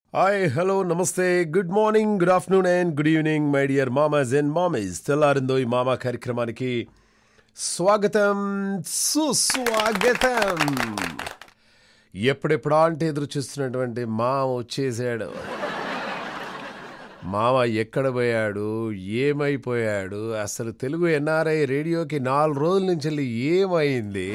Hi hello నమస్తే good morning good afternoon and good evening my dear మామాస్ and మామీస్ తెల్లారిందో ఈ మామా కార్యక్రమానికి స్వాగతం సుస్వాగతం ఎప్పుడెప్పుడా అంటే ఎదురు చూస్తున్నటువంటి మామ వచ్చేసాడు మామ ఎక్కడ పోయాడు ఏమైపోయాడు అసలు తెలుగు ఎన్ఆర్ఐ రేడియోకి నాలుగు రోజుల నుంచి వెళ్ళి ఏమైంది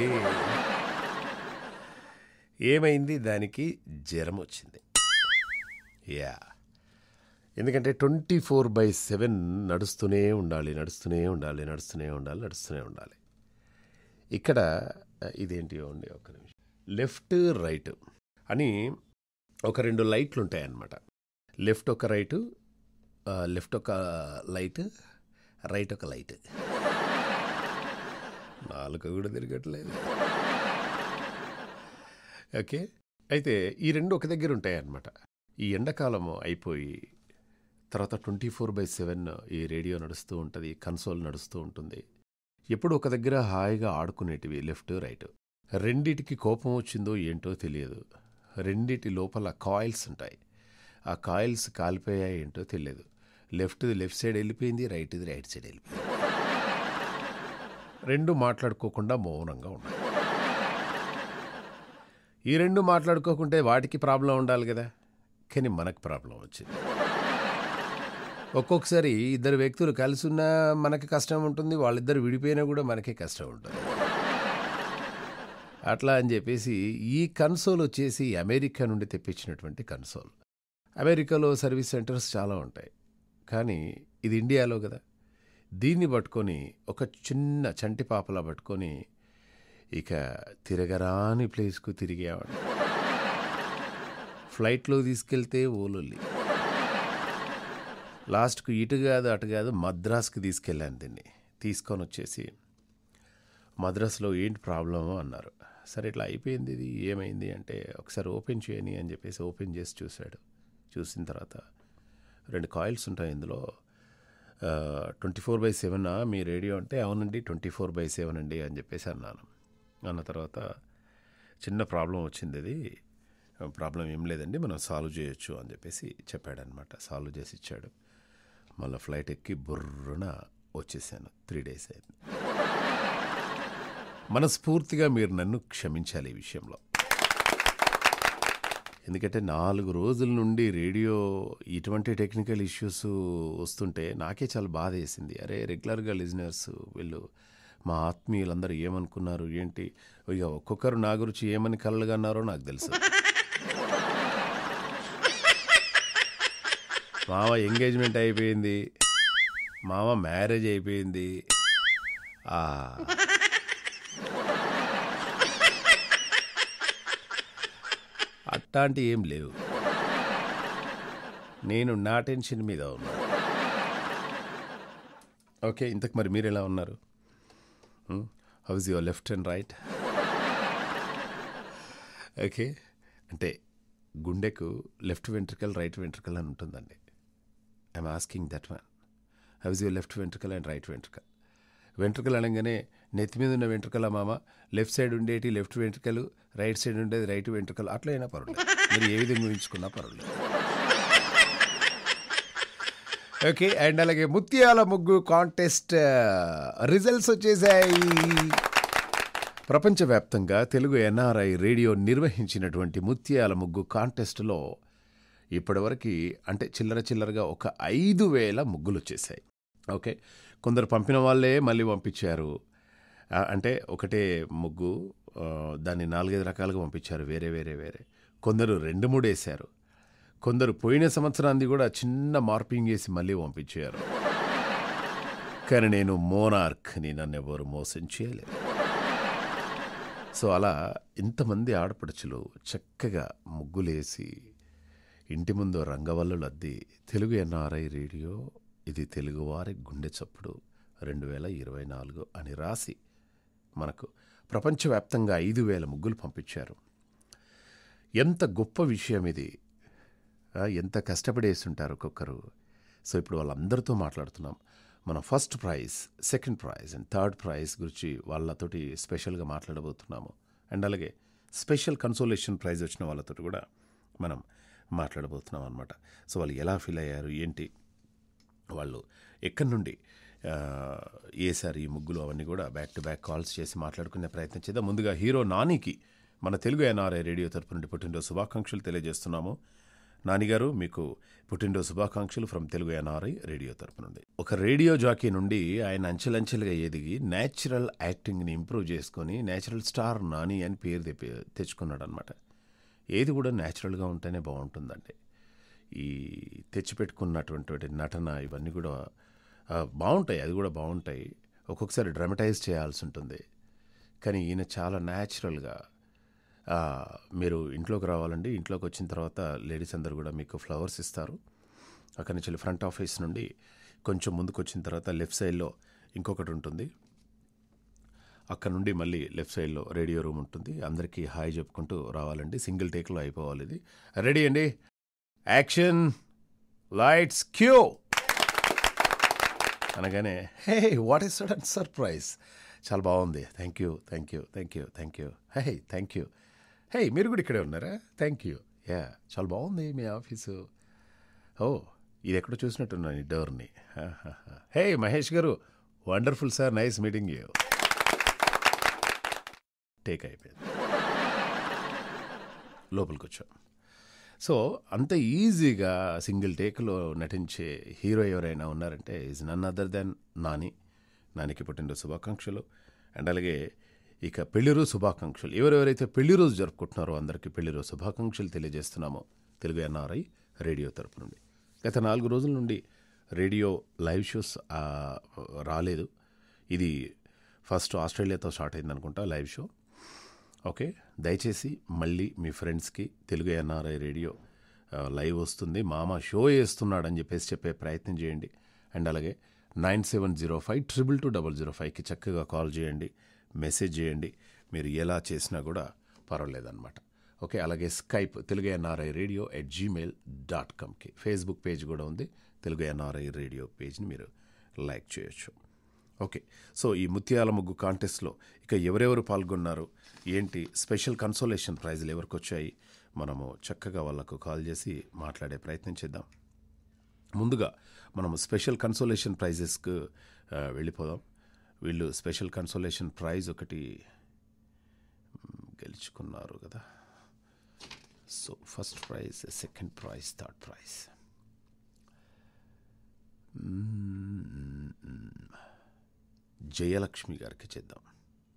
ఏమైంది దానికి జ్వరం వచ్చింది యా ఎందుకంటే ట్వంటీ ఫోర్ బై సెవెన్ నడుస్తూనే ఉండాలి నడుస్తూనే ఉండాలి నడుస్తూనే ఉండాలి నడుస్తూనే ఉండాలి ఇక్కడ ఆ, ఇదేంటి ఉండి ఒక నిమిషం లెఫ్ట్ రైట్ అని ఒక రెండు లైట్లు ఉంటాయి అన్నమాట లెఫ్ట్ ఒక రైటు ఆ, లెఫ్ట్ ఒక లైట్ రైట్ ఒక లైట్ నాలుగు కూడా తిరగట్లేదు ఓకే అయితే ఈ రెండు ఒక దగ్గర ఉంటాయి అన్నమాట ఈ ఎండాకాలం అయిపోయి తర్వాత ట్వంటీ ఫోర్ బై సెవెన్ ఈ రేడియో నడుస్తూ ఉంటుంది కన్సోల్ నడుస్తూ ఉంటుంది ఎప్పుడు ఒక దగ్గర హాయిగా ఆడుకునేటివి లెఫ్ట్ రైట్ రెండిటికి కోపం వచ్చిందో ఏంటో తెలియదు రెండిటి లోపల కాయిల్స్ ఉంటాయి ఆ కాయిల్స్ కాలిపోయాయి ఏంటో తెలియదు లెఫ్ట్ది లెఫ్ట్ సైడ్ వెళ్ళిపోయింది రైట్ది రైట్ సైడ్ వెళ్ళిపోయింది రెండు మాట్లాడుకోకుండా మౌనంగా ఉన్నాయి ఈ రెండు మాట్లాడుకోకుంటే వాటికి ప్రాబ్లం ఉండాలి కదా కానీ మనకు ప్రాబ్లం వచ్చింది ఒక్కొక్కసారి ఇద్దరు వ్యక్తులు కలిసి ఉన్నా మనకి కష్టం ఉంటుంది వాళ్ళిద్దరు విడిపోయినా కూడా మనకే కష్టం ఉంటుంది అట్లా అని చెప్పేసి ఈ కన్సోల్ వచ్చేసి అమెరికా నుండి తెప్పించినటువంటి కన్సోల్ అమెరికాలో సర్వీస్ సెంటర్స్ చాలా ఉంటాయి కానీ ఇది ఇండియాలో కదా దీన్ని పట్టుకొని ఒక చిన్న చంటి పాపలా పట్టుకొని ఇక తిరగరాని ప్లేస్కు తిరిగేవాడు ఫ్లైట్లో తీసుకెళ్తే ఓలొల్లి లాస్ట్కు ఇటు కాదు అటు కాదు మద్రాస్కి తీసుకెళ్ళాను దీన్ని తీసుకొని వచ్చేసి మద్రాసులో ఏంటి ప్రాబ్లము అన్నారు సరే ఇట్లా అయిపోయింది ఇది ఏమైంది అంటే ఒకసారి ఓపెన్ చేయని అని చెప్పేసి ఓపెన్ చేసి చూశాడు చూసిన తర్వాత రెండు కాయిల్స్ ఉంటాయి ఇందులో ట్వంటీ ఫోర్ బై సెవెన్ మీ రేడియో అంటే అవునండి ట్వంటీ ఫోర్ బై సెవెన్ అండి అని చెప్పేసి అన్నాను అన్న తర్వాత చిన్న ప్రాబ్లం వచ్చింది అది ప్రాబ్లం ఏం లేదండి మనం సాల్వ్ చేయొచ్చు అని చెప్పేసి చెప్పాడనమాట సాల్వ్ చేసి ఇచ్చాడు మళ్ళీ ఫ్లైట్ ఎక్కి బుర్రున వచ్చేసాను త్రీ డేస్ అయింది మనస్ఫూర్తిగా మీరు నన్ను క్షమించాలి ఈ విషయంలో ఎందుకంటే నాలుగు రోజుల నుండి రేడియో ఇటువంటి టెక్నికల్ ఇష్యూస్ వస్తుంటే నాకే చాలా బాధ వేసింది అరే రెగ్యులర్గా లిజనర్స్ వీళ్ళు మా ఆత్మీయులందరూ ఏమనుకున్నారు ఏంటి ఇక ఒక్కొక్కరు నా గురించి ఏమని కలలుగా అన్నారో నాకు తెలుసు మామ ఎంగేజ్మెంట్ అయిపోయింది మామ మ్యారేజ్ అయిపోయింది ఆ అట్లాంటి ఏం లేవు నేను నా టెన్షన్ మీద ఉన్నా ఓకే ఇంతకు మరి మీరు ఎలా ఉన్నారు how's your left and right okay అంటే గుండెకు లెఫ్ట్ వెంట్రికల్ రైట్ వెంట్రికల్ అని ఉంటుందండి I'm asking that one how's your left ventricle and right ventricle వెంట్రుకలు అనగానే నెత్తి మీద ఉన్న వెంట్రుకల మామ లెఫ్ట్ సైడ్ ఉండేటి లెఫ్ట్ వెంట్రుకలు రైట్ సైడ్ ఉండేది రైట్ వెంట్రుకలు అట్లా అయినా పర్వాలేదు మీరు ఏ విధంగా ఊహించుకున్నా పర్వాలేదు ఓకే అండ్ అలాగే ముత్యాల ముగ్గు కాంటెస్ట్ రిజల్ట్స్ వచ్చేసాయి ప్రపంచవ్యాప్తంగా తెలుగు ఎన్ఆర్ఐ రేడియో నిర్వహించినటువంటి ముత్యాల ముగ్గు కాంటెస్ట్లో ఇప్పటివరకు అంటే చిల్లర చిల్లరగా ఒక ఐదు వేల ముగ్గులు వచ్చేసాయి ఓకే కొందరు పంపిన వాళ్ళే మళ్ళీ పంపించారు ఆ, అంటే ఒకటే ముగ్గు ఆ, దాన్ని నాలుగైదు రకాలుగా పంపించారు వేరే వేరే వేరే కొందరు రెండు మూడు వేశారు కొందరు పోయిన సంవత్సరాన్ని కూడా చిన్న మార్పింగ్ చేసి మళ్ళీ పంపించారు కానీ నేను మోనార్క్ని నన్ను ఎవరు మోసం చేయలేదు సో అలా ఇంతమంది ఆడపడుచులు చక్కగా ముగ్గులేసి ఇంటి ముందు రంగవల్లులు అద్ది తెలుగు ఎన్ఆర్ఐ రేడియో ఇది తెలుగువారి గుండె చప్పుడు రెండు వేల ఇరవై నాలుగు అని రాసి మనకు ప్రపంచవ్యాప్తంగా ఐదు వేల ముగ్గులు పంపించారు ఎంత గొప్ప విషయం ఇది ఆ, ఎంత కష్టపడేసి ఉంటారు ఒక్కొక్కరు సో ఇప్పుడు వాళ్ళందరితో మాట్లాడుతున్నాం మన first prize second prize and third prize గురించి వాళ్ళతోటి స్పెషల్గా మాట్లాడబోతున్నాము అండ్ అలాగే స్పెషల్ కన్సోలేషన్ ప్రైజ్ వచ్చిన వాళ్ళతో కూడా మనం మాట్లాడబోతున్నాం అనమాట సో వాళ్ళు ఎలా ఫీల్ అయ్యారు ఏంటి వాళ్ళు ఎక్కడి నుండి ఆ, వేశారు ఈ ముగ్గులు అవన్నీ కూడా బ్యాక్ టు బ్యాక్ కాల్స్ చేసి మాట్లాడుకునే ప్రయత్నం చేద్దాం ముందుగా హీరో నానికి మన తెలుగు ఎన్ఆర్ఐ రేడియో తరపు నుండి పుట్టినరోజు శుభాకాంక్షలు తెలియజేస్తున్నాము నానిగారు మీకు పుట్టినరోజు శుభాకాంక్షలు ఫ్రమ్ తెలుగు ఎన్ఆర్ఐ రేడియో తరపు నుండి ఒక రేడియో జాకీ నుండి ఆయన అంచెలంచెలుగా ఎదిగి న్యాచురల్ యాక్టింగ్ని ఇంప్రూవ్ చేసుకొని న్యాచురల్ స్టార్ నాని అని పేరు తెప్పి తెచ్చుకున్నాడు అనమాట ఏది కూడా న్యాచురల్గా ఉంటేనే బాగుంటుందండి ఈ తెచ్చిపెట్టుకున్నటువంటి నటన ఇవన్నీ కూడా ఆ, బాగుంటాయి అది కూడా బాగుంటాయి ఒక్కొక్కసారి డ్రమటైజ్ చేయాల్సి ఉంటుంది కానీ ఈయన చాలా న్యాచురల్గా ఆ, మీరు ఇంట్లోకి రావాలండి ఇంట్లోకి వచ్చిన తర్వాత లేడీస్ అందరు కూడా మీకు ఫ్లవర్స్ ఇస్తారు అక్కడి నుంచి ఫ్రంట్ ఆఫీస్ నుండి కొంచెం ముందుకు వచ్చిన తర్వాత లెఫ్ట్ సైడ్లో ఇంకొకటి ఉంటుంది అక్కడ నుండి మళ్ళీ లెఫ్ట్ సైడ్లో రేడియో రూమ్ ఉంటుంది అందరికీ హాయ్ చెప్పుకుంటూ రావాలండి సింగిల్ టేక్లో అయిపోవాలి ఇది రెడీ అండి యాక్షన్ లైట్స్ క్యూ అనగానే hey what is sudden surprise చాలా బాగుంది thank you thank you thank you thank you hey thank you hey మీరు కూడా ఇక్కడే ఉన్నారా థ్యాంక్ యూ యా చాలా బాగుంది మీ ఆఫీసు ఓ ఇది ఎక్కడో చూసినట్టున్నాను ఈ డోర్ని hey Mahesh garu wonderful sir nice meeting you take అయిపోయింది లోపలికి వచ్చాం సో అంత ఈజీగా సింగిల్ టేక్లో నటించే హీరో ఎవరైనా ఉన్నారంటే is none other than Nani నానికి పుట్టినరోజు శుభాకాంక్షలు అండ్ అలాగే ఇక పెళ్లిరోజు శుభాకాంక్షలు ఎవరెవరైతే పెళ్లి రోజు జరుపుకుంటున్నారో అందరికీ పెళ్లిరోజు శుభాకాంక్షలు తెలియజేస్తున్నామో తెలుగు ఎన్ఆర్ఐ రేడియో తరపు నుండి గత నాలుగు రోజుల నుండి రేడియో లైవ్ షోస్ ఆ, రాలేదు ఇది ఫస్ట్ ఆస్ట్రేలియాతో స్టార్ట్ అయింది అనుకుంటా లైవ్ షో ఓకే దయచేసి మళ్ళీ మీ ఫ్రెండ్స్కి తెలుగు ఎన్ఆర్ఐ రేడియో ఆ, లైవ్ వస్తుంది మామ షో వేస్తున్నాడని చెప్పేసి చెప్పే ప్రయత్నం చేయండి అండ్ అలాగే nine seven zero five triple two double zero ఫైవ్కి చక్కగా కాల్ చేయండి మెసేజ్ చేయండి మీరు ఎలా చేసినా కూడా పర్వాలేదన్నమాట ఓకే అలాగే Skype Telugu NRI radio at Gmail dot కామ్కి ఫేస్బుక్ పేజ్ కూడా ఉంది తెలుగు ఎన్ఆర్ఐ రేడియో పేజ్ని మీరు లైక్ చేయొచ్చు ఓకే సో ఈ ముత్యాల ముగ్గు కాంటెస్ట్లో ఇక ఎవరెవరు పాల్గొన్నారు ఏంటి స్పెషల్ కన్సోలేషన్ ప్రైజులు ఎవరికి వచ్చాయి మనము చక్కగా వాళ్ళకు కాల్ చేసి మాట్లాడే ప్రయత్నం చేద్దాం ముందుగా మనము స్పెషల్ కన్సోలేషన్ ప్రైజెస్కు ఆ, వెళ్ళిపోదాం వీళ్ళు స్పెషల్ కన్సోలేషన్ ప్రైజ్ ఒకటి మ్, గెలుచుకున్నారు కదా so first prize second prize third prize Jayalakshmi garu చేద్దాం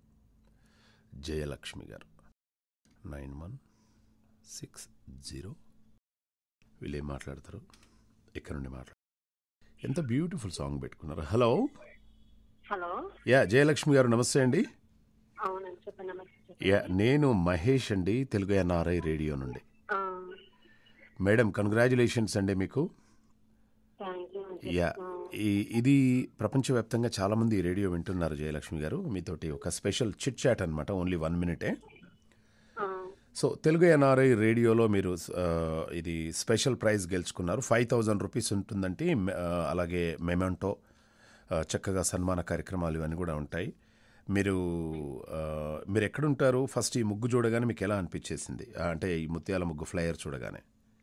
జయలక్ష్మి గారు నైన్ వన్ సిక్స్ జీరో వీళ్ళు ఏం మాట్లాడతారు ఎక్కడి నుండి మాట్లాడతారు ఎంత బ్యూటిఫుల్ సాంగ్ పెట్టుకున్నారు hello hello yeah Jayalakshmi garu నమస్తే అండి అవునండి చెప్పండి నమస్తే చెప్పండి. యా నేను మహేష్ అండి తెలుగు ఎన్ఆర్ఐ రేడియో నుండి ఆ, మేడం కంగ్రాచులేషన్స్ అండి మీకు థ్యాంక్ యూ అండి. యా ఆ, ఈ ఇది ప్రపంచవ్యాప్తంగా చాలామంది ఈ రేడియో వింటున్నారు జయలక్ష్మి గారు మీతోటి ఒక స్పెషల్ చిట్ చాట్ అనమాట ఓన్లీ వన్ మినిటే ఆ, సో తెలుగు ఎన్ఆర్ఐ రేడియోలో మీరు ఆ, ఇది స్పెషల్ ప్రైజ్ గెలుచుకున్నారు ఫైవ్ థౌజండ్ రూపీస్ ఉంటుందంటే ఆ, అలాగే మెమెంటో ఆ, చక్కగా సన్మాన కార్యక్రమాలు ఇవన్నీ కూడా ఉంటాయి మీరు ఆ, మీరు ఎక్కడుంటారు ఫస్ట్ ఈ ముగ్గు చూడగానే మీకు ఎలా అనిపించేసింది ఆ, అంటే ఈ ముత్యాల ముగ్గు ఫ్లయర్ చూడగానే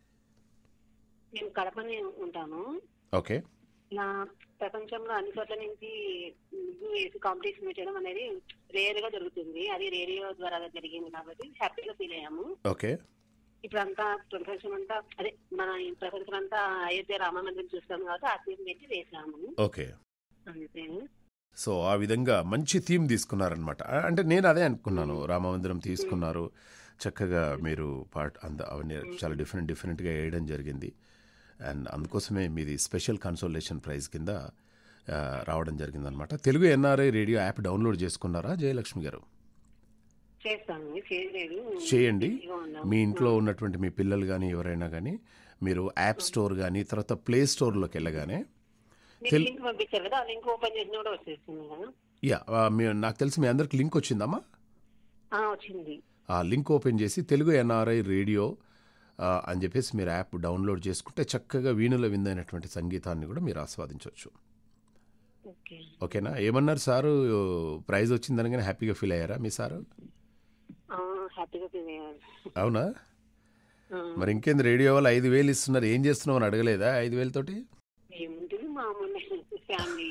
నేను కడపనే ఉంటాను ఓకే నా ప్రపంచంలో అన్ని చోట్ల నుంచి ముగ్గు వేసి కాంపిటీషన్ పెట్టడం అనేది రేర్ గా జరుగుతుంది అది రేడియో ద్వారా జరిగింది కాబట్టి హ్యాపీగా ఫీల్ అయ్యాము ఓకే ఇప్పుడు అంతా ప్రపంచం అంతా అదే మన ఈ ప్రపంచం అంతా అయోధ్య రామ మందిరం చూస్తాం కాబట్టి ఆ తీరు పెట్టి వేసాము ఓకే అంతే సో ఆ విధంగా మంచి థీమ్ తీసుకున్నారనమాట అంటే నేను అదే అనుకున్నాను రామమందిరం తీసుకున్నారు చక్కగా మీరు పాట అంత అవన్నీ చాలా డిఫరెంట్ డిఫరెంట్గా వేయడం జరిగింది అండ్ అందుకోసమే మీది స్పెషల్ కన్సోలేషన్ ప్రైజ్ కింద ఆ, రావడం జరిగిందనమాట Telugu NRI radio app download చేసుకున్నారా జయలక్ష్మి గారు చేస్తాను చేయలేదు చేయండి ఇదిగో ఉన్నాము. మీ ఇంట్లో ఉన్నటువంటి మీ పిల్లలు కానీ ఎవరైనా కానీ మీరు యాప్ స్టోర్ కానీ తర్వాత ప్లే స్టోర్లోకి వెళ్ళగానే మీకు లింక్ పంపించారు కదా ఆ లింక్ ఓపెన్ చేసినా కూడా వచ్చేస్తుంది కదా యా ఆ, మీ నాకు తెలిసి మీ అందరికి లింక్ వచ్చిందమ్మా ఆ, వచ్చింది ఆ లింక్ ఓపెన్ చేసి తెలుగు ఎన్ఆర్ఐ రేడియో ఆ, అని చెప్పేసి మీరు యాప్ డౌన్లోడ్ చేసుకుంటే చక్కగా వీణుల విందైనటువంటి సంగీతాన్ని కూడా మీరు ఆస్వాదించవచ్చు ఓకే ఓకేనా ఏమన్నారు సారు ప్రైజ్ వచ్చిందనగానే హ్యాపీగా ఫీల్ అయ్యారా మీ సారు ఆ, హ్యాపీగా ఫీల్ అయ్యాను అవునా ఆ, ఆ, మరి ఇంకేంది రేడియో వాళ్ళు ఐదు వేలు ఇస్తున్నారు ఏం చేస్తున్నావు అని అడగలేదా ఐదు వేలతోటి ఏముంటుంది మామూలు ఫ్యామిలీ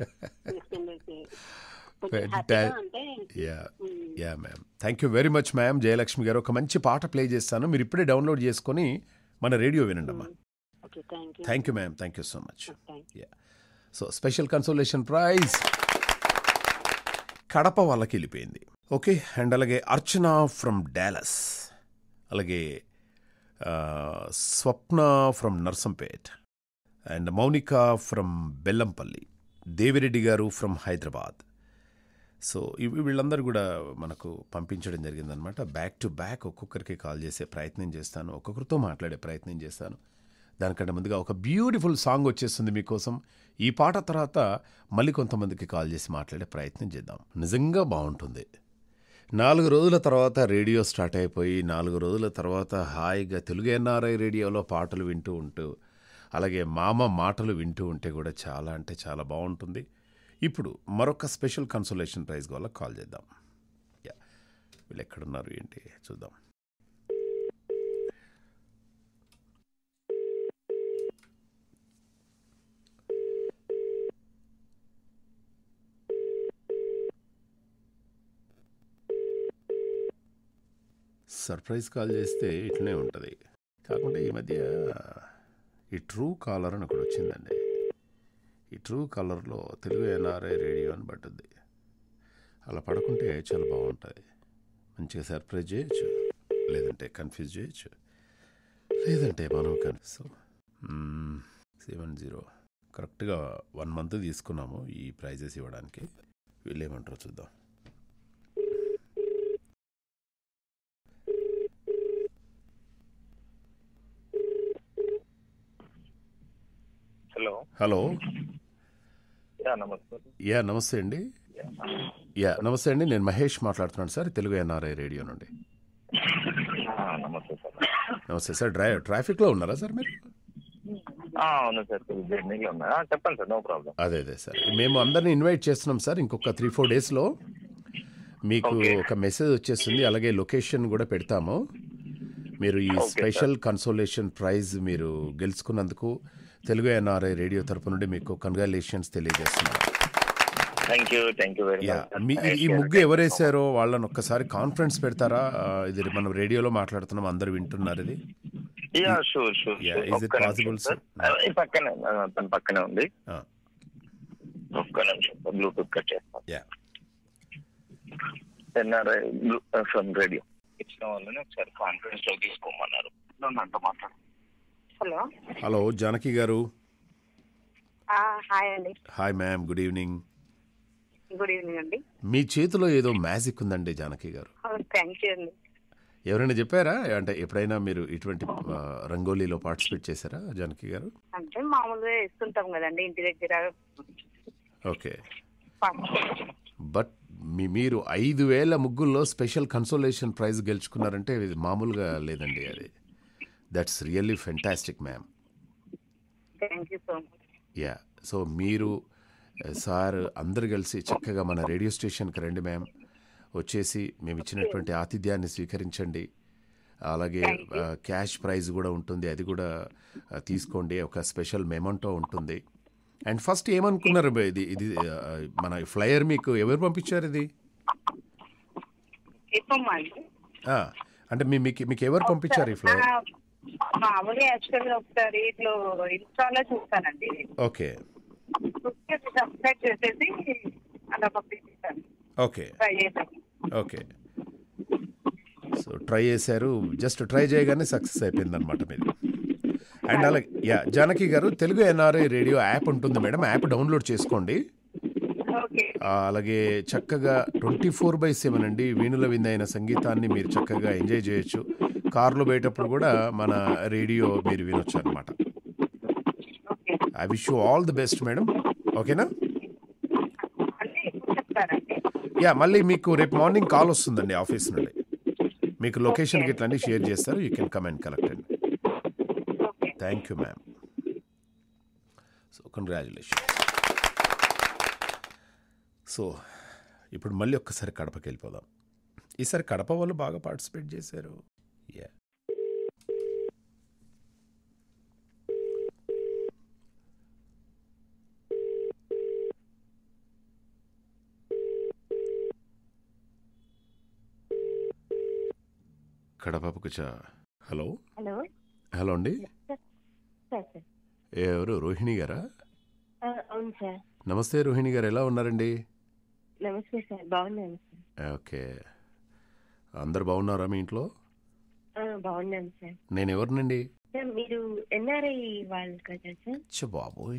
Fantastic. అంటే yeah um, yeah ma'am thank you very much ma'am Jayalakshmi garu ఒక మంచి పాట ప్లే చేస్తాను మీరు ఇప్పుడే డౌన్లోడ్ చేసుకొని మన రేడియో వినండి అమ్మా okay thank you thank you ma'am thank you so much thank you so special consolation prize Kadapa వాళ్ళకి వెళ్ళిపోయింది ఓకే అండ్ అలాగే అర్చన ఫ్రమ్ డాలస్ అలాగే ఆ, Swapna from Narsampet and Mounika from Bellampalli Devireddy garu from Hyderabad so ఇవి వీళ్ళందరూ కూడా మనకు పంపించడం జరిగిందనమాట బ్యాక్ టు బ్యాక్ ఒక్కొక్కరికి కాల్ చేసే ప్రయత్నం చేస్తాను ఒక్కొక్కరితో మాట్లాడే ప్రయత్నం చేస్తాను దానికంటే ముందుగా ఒక బ్యూటిఫుల్ సాంగ్ వచ్చేస్తుంది మీకోసం ఈ పాట తర్వాత మళ్ళీ కొంతమందికి కాల్ చేసి మాట్లాడే ప్రయత్నం చేద్దాం నిజంగా బాగుంటుంది నాలుగు రోజుల తర్వాత రేడియో స్టార్ట్ అయిపోయి నాలుగు రోజుల తర్వాత హాయిగా తెలుగు ఎన్ఆర్ఐ రేడియోలో పాటలు వింటూ ఉంటూ అలాగే మామ మాటలు వింటూ ఉంటే కూడా చాలా అంటే చాలా బాగుంటుంది ఇప్పుడు మరొక స్పెషల్ కన్సోలేషన్ ప్రైజ్ వల్ల కాల్ చేద్దాం యా వీళ్ళు ఎక్కడున్నారు ఏంటి చూద్దాం సర్ప్రైజ్ కాల్ చేస్తే ఇట్లనే ఉంటుంది కాకుండా ఈ మధ్య ఈ ట్రూ కాలర్ అని ఒకటి వచ్చిందండి ఈ ట్రూ కాలర్లో తెలుగు ఎన్ఆర్ఐ రేడియో అని పట్టుద్ది అలా పడుకుంటే చాలా బాగుంటుంది మంచిగా సర్ప్రైజ్ చేయొచ్చు లేదంటే కన్ఫ్యూజ్ చేయొచ్చు లేదంటే మనం కనిపిస్తాం సెవెన్ జీరో కరెక్ట్గా వన్ మంత్ తీసుకున్నాము ఈ ప్రైజెస్ ఇవ్వడానికి వీళ్ళు ఏమంటారో చూద్దాం హలో హలో యా నమస్తే యా నమస్తే అండి యా నమస్తే అండి నేను మహేష్ మాట్లాడుతున్నాను సార్ తెలుగు ఎన్ఆర్ఐ రేడియో నుండి ఆ, నమస్తే సార్ నమస్తే సార్ డ్రై ట్రాఫిక్లో ఉన్నారా సార్ మీరు ఆ, అవును సార్ కొద్దిగా జర్నీలో ఉన్నా ఆ, చెప్పండి సార్ నో ప్రాబ్లం అదే అదే సార్ మేము అందరిని ఇన్వైట్ చేస్తున్నాం సార్ ఇంకొక త్రీ ఫోర్ డేస్లో మీకు Okay. ఒక మెసేజ్ వచ్చేస్తుంది అలాగే లొకేషన్ కూడా పెడతాము మీరు ఈ Okay, స్పెషల్ కన్సోలేషన్ ప్రైజ్ మీరు గెలుచుకున్నందుకు తెలుగు ఎన్ఆర్ఐ రేడియో తరపు నుండి మీకు కంగ్రాచులేషన్స్ తెలియజేస్తున్నాను thank you thank you very yeah మీ ఈ- ఈ ముగ్గు ఎవరేసారో వాళ్ళని ఒక్కసారి కాన్ఫరెన్స్ పెడతారా ఆ, ఇది మనం రేడియోలో మాట్లాడుతున్నాం అందరు వింటున్నారు ఇది yeah sure sure Yeah, is it possible, sir? ఈ పక్కనే ఆ, తన పక్కనే ఉంది ఆ, ఒక్క నిమిషం బ్లూటూత్ కట్ చేస్తాం యా ఎన్ఆర్ఐ ఫ్రమ్ రేడియో ఇచ్చిన వాళ్ళని ఒకసారి కాన్ఫరెన్స్ లో తీసుకోమన్నారు నన్ను అంత మాట్లాడు hello hello Janaki garu hi అండి hi ma'am good evening good evening అండి మీ చేతిలో ఏదో మ్యాజిక్ ఉందండి జానకి గారు థ్యాంక్ యూ అండి ఎవరైనా చెప్పారా అంటే ఎప్పుడైనా మీరు ఇటువంటి ఆ, రంగోలీలో పార్టిసిపేట్ చేశారా జానకి గారు అంటే మామూలుగా ఇస్తుంటాం కదండి ఇంటి దగ్గర ఓకే బట్ మీ మీరు ఐదు వేల ముగ్గుల్లో స్పెషల్ కన్సోలేషన్ ప్రైజ్ గెలుచుకున్నారంటే ఇది మామూలుగా లేదండి అది that's really fantastic ma'am thank you so much yeah so మీరు ఆ, సార్ అందరు కలిసి చక్కగా మన రేడియో స్టేషన్కి రండి మ్యామ్ వచ్చేసి మేము ఇచ్చినటువంటి ఆతిథ్యాన్ని స్వీకరించండి అలాగే ఆ, క్యాష్ ప్రైజ్ కూడా ఉంటుంది అది కూడా ఆ, తీసుకోండి ఒక స్పెషల్ మెమంటో ఉంటుంది అండ్ ఫస్ట్ ఏమనుకున్నారు బ- ఇది ఇది ఆ, మన ఫ్లయర్ మీకు ఎవరు పంపించారు ఇది చెప్పమ్మా అండి ఆ, అంటే మీ మీకు మీకు ఎవరు పంపించారు ఈ ఫ్లయర్ ఆ, మామూలుగా యాక్చువల్ గా ఒకసారి ఇట్లా ఇన్స్టాలో చూస్తానండి ఓకే చూస్తే సబ్స్క్రైబ్ చేసేసి అలా పంపించాను ఓకే ట్రై చేశాను ఓకే సో ట్రై చేశారు జస్ట్ ట్రై చేయగానే సక్సెస్ అయిపోయింది అనమాట మీరు అండ్ అలాగే yeah Janaki garu Telugu NRI radio app ఉంటుంది మేడం యాప్ డౌన్లోడ్ చేసుకోండి ఓకే ఆ, అలాగే చక్కగా ట్వంటీ ఫోర్ బై సెవెన్ అండి వీణుల విందైన సంగీతాన్ని మీరు చక్కగా ఎంజాయ్ చేయొచ్చు కార్లో పోయేటప్పుడు కూడా మన రేడియో మీరు వినొచ్చు అనమాట okay I wish you all the best madam ఓకేనా అంటే ఎప్పుడు చెప్తారండి యా మళ్ళీ మీకు రేపు మార్నింగ్ కాల్ వస్తుందండి ఆఫీస్ నుండి మీకు లొకేషన్కి ఇట్లా అన్ని షేర్ చేస్తారు you can come and collect అండి okay thank you ma'am so congratulation so ఇప్పుడు మళ్ళీ ఒక్కసారి కడపకి వెళ్ళిపోదాం ఈసారి కడప వాళ్ళు బాగా పార్టిసిపేట్ చేశారు యా కడపకు చా హలో హలో హలో అండి సార్ సార్ ఎవరు రోహిణి గారా ఆ, అవును సార్ నమస్తే రోహిణి గారు ఎలా ఉన్నారండి నమస్తే సార్ బాగున్నాను సార్ ఓకే అందరు బాగున్నారా మీ ఇంట్లో ఆ, బాగున్నాను సార్ నేను ఎవరినండి సార్ మీరు ఎన్ఆర్ఐ వాళ్ళు కదా సార్ చ్చ బాబోయ్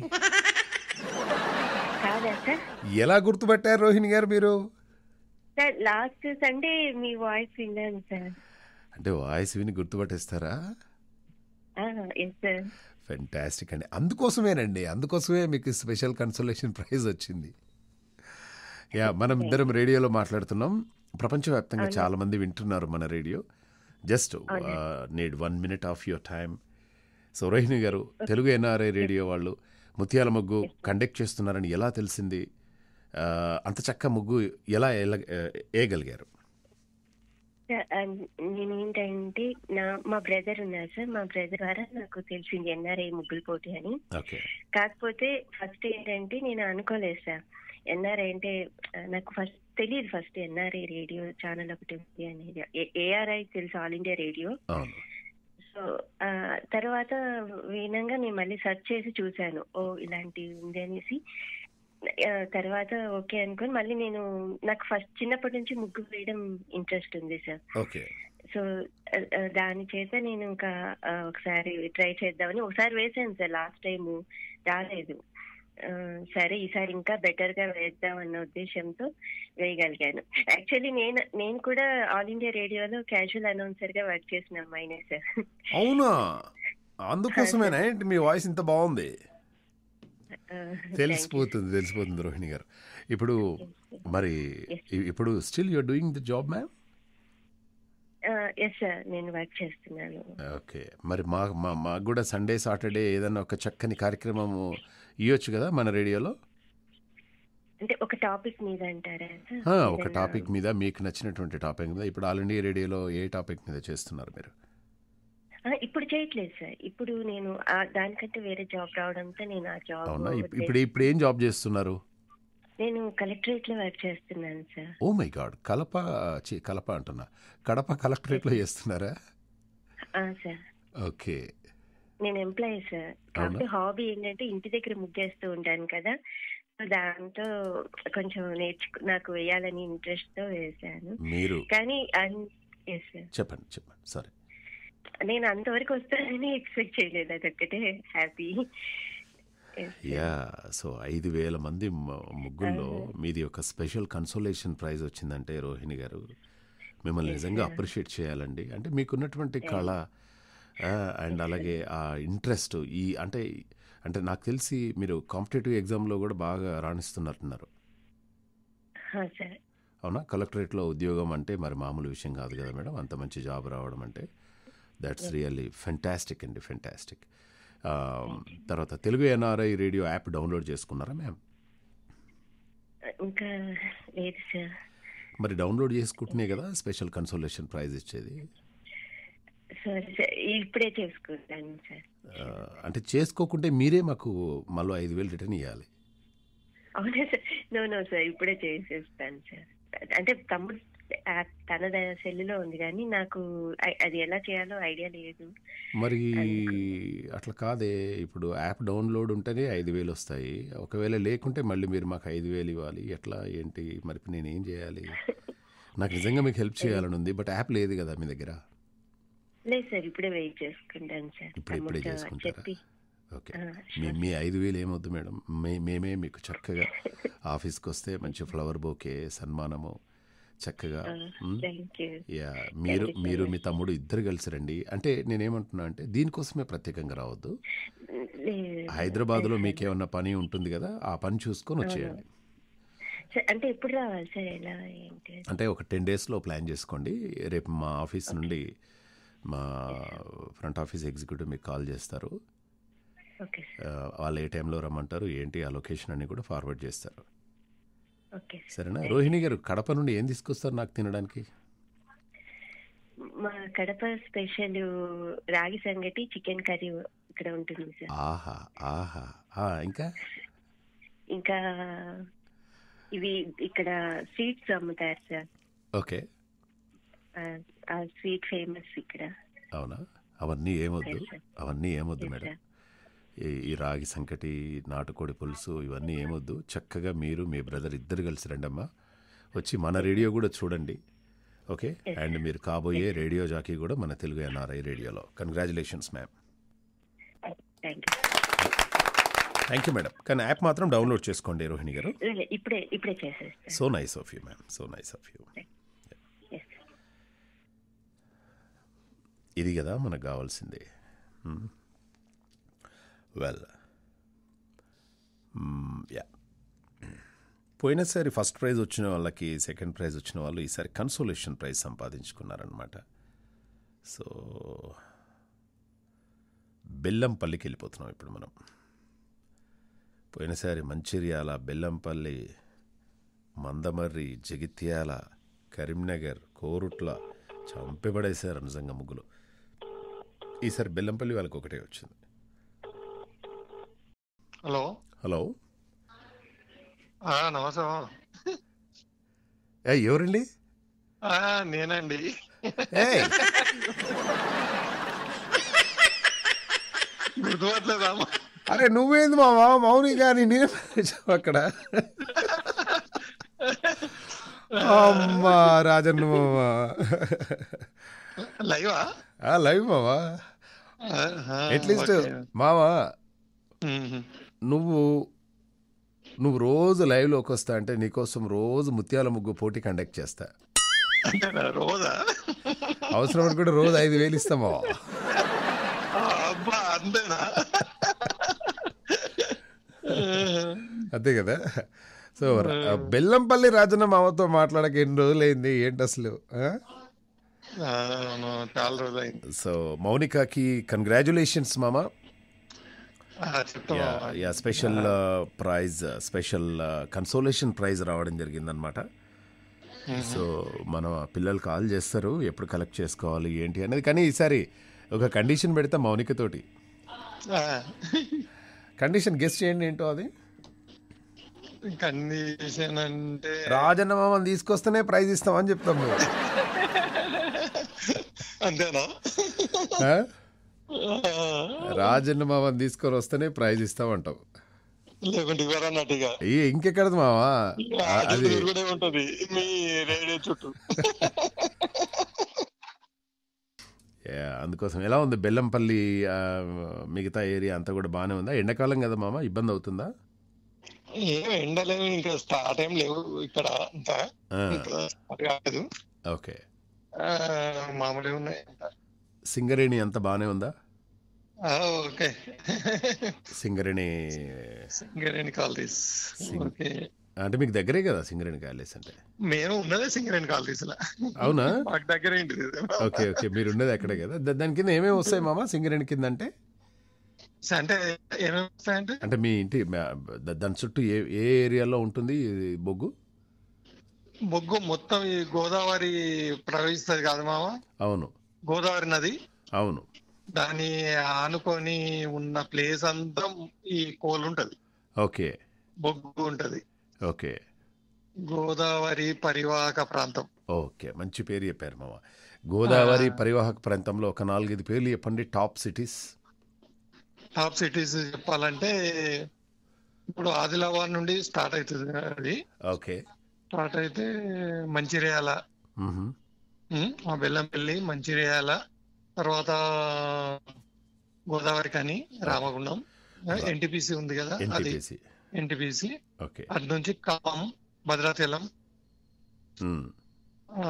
కాదా సార్ ఎలా గుర్తుపట్టారు రోహిణి గారు మీరు సార్ లాస్ట్ సండే మీ వాయిస్ విన్నాను సార్ అంటే వాయిస్ విని గుర్తుపట్టేస్తారా ఎస్ సార్ ఫెంటాస్టిక్ అండి అందుకోసమేనండి అందుకోసమే మీకు స్పెషల్ కన్సోలేషన్ ప్రైజ్ వచ్చింది యా మనం ఇద్దరం రేడియోలో మాట్లాడుతున్నాం ప్రపంచవ్యాప్తంగా అవును. చాలా మంది వింటున్నారు మన రేడియో జస్ట్ అవును. Need one minute of your time so Rohini garu Telugu NRI radio వాళ్ళు ముత్యాల ముగ్గు కండక్ట్ చేస్తున్నారని ఎలా తెలిసింది ఆ, అంత చక్క ముగ్గు ఎలా ఎలా- వేయగలిగారు సార్, ఆ, నేనేంటంటే నా మా బ్రదర్ ఉన్నారు సార్ మా బ్రదర్ ద్వారా నాకు తెలిసింది ఎన్ఆర్ఐ ముగ్గుల పోటీ అని ఓకే కాకపోతే ఫస్ట్ ఏంటంటే నేను అనుకోలేదు సార్ ఎన్ఆర్ఐ అంటే ఆ, నాకు ఫస్ట్ తెలియదు ఫస్ట్ ఎన్ఆర్ఐ రేడియో ఛానల్ ఒకటి ఉంది అనేది ఏఆర్ఐ తెలుసు ఆల్ ఇండియా రేడియో అవును సో ఆ, తర్వాత వినంగా నేను మళ్ళీ సెర్చ్ చేసి చూశాను ఓ ఇలాంటివి ఉంది అనేసి ఆ, తర్వాత ఓకే అనుకొని మళ్ళీ నేను నాకు ఫస్ట్ చిన్నప్పటి నుంచి ముగ్గు వేయడం ఇంట్రెస్ట్ ఉంది సార్ ఓకే సో ఆ, ఆ, దాని చేత నేను ఇంకా ఆ, ఒకసారి ట్రై చేద్దామని ఒకసారి వేసాను సార్ లాస్ట్ టైం రాలేదు ఆ, సరే ఈసారి ఇంకా బెటర్ గా వేద్దాం అన్న ఉద్దేశంతో వేయగలిగాను యాక్చువల్లీ నేను నేను కూడా ఆల్ ఇండియా రేడియోలో క్యాజువల్ అనౌన్సర్ గా వర్క్ చేసిన అమ్మాయినే సార్ అవునా అందుకోసమేనా ఏంటి మీ వాయిస్ ఇంత బాగుంది ఆ, తెలిసిపోతుంది తెలిసిపోతుంది రోహిణి గారు ఇప్పుడు మరి ఇ- ఇప్పుడు still you're doing the job ma'am yes sir నేను వర్క్ చేస్తున్నాను ఓకే మరి మా మా మాకు కూడా సండే సాటర్డే ఏదైనా ఒక చక్కని కార్యక్రమం ఇవ్వచ్చు కదా మన రేడియోలో అంటే ఒక టాపిక్ మీద అంటారా సార్ ఆ, ఒక ఏదైనా- టాపిక్ మీద మీకు నచ్చినటువంటి టాపిక్ మీద ఇప్పుడు ఆల్ ఇండియా రేడియోలో ఏ టాపిక్ మీద చేస్తున్నారు మీరు ఆ, ఇప్పుడు చేయట్లేదు సార్ ఇప్పుడు నేను ఆ దానికంటే వేరే జాబ్ రావడంతో నేను ఆ జాబ్ అవునా ఇప్- ఇప్పుడు ఇప్పుడు ఏం జాబ్ చేస్తున్నారు నేను కలెక్టరేట్ లో వర్క్ చేస్తున్నాను సార్ ఓ మై గాడ్ కలప చి కలప అంటున్నా కడప కలెక్టరేట్లో చేస్తున్నారా ఆ, సార్ ఓకే నేను ఎంప్లాయీ సార్ కాకపోతే హాబీ ఏంటంటే ఇంటి దగ్గర ముగ్గేస్తూ ఉంటాను కదా సో దాంతో కొంచెం నేర్చుకు నాకు వేయాలని ఇంట్రెస్ట్ తో వేసాను మీరు కానీ ఎస్ సార్ చెప్పండి చెప్పండి సరే నేను అంతవరకు వస్తానని ఎక్స్పెక్ట్ చేయలేదు అదొక్కటే హ్యాపీ యా సో ఐదు వేల మంది మ- ముగ్గుల్లో మీది ఒక స్పెషల్ కన్సోలేషన్ ప్రైజ్ వచ్చిందంటే రోహిణి గారు మిమ్మల్ని నిజంగా అప్రిషియేట్ చేయాలండి అంటే మీకున్నటువంటి కళ అండ్ అలాగే ఆ ఇంట్రెస్ట్ ఈ అంటే అంటే నాకు తెలిసి మీరు కాంపిటేటివ్ ఎగ్జామ్లో కూడా బాగా రాణిస్తున్నట్టున్నారు సార్ అవునా కలెక్టరేట్లో ఉద్యోగం అంటే మరి మామూలు విషయం కాదు కదా మేడం అంత మంచి జాబ్ రావడం అంటే దట్స్ రియల్లీ ఫెంటాస్టిక్ అండి ఫెంటాస్టిక్ తర్వాత Telugu NRI radio app download చేసుకున్నారా మ్యామ్ ఇంకా లేదు సార్ మరి డౌన్లోడ్ చేసుకుంటున్నాయి కదా స్పెషల్ కన్సోలేషన్ ప్రైజ్ ఇచ్చేది సారీ సార్ ఇప్పుడే చేసుకుంటాను సార్ ఆ, అంటే చేసుకోకుంటే మీరే మాకు మళ్ళీ ఐదు వేలు రిటర్న్ ఇవ్వాలి అవునా సార్ నో నో సార్ ఇప్పుడే చేసేస్తాను సార్ అంటే తమ్ముడు యాప్ తన ద- సెల్లులో ఉంది కానీ నాకు ఐ- అది ఎలా చేయాలో ఐడియా లేదు మరి అట్లా కాదే ఇప్పుడు యాప్ డౌన్లోడ్ ఉంటేనే ఐదు వేలు వస్తాయి ఒకవేళ లేకుంటే మళ్ళీ మీరు మాకు ఐదు వేలు ఇవ్వాలి ఎట్లా ఏంటి మరి ఇప్పుడు నేను ఏం చేయాలి నాకు నిజంగా మీకు హెల్ప్ చేయాలని ఉంది బట్ యాప్ లేదు కదా మీ దగ్గర లేదు సార్ ఇప్పుడే వెయిట్ చేసుకుంటాను సార్ ఇప్పుడు ఇప్పుడే తమ్ముడితో చేసుకుంటారా చెప్పి ఓకే ఆ, మీ మీ ఐదు వేలు ఏమొద్దు మేడం మే మేమే మీకు చక్కగా ఆఫీస్కి వస్తే మంచి ఫ్లవర్ బోకే సన్మానము చక్కగా మ్, థ్యాంక్ యూ యా మీరు Thank you so మీరు much. మీ తమ్ముడు ఇద్దరు కలిసి రండి అంటే నేనేమంటున్నా అంటే దీనికోసమే ప్రత్యేకంగా రావద్దు లేదు హైదరాబాద్లో మీకేమన్నా పని ఉంటుంది కదా ఆ పని చూసుకొని వచ్చేయండి సార్ అంటే ఎప్పుడు రావాలి సార్ ఎలా ఏంటి అంటే ఒక టెన్ డేస్లో ప్లాన్ చేసుకోండి రేపు మా ఆఫీస్ నుండి మా ఫ్రంట్ ఆఫీస్ ఎగ్జిక్యూటివ్ మీకు కాల్ చేస్తారు ఓకే సార్ ఆ, వాళ్ళు ఏ టైంలో రమ్మంటారు ఏంటి ఆ లొకేషన్ అన్ని కూడా ఫార్వర్డ్ చేస్తారు ఓకే సార్ సరేనా రోహిణి గారు కడప నుండి ఏం తీసుకొస్తారు నాకు తినడానికి మా కడప స్పెషల్ రాగి సంగటి చికెన్ కర్రీ ఇక్కడ ఉంటుంది సార్ ఆహా ఆహా ఆ, ఇంకా ఇంకా ఇవి ఇక్కడ స్వీట్స్ అమ్ముతారు సార్ ఓకే ఆ, ఆ స్వీట్ ఫేమస్ ఇక్కడ అవునా అవన్నీ ఏమొద్దు Yes, sir. అవన్నీ ఏమొద్దు Yes, మేడం sir. ఈ ఈ రాగి సంకటి నాటుకోడి పులుసు ఇవన్నీ ఏమొద్దు చక్కగా మీరు మీ బ్రదర్ ఇద్దరు కలిసి రండమ్మా వచ్చి మన రేడియో కూడా చూడండి ఓకే Yes, అండ్ మీరు కాబోయే రేడియో జాకీ కూడా మన తెలుగు ఎన్ఆర్ఐ రేడియోలో congratulations ma'am thank you thank you madam కానీ యాప్ మాత్రం డౌన్లోడ్ చేసుకోండి రోహిణి గారు ఇప్పుడే ఇప్పుడే చేసేస్తాను so nice of you ma'am so nice of you yes ఇది కదా మనకు కావాల్సింది వెల్ యా పోయినసారి ఫస్ట్ ప్రైజ్ వచ్చిన వాళ్ళకి సెకండ్ ప్రైజ్ వచ్చిన వాళ్ళు ఈసారి కన్సోలేషన్ ప్రైజ్ సంపాదించుకున్నారనమాట సో బెల్లంపల్లికి వెళ్ళిపోతున్నాం ఇప్పుడు మనం పోయినసారి మంచిర్యాల బెల్లంపల్లి మందమర్రి జగిత్యాల కరీంనగర్ కోరుట్ల చంపబడేశారు నిజంగా ముగ్గులు ఈసారి బెల్లంపల్లి వాళ్ళకి ఒకటే వచ్చింది హలో హలో ఆ, నమస్తే మామ. ఏ ఎవరండి ఆ, నేనండి ఏయ్ గుర్తుపట్టలేదా అమ్మ? అరే నువ్వేంది మావా మౌని కానీ నేను అక్కడ అమ్మా రాజన్న మావా లైవా ఆ, లైవ్ మావా ఆహా, అట్లీస్ట్ ఓకే. మావా మ్మ్. నువ్వు నువ్వు రోజు లైవ్లోకి వస్తా అంటే నీకోసం రోజు ముత్యాల ముగ్గు పోటీ కండక్ట్ చేస్తా అంతేనా రోజా అవసరం అనుకుంటే రోజు ఐదు వేలు ఇస్తామా ఆ, అబ్బా అంతేనా అంతే కదా సో ర- బెల్లంపల్లి రాజన్న మామతో మాట్లాడక ఎన్ని రోజులైంది ఏంటి అసలు ఆ? ఆ, అవును, చాలా రోజులు అయింది సో మౌనికాకి కంగ్రాచులేషన్స్ మామ ఆ, చెప్తా యా మామ. Yeah special prize special consolation prize రావడం జరిగిందనమాట సో మనం ఆ పిల్లలు కాల్ చేస్తారు ఎప్పుడు కలెక్ట్ చేసుకోవాలి ఏంటి అనేది కానీ ఈసారి ఒక కండిషన్ పెడతా మౌనికతోటి ఆ, కండిషన్ గెస్ట్ చేయండి ఏంటో అది కండిషన్ అంటే రాజన్న మామని తీసుకొస్తేనే ప్రైజ్ ఇస్తామని చెప్తాం మేము అంతేనా ఆ? ఆ, రాజన్న మామని తీసుకొని వస్తేనే ప్రైజ్ ఇస్తామంటాం లేకుంటే ఇవ్వరన్నట్టుగా ఈ ఇంకెక్కడది మావా ఆ, అది కూడా ఉంటది మీ రేడియో చుట్టూ యా, అందుకోసం ఎలా ఉంది బెల్లంపల్లి ఆ, మిగతా ఏరియా అంతా కూడా బాగానే ఉందా ఎండాకాలం కదా మామ ఇబ్బంది అవుతుందా ఏం ఎండలేవు ఇంకా స్టార్ట్ ఏం లేవు ఇక్కడ అంతా ఆ, ఇంకా స్టార్ట్ కాలేదు ఓకే ఆ, మామూలుగా ఉన్నాయి సింగరేణి అంత బాగానే ఉందా ఆ, ఓకే సింగరేణి సింగరేణి కాలనీస్ సింగ్- ఓకే అంటే మీకు దగ్గరే కదా సింగరేణి కాలేజ్ అంటే మేము ఉన్నదే సింగరేణి కాలనీస్ లా అవునా మాకు దగ్గర ఏంటి ఓకే ఓకే మీరు ఉండేది అక్కడే కదా దా- దాని కింద ఏమేమి వస్తాయి మామ సింగరేణి కింద అంటే అంటే ఏమేమి వస్తాయంటే అంటే మీ ఇంటి మా- దా- దాని చుట్టూ ఏ ఏ ఏరియాలో ఉంటుంది ఈ బొగ్గు బొగ్గు మొత్తం ఈ గోదావరి ప్రవహిస్తుంది కాదు మామ అవును గోదావరి నది అవును దాన్ని ఆనుకొని ఉన్న ప్లేస్ అంతా ఈ కోల్ ఉంటది ఓకే బొగ్గు ఉంటది ఓకే గోదావరి పరివాహక ప్రాంతం ఓకే మంచి పేరు చెప్పారు మామ గోదావరి పరివాహక ప్రాంతంలో ఒక నాలుగైదు పేర్లు చెప్పండి టాప్ సిటీస్ టాప్ సిటీస్ చెప్పాలంటే ఇప్పుడు ఆదిలాబాద్ నుండి స్టార్ట్ అవుతుంది అది ఓకే స్టార్ట్ అయితే మంచిర్యాల మ్హూ. ఉమ్, ఆ బెల్లంపల్లి మంచిర్యాల తర్వాత గోదావరి కని రామగుండం ఎన్టీపీసీ ఉంది కదా అది ఎన్టీపీసీ ఎన్టీపీసీ ఓకే అటు నుంచి ఖమ్మం భద్రాచలం మ్. ఆ,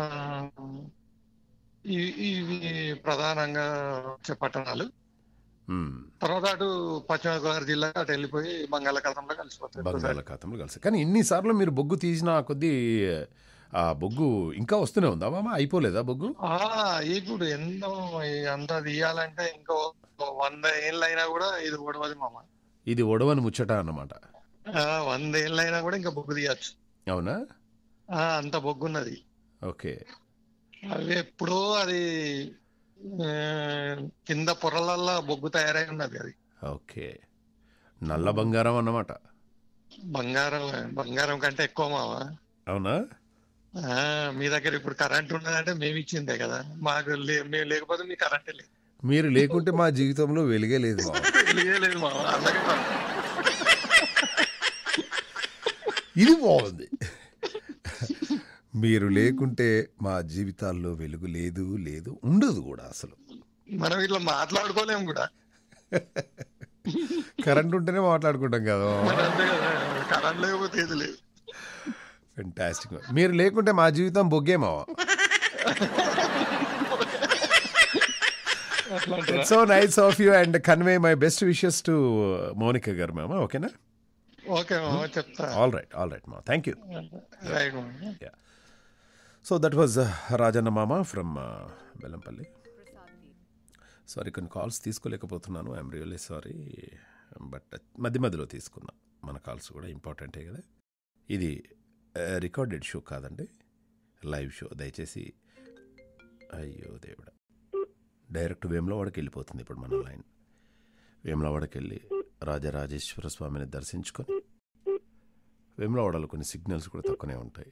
ఇవి ఇవి ప్రధానంగా వచ్చే పట్టణాలు మ్. తర్వాత అటు పశ్చిమ గోదావరి జిల్లా అటు వెళ్ళిపోయి బంగాళాఖాతంలో కలిసిపోతాయి బంగాళాఖాతంలో కలిసి కానీ ఇన్నిసార్లు మీరు బొగ్గు తీసిన కొద్దీ ఆ బొగ్గు ఇంకా వస్తూనే ఉందా మామ అయిపోలేదా బొగ్గు ఆ ఇప్పుడు ఎన్నో ఈ అంతా తీయాలంటే ఇంకో వంద ఏళ్ళు అయినా కూడా ఇది ఓడవది మామ ఇది ఒడవని ముచ్చట అన్నమాట ఆ, వంద ఏళ్ళు అయినా కూడా ఇంకా బొగ్గు తీయచ్చు అవునా ఆ, అంత బొగ్గు ఉన్నది ఓకే అవి ఎప్పుడో అది ఆ, కింద పొరలల్లో బొగ్గు తయారై ఉన్నది అది ఓకే నల్ల బంగారం అన్నమాట బంగారం బంగారం కంటే ఎక్కువ మావా అవునా ఆ, మీ దగ్గర ఇప్పుడు కరెంట్ ఉన్నదంటే మేము ఇచ్చిందే కదా మాకు లే- మేము లేకపోతే మీ కరెంటే లేదు మీరు లేకుంటే మా జీవితంలో వెలిగే లేదు మామ వెలుగే లేదు మా అలాగే మా- ఇది బాగుంది మీరు లేకుంటే మా జీవితాల్లో వెలుగు లేదు లేదు ఉండదు కూడా అసలు మనం ఇట్లా మాట్లాడుకోలేము కూడా కరెంట్ ఉంటేనే మాట్లాడుకుంటాం కదా మరి అంతే కదా కరెంట్ లేకపోతే ఏది లేదు ఫెంటాస్టిక్ మీరు లేకుంటే మా జీవితం బొగ్గే మావా అట్లా అంటారా? So nice of you and convey my best wishes to Monika garu మామ ఓకేనా ఓకే మామ చెప్తా ఆల్ రైట్ ఆల్ రైట్ మా థ్యాంక్ యూ రైట్ మామ సో దట్ వాజ్ రాజన్న మామ ఫ్రమ్ బెల్లంపల్లి సారీ కొన్ని కాల్స్ తీసుకోలేకపోతున్నాను ఐఎమ్ రియల్లీ సారీ బట్ మధ్య మధ్యలో తీసుకున్నా మన కాల్స్ కూడా ఇంపార్టెంటే కదా ఇది రికార్డెడ్ షో కాదండి లైవ్ షో దయచేసి అయ్యో దేవుడా డైరెక్ట్ వేములవాడకి వెళ్ళిపోతుంది ఇప్పుడు మన లైన్ వేములవాడకి వెళ్ళి రాజరాజేశ్వర స్వామిని దర్శించుకొని వేములవాడలో కొన్ని సిగ్నల్స్ కూడా తక్కువనే ఉంటాయి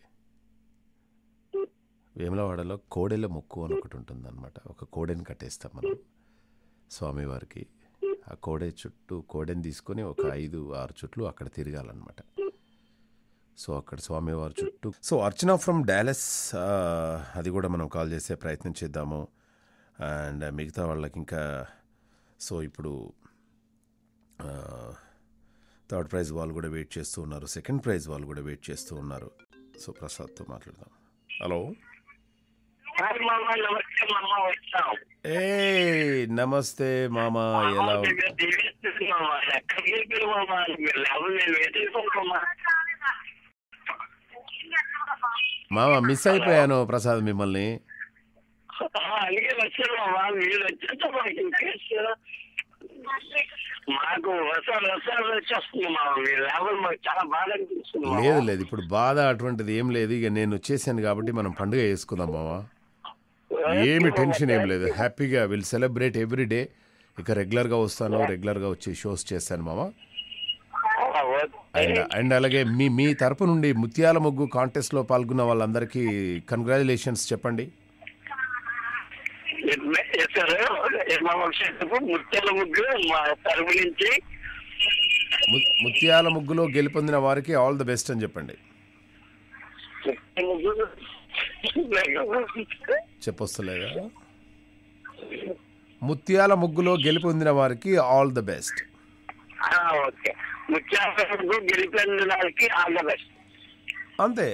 వేములవాడలో కోడెల ముక్కు అని ఒకటి ఉంటుంది అనమాట ఒక కోడెని కట్టేస్తాం మనం స్వామివారికి ఆ కోడె చుట్టూ కోడెని తీసుకొని ఒక ఐదు ఆరు చుట్లు అక్కడ తిరగాలన్నమాట సో అక్కడ స్వామివారి చుట్టూ సో అర్చన ఫ్రమ్ డాలస్ అది కూడా మనం కాల్ చేసే ప్రయత్నం చేద్దాము అండ్ మిగతా వాళ్ళకి ఇంకా సో ఇప్పుడు థర్డ్ ప్రైజ్ వాళ్ళు కూడా వెయిట్ చేస్తూ ఉన్నారు సెకండ్ ప్రైజ్ వాళ్ళు కూడా వెయిట్ చేస్తూ ఉన్నారు సో ప్రసాద్తో మాట్లాడదాం హలో హాయ్ మామ నమస్తే మామ వచ్చాం ఏ నమస్తే మామ ఎలా ఉన్నా- మామ ఎక్కడికి వెళ్ళిపోయారు మామ మీరు లేకపోతే నేను వేసేసుకుంటాం మామ మిస్ అయిపోయాను ప్రసాద్ మిమ్మల్ని అందుకే వచ్చారు మామ మీరు వచ్చేస్తే మాకు ఇంకేస్ మాకు వర్షాలు వర్షాలు వచ్చేస్తుంది మామ మీరు లేకపోతే మాకు చాలా బాధ అనిపిస్తుంది మామ. లేదు లేదు ఇప్పుడు బాధ అటువంటిది ఏం లేదు ఇక నేను వచ్చేసాను కాబట్టి మనం పండుగ చేసుకుందాం మామ ఏమి టెన్షన్ ఏం లేదు హ్యాపీగా విల్ సెలబ్రేట్ ఎవ్రీ డే ఇక రెగ్యులర్గా వస్తాను రెగ్యులర్గా వచ్చి షోస్ చేస్తాను మామ అండ్ అండ్ అలాగే మీ మీ తరపు నుండి ముత్యాల ముగ్గు కాంటెస్ట్లో పాల్గొన్న వాళ్ళందరికీ కంగ్రాచులేషన్స్ చెప్పండి సార్ మా వంశపు ముత్యాల ముగ్గు మా తరపు నుంచి ము- ముత్యాల ముగ్గులో గెలుపొందిన వారికి ఆల్ ద బెస్ట్ అని చెప్పండి ముత్యాల ముగ్గు చెప్పొస్తలేదా ముత్యాల ముగ్గులో గెలుపొందిన వారికి ఆల్ ద బెస్ట్ ఆ, ఓకే ముత్యాల ముగ్గు గెలిపిన వాళ్ళకి ఆల్ ద బెస్ట్ అంతే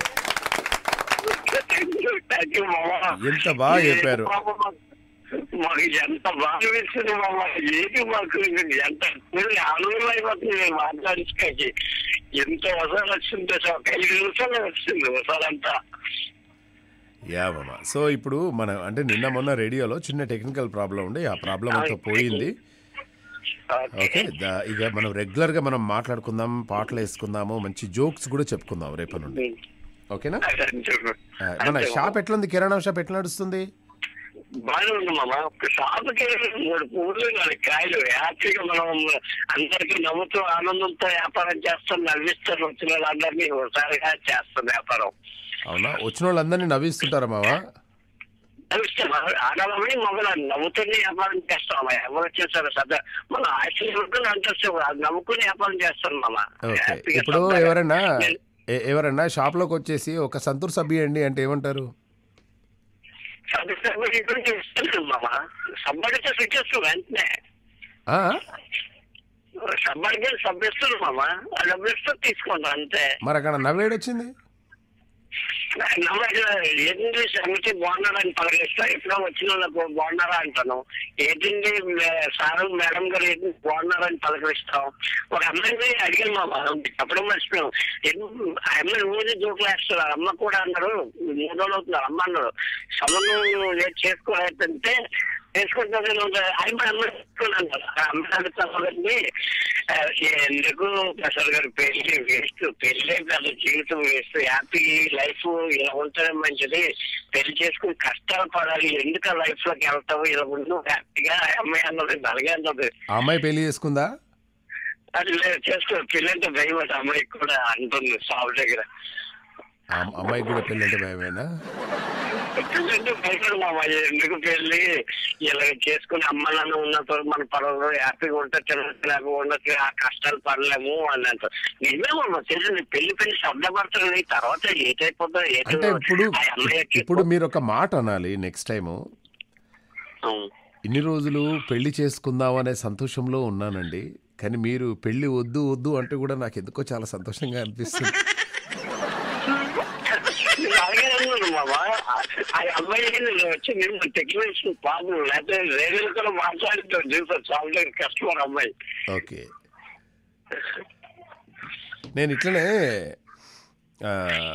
థ్యాంక్ యూ మామ ఎంత బాగా చెప్పారు. మాకు ఎంత బాగా వేస్తుంది మామ ఏది మాకు ఎంత ఆనందం అయిపోతుంది నేను మాట్లాడించుకోకి ఎంత వసలు వచ్చిందో సార్ ఒక ఐదు నిమిషాలు వచ్చింది వసలంతా యా మామ సో ఇప్పుడు మన అంటే నిన్న మొన్న రేడియోలో చిన్న టెక్నికల్ ప్రాబ్లం ఉండి ఆ ప్రాబ్లం అంతా పోయింది ఓకే దా- ఇక మనం రెగ్యులర్గా మనం మాట్లాడుకుందాం పాటలు వేసుకుందాము మంచి జోక్స్ కూడా చెప్పుకుందాం రేపటి నుండి ఓకేనా ఆ, మన షాప్ ఎట్లుంది కిరాణా షాప్ ఎట్లా నడుస్తుంది బాగానే ఉంది మామ షాప్కి మూడు పువ్వులు నాలుగు కాయలు హ్యాపీగా మనం అందరికీ నవ్వుతూ ఆనందంతో వ్యాపారం చేస్తాం నవ్విస్తారు వచ్చిన వాళ్ళందరినీ ఒకసారిగా చేస్తాం వ్యాపారం అవునా వచ్చిన వాళ్ళందరినీ నవ్విస్తుంటారా మావా నవ్విస్తాం ఆడవాళ్ళని మొగలు నవ్వుతూనే వ్యాపారం చేస్తాం మామ. ఎవరు చేస్తారు సదా మన ఆశీర్వదం అంటే నవ్వుకుని వ్యాపారం చేస్తాం మామ ఓకే హ్యాపీగా ఇప్పుడు సరదాగా. ఎవరైనా నేను- ఎ- ఎవరైనా షాప్లోకి వచ్చేసి ఒక సంతూర్ సభ్యండి అంటే ఏమంటారు సబ్సిడీ గురించి ఇస్తున్నాం మామ సబ్బడితే స్విచ్చేస్తాం వెంటనే ఆ? సబ్బడికి సబ్బిస్తున్నాం మామ ఆ డబ్బులు ఇస్తే తీసుకుంటాం అంతే మరి అక్కడ నవ్వేడొచ్చింది ఏంటి సమితి బాగున్నారా అని పలకరిస్తా ఎప్పుడో వచ్చిన వాళ్ళకు బాగున్నారా అంటాను ఏంటండి మే- సారు మేడం గారు ఏంటి బాగున్నారా అని పలకరిస్తాం ఒక అమ్మాయిని అడిగాను మా బాబు అప్పుడు మర్చిపోయాం ఏం- ఆ అమ్మాయి రోజు జోకులు వేస్తారు ఆ అమ్మ కూడా అన్నారు మూడు రోజులు అవుతున్నారు అమ్మ అన్నారు సమన్వయం చేసుకోవాలంటే చేసుకుంటాను అమ్మ అమ్మ అన్నారు ఆ అమ్మాయి అడుగుతామండి ఎందుకు ప్రసాద్ గారు పెళ్లి వేస్ట్ పెళ్లి పెద్ద జీవితం వేస్ట్ హ్యాపీ లైఫ్ ఇలా ఉంటేనే మంచిది పెళ్లి చేసుకుని కష్టాలు పడాలి ఎందుకు లైఫ్ లోకి వెళ్తావు ఇలా ఉండు హ్యాపీగా అమ్మాయి అన్నది అలాగే అన్నది ఆ అమ్మాయి పెళ్లి చేసుకుందా అది లేదు చేసుకో పెళ్లి అంటే భయం అంటే అమ్మాయికి కూడా అంటుంది సాగు దగ్గర ఆ అమ్మాయికి కూడా పెళ్ళి అంటే భయమేనా ఎందుకు భయపడు మామ ఎందుకు పెళ్లి ఇలా చేసుకుని అమ్మ నాన్న ఉన్నతో మన పర్వాలేదు హ్యాపీగా ఉంటే తినలేక ఉండొచ్చు ఆ కష్టాలు పడలేము అని అంటారు నిజమే మామ తెలియదు పెళ్లి పెళ్లి శబ్దపడుతుంది తర్వాత ఏటైపోతుందో ఏటో అంటే ఇప్పుడు ఆ అమ్మాయికి ఇప్పుడు మీరు ఒక మాట అనాలి నెక్స్ట్ టైము అవును. ఇన్ని రోజులు పెళ్లి చేసుకుందాం అనే సంతోషంలో ఉన్నానండి కానీ మీరు పెళ్లి వద్దు వద్దు అంటే కూడా నాకు ఎందుకో చాలా సంతోషంగా అనిపిస్తుంది నేను అలాగే అన్నాను మామ ఆ అమ్మాయి నేను వచ్చి నేను టెక్నీషియన్ పాపం లేకపోతే రేడియోలో కూడా మాట్లాడుతాను చూసాను చాలా కస్టమర్ అమ్మాయి ఓకే నేను ఇట్లనే ఆ,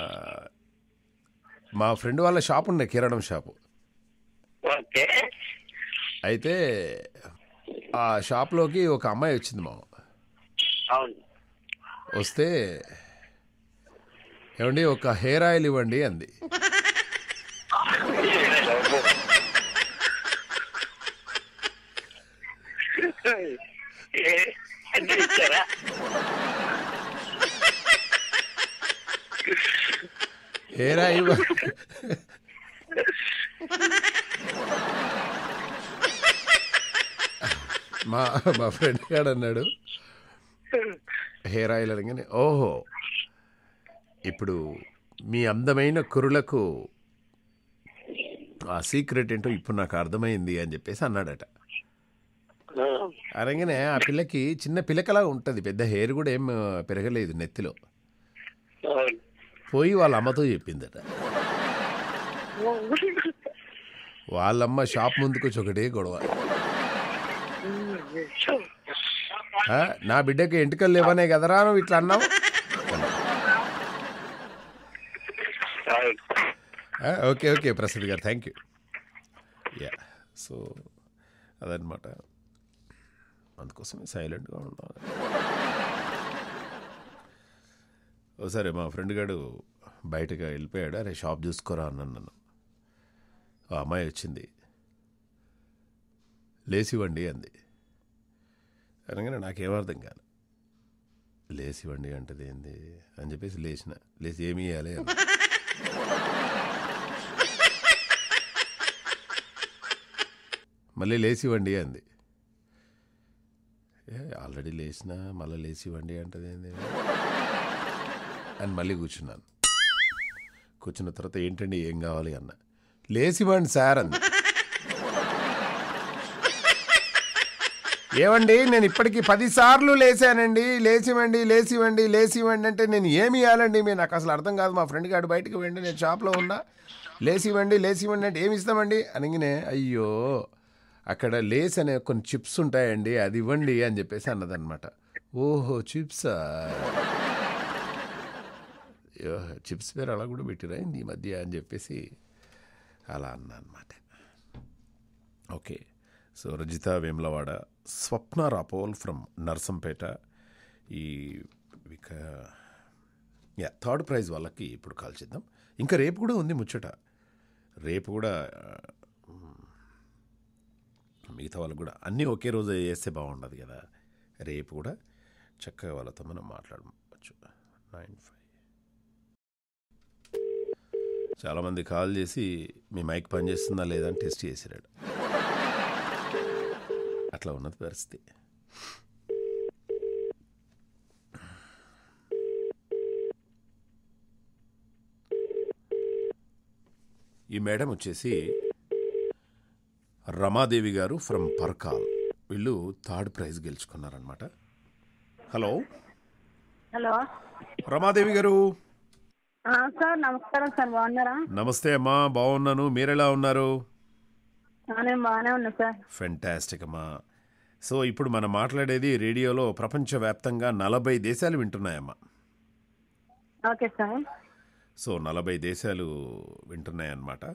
మా ఫ్రెండ్ వాళ్ళ షాప్ ఉండే కిరాణం షాపు ఓకే అయితే ఆ షాప్లోకి ఒక అమ్మాయి వచ్చింది మా అవును వస్తే ఏమండి ఒక హెయిర్ ఆయిల్ ఇవ్వండి అంది ఏ, ఎంత ఇచ్చారా హెయిర్ ఆయిల్ మా మా ఫ్రెండ్ గాడు అన్నాడు హెయిర్ ఆయిల్ అనగానే ఓహో ఇప్పుడు మీ అందమైన కురులకు ఆ సీక్రెట్ ఏంటో ఇప్పుడు నాకు అర్థమైంది అని చెప్పేసి అన్నాడట అనగానే ఆ పిల్లకి చిన్న పిల్లకలా ఉంటుంది పెద్ద హెయిర్ కూడా ఏం పెరగలేదు నెత్తిలో అవును. పోయి వాళ్ళ అమ్మతో చెప్పిందట వాళ్ళమ్మ షాప్ ముందుకు వచ్చి ఒకటే గొడవ ఆ, నా బిడ్డకి ఎంటుకలు లేవనే కదరా నువ్వు ఇట్లా అన్నావు అవును. ఆ, ఓకే ఓకే ప్రసాద్ గారు థ్యాంక్ యూ యా సో అదనమాట అందుకోసమే సైలెంట్గా ఉండాలి ఓసారి మా ఫ్రెండ్ గాడు బయటకు వెళ్ళిపోయాడు అరే షాప్ చూసుకోరా అన్నాను నన్ను ఆ అమ్మాయి వచ్చింది లేసివ్వండి అంది అనగానే నాకేం అర్థం కాదు లేసివ్వండి అంటది ఏంది అని చెప్పేసి లేచిన లేచి ఏమి ఇవ్వాలి అని మళ్ళీ లేచివ్వండి అంది ఏ ఆల్రెడీ లేచిన మళ్ళీ లేచివ్వండి అంటది ఏంది అని మళ్ళీ కూర్చున్నాను కూర్చున్న తర్వాత ఏంటండి ఏం కావాలి అన్న లేచివ్వండి సార్ అంది ఏమండి నేను ఇప్పటికి పదిసార్లు లేచానండి లేచివ్వండి లేచివ్వండి లేచివ్వండి అంటే నేను ఏమి ఇవ్వాలండి మీరు నాకు అసలు అర్థం కాదు మా ఫ్రెండ్ గారు బయటకు వెండి నేను షాప్లో ఉన్నా లేచివ్వండి లేచివ్వండి అంటే ఏమి ఇస్తామండి అనగానే అయ్యో అక్కడ లేస్ అనే కొన్ని చిప్స్ ఉంటాయండి అది ఇవ్వండి అని చెప్పేసి అన్నదన్నమాట ఓహో చిప్సా అయ్యో, చిప్స్ పేరు అలా కూడా పెట్టిరా ఏంది ఈ మధ్య అని చెప్పేసి అలా అన్నా అనమాట okay so Rajitha Vemulawada Swapna Rapol from Narsampet ఈ ఇక యా థర్డ్ ప్రైజ్ వాళ్ళకి ఇప్పుడు కాల్ చేద్దాం ఇంకా రేపు కూడా ఉంది ముచ్చట రేపు కూడా మ్, మిగతా వాళ్ళకు కూడా అన్నీ ఒకే రోజు చేస్తే బాగుండదు కదా రేపు కూడా చక్కగా వాళ్ళతో మనం మాట్లాడవచ్చు నైన్ ఫైవ్ చాలామంది కాల్ చేసి మీ మైక్ పనిచేస్తుందా లేదా అని టెస్ట్ చేసిరాడు అట్లా ఉన్నది పరిస్థితి ఈ మేడం వచ్చేసి రమాదేవి గారు ఫ్రమ్ పర్కాల్ వీళ్ళు థర్డ్ ప్రైజ్ గెలుచుకున్నారనమాట హలో హలో రమాదేవి గారు ఆ, సార్ నమస్కారం సార్ బాగున్నారా నమస్తే అమ్మా బాగున్నాను మీరెలా ఉన్నారు ఆ, నేను బాగానే ఉన్నా సార్ ఫెంటాస్టిక్ అమ్మా సో ఇప్పుడు మనం మాట్లాడేది రేడియోలో ప్రపంచవ్యాప్తంగా నలభై దేశాలు వింటున్నాయమ్మా ఓకే సార్ సో నలభై దేశాలు వింటున్నాయన్నమాట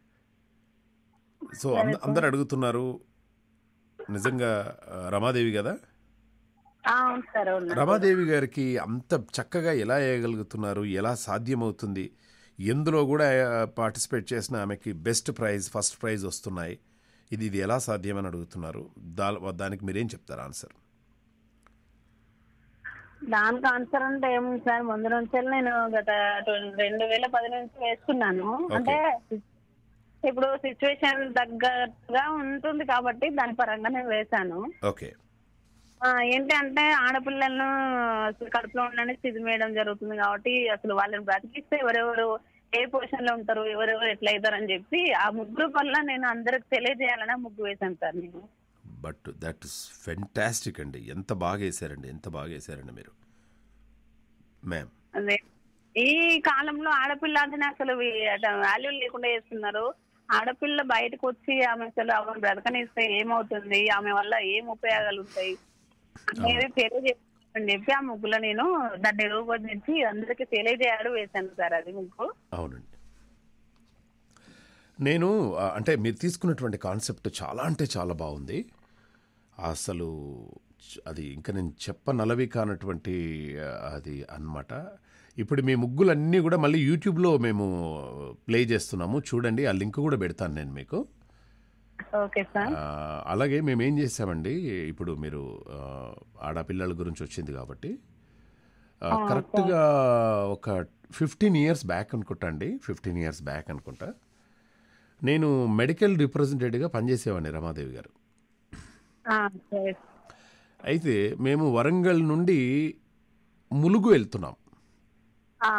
సో అంద- అందరు అడుగుతున్నారు నిజంగా ఆ, రమాదేవి కదా ఆ, అవును సార్ అవును రమాదేవి గారికి అంత చక్కగా ఎలా వేయగలుగుతున్నారు ఎలా సాధ్యమవుతుంది ఎందులో కూడా పార్టిసిపేట్ చేసిన ఆమెకి బెస్ట్ ప్రైజ్ ఫస్ట్ ప్రైజ్ వస్తున్నాయి ఇది ఇది ఎలా సాధ్యమని అడుగుతున్నారు దా దానికి మీరేం చెప్తారు ఆన్సర్ దానికి ఆన్సర్ అంటే ఏముంది సార్ ముందు నుంచి నేను గత ట్వ- రెండు వేల పది నుంచి వేసుకున్నాను అంటే ఇప్పుడు సిచ్యువేషన్ తగ్గట్టుగా ఉంటుంది కాబట్టి దాని పరంగా నేను వేశాను ఓకే ఆ, ఏంటి అంటే ఆడపిల్లలను అసలు కడుపులో ఉండని స్థితి వేయడం జరుగుతుంది కాబట్టి అసలు వాళ్ళని బ్రతికిస్తే ఎవరెవరు ఏ పొజిషన్ లో ఉంటారు ఎవరెవరు ఎట్లా అవుతారని చెప్పి ఆ ముగ్గురు వల్ల నేను అందరికి తెలియజేయాలని ఆ ముగ్గు వేశాను సార్ నేను బట్ దట్ ఇస్ ఫెంటాస్టిక్ అండి ఎంత బాగా వేసారండి ఎంత బాగా వేసారండి మీరు మ్యామ్ అదే ఈ కాలంలో ఆడపిల్ల అంటేనే అసలు వాల్యూ లేకుండా చేస్తున్నారు ఆడపిల్ల బయటకు వచ్చి ఆమె అసలు ఆమె బ్రతకనిస్తే ఏమవుతుంది ఆమె వల్ల ఏం ఉపయోగాలు ఉంటాయి అనేది తెలియజేస్తానని చెప్పి ఆ ముగ్గులో నేను దాన్ని రూపొందించి అందరికి తెలియజేయాలి వేశాను సార్ అది ముగ్గు అవునండి నేను ఆ, అంటే మీరు తీసుకున్నటువంటి కాన్సెప్ట్ చాలా అంటే చాలా బాగుంది అసలు చ- అది ఇంకా నేను చెప్పనలవి కానటువంటి ఆ, అది అన్నమాట ఇప్పుడు మీ ముగ్గులన్నీ కూడా మళ్ళీ యూట్యూబ్లో మేము ప్లే చేస్తున్నాము చూడండి ఆ లింక్ కూడా పెడతాను నేను మీకు ఓకే సార్ ఆ, అలాగే మేము ఏం చేసామండి ఇప్పుడు మీరు ఆ, ఆడపిల్లల గురించి వచ్చింది కాబట్టి ఆ, కరెక్ట్గా ఒక ఫిఫ్టీన్ ఇయర్స్ బ్యాక్ అనుకుంటా అండి ఫిఫ్టీన్ ఇయర్స్ బ్యాక్ అనుకుంటా నేను మెడికల్ రిప్రజెంటేటివ్గా పనిచేసేవాడిని రమాదేవి గారు ఆ, సరే. అయితే మేము వరంగల్ నుండి ములుగు వెళ్తున్నాం ఆ,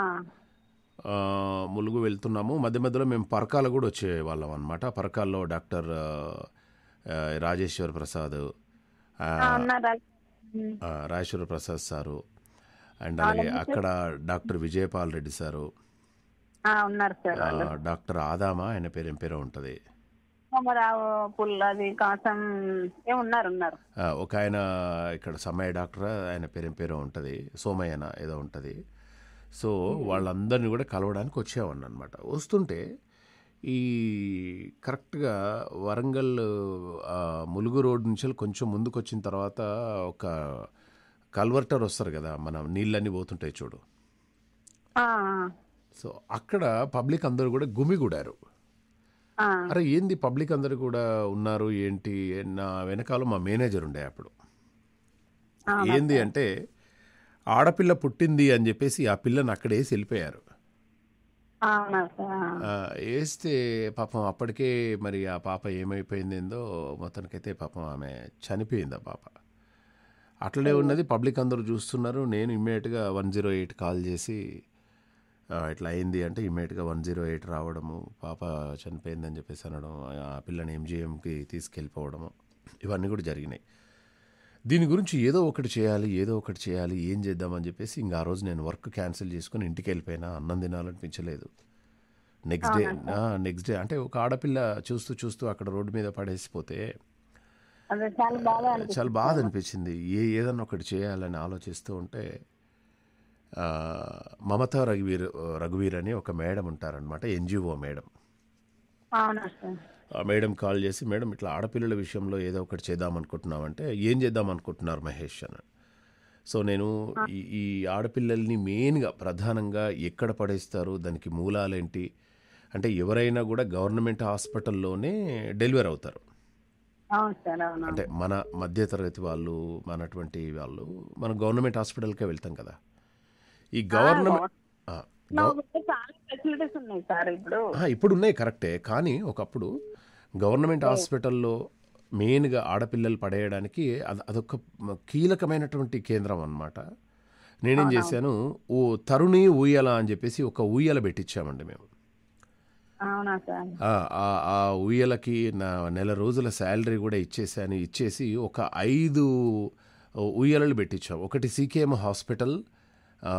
ఆ, ములుగు వెళ్తున్నాము మధ్య మధ్యలో మేము పరకాల కూడా వచ్చే వాళ్ళం అనమాట పరకాల్లో డాక్టర్ ఆ, ఆ, రాజేశ్వర్ ప్రసాద్ ఆ, ఆ, ఉన్నారా ఉమ్, ఆ, రాజేశ్వర ప్రసాద్ సారు అండ్ అలాగే అక్కడ డాక్టర్ విజయపాల్ రెడ్డి సారు ఆ, ఉన్నారు సార్ ఆ, డాక్టర్ ఆదామా ఆయన పేరు ఏం పేరో ఉంటుంది సోమరావు పుల్ల అది కాసం ఏ ఉన్నారు ఉన్నారు ఆ, ఒక ఆయన ఇక్కడ సమయ డాక్టర్ ఆయన పేరు ఏం పేరో ఉంటుంది సోమయ్యన ఏదో ఉంటుంది సో వాళ్ళందరినీ కూడా కలవడానికి వచ్చేవాడిని అనమాట వస్తుంటే ఈ కరెక్ట్గా వరంగల్ ఆ, ములుగు రోడ్ నుంచి కొంచెం ముందుకు వచ్చిన తర్వాత ఒక కల్వర్టర్ వస్తారు కదా మనం నీళ్ళన్నీ పోతుంటాయి చూడు ఆ, సో అక్కడ పబ్లిక్ అందరూ కూడా గుమిగూడారు ఆ, అరే ఏంది పబ్లిక్ అందరూ కూడా ఉన్నారు ఏంటి నా వెనకాల మా మేనేజర్ ఉండే అప్పుడు ఆ, ఏంది అంటే ఆడపిల్ల పుట్టింది అని చెప్పేసి ఆ పిల్లని అక్కడ వేసి వెళ్ళిపోయారు ఆ, ఉన్నారు సార్ ఆ. ఆ, వేస్తే పాపం అప్పటికే మరి ఆ పాప ఏమైపోయిందేందో మొత్తానికైతే పాపం ఆమె చనిపోయింది ఆ పాప అట్లనే ఉన్నది పబ్లిక్ అందరూ చూస్తున్నారు నేను ఇమ్మీడియట్గా వన్ జీరో ఎయిట్ కాల్ చేసి ఆ, ఇట్లా అయింది అంటే ఇమ్మీడియట్గా వన్ జీరో ఎయిట్ రావడము పాప చనిపోయిందని చెప్పేసి అనడం ఆ పిల్లని ఎంజిఎంకి తీసుకెళ్ళిపోవడము ఇవన్నీ కూడా జరిగినాయి దీని గురించి ఏదో ఒకటి చేయాలి ఏదో ఒకటి చేయాలి ఏం చేద్దామని చెప్పేసి ఇంకా ఆ రోజు నేను వర్క్ క్యాన్సిల్ చేసుకుని ఇంటికి వెళ్ళిపోయినా అన్నం తినాలనిపించలేదు నెక్స్ట్ డే నెక్స్ట్ డే అంటే ఒక ఆడపిల్ల చూస్తూ చూస్తూ అక్కడ రోడ్డు మీద పడేసిపోతే అదే చాలా బాగా అనిపిస్తుంది చాలా బాధ అనిపించింది ఏ ఏదన్నా ఒకటి చేయాలని ఆలోచిస్తూ ఉంటే ఆ, మమతా రఘువీర్ రఘువీర్ అని ఒక మేడం ఉంటారనమాట ఎన్జిఓ మేడం అవునా సార్ ఆ మేడం కాల్ చేసి మేడం ఇట్లా ఆడపిల్లల విషయంలో ఏదో ఒకటి చేద్దాం అనుకుంటున్నామంటే ఏం చేద్దాం అనుకుంటున్నారు మహేష్ అని సో నేను ఈ ఈ ఆడపిల్లల్ని మెయిన్గా ప్రధానంగా ఎక్కడ పడేస్తారు దానికి మూలాలేంటి అంటే ఎవరైనా కూడా గవర్నమెంట్ హాస్పిటల్లోనే డెలివరీ అవుతారు అవును సార్ అవును అంటే మన మధ్యతరగతి వాళ్ళు మనటువంటి వాళ్ళు మనం గవర్నమెంట్ హాస్పిటల్కే వెళ్తాం కదా ఈ గవర్నమెంట్ ఆ, నా ఊళ్ళో చాలా ఫెసిలిటీస్ ఉన్నాయి సార్ ఇప్పుడు ఆ, ఇప్పుడు ఉన్నాయి కరెక్టే కానీ ఒకప్పుడు గవర్నమెంట్ హాస్పిటల్లో మెయిన్గా ఆడపిల్లలు పడేయడానికి అది అదొక కీలకమైనటువంటి కేంద్రం అన్నమాట నేనేం చేశాను ఓ తరుణి ఊయల అని చెప్పేసి ఒక ఊయల పెట్టించామండి మేము అవునా సార్ ఆ, ఆ ఆ ఊయలకి నా నెల రోజుల శాలరీ కూడా ఇచ్చేసాను ఇచ్చేసి ఒక ఐదు ఊయలలు పెట్టించాం ఒకటి సీకేఎం హాస్పిటల్ ఆ,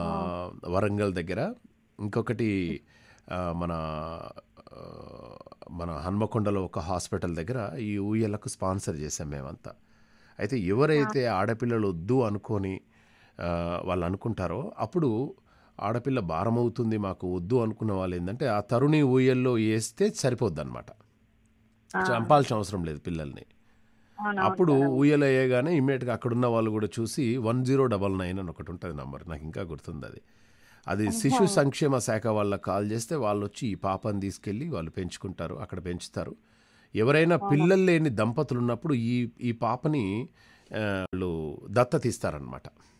వరంగల్ దగ్గర ఇంకొకటి ఆ, మన ఆ, మన హన్మకొండలో ఒక హాస్పిటల్ దగ్గర ఈ ఊయలకు స్పాన్సర్ చేసాం మేమంతా అయితే ఎవరైతే ఆడపిల్లలు వద్దు అనుకొని ఆ, వాళ్ళు అనుకుంటారో అప్పుడు ఆడపిల్ల భారం అవుతుంది మాకు వద్దు అనుకున్న వాళ్ళు ఏంటంటే ఆ తరుణి ఊయల్లో వేస్తే సరిపోద్ది అనమాట చంపాల్సిన అవసరం లేదు పిల్లల్ని అవునా అప్పుడు ఊయల వేయగానే ఇమ్మీడియట్గా అక్కడున్న వాళ్ళు కూడా చూసి వన్ జీరో డబల్ నైన్ అని ఒకటి ఉంటుంది నంబర్ నాకు ఇంకా గుర్తుంది అది అది శిశు సంక్షేమ శాఖ వాళ్ళకి కాల్ చేస్తే వాళ్ళు వచ్చి ఈ పాపని తీసుకెళ్ళి వాళ్ళు పెంచుకుంటారు అక్కడ పెంచుతారు ఎవరైనా పిల్లలు లేని దంపతులు ఉన్నప్పుడు ఈ ఈ పాపని ఆ, వాళ్ళు దత్తత ఇస్తారనమాట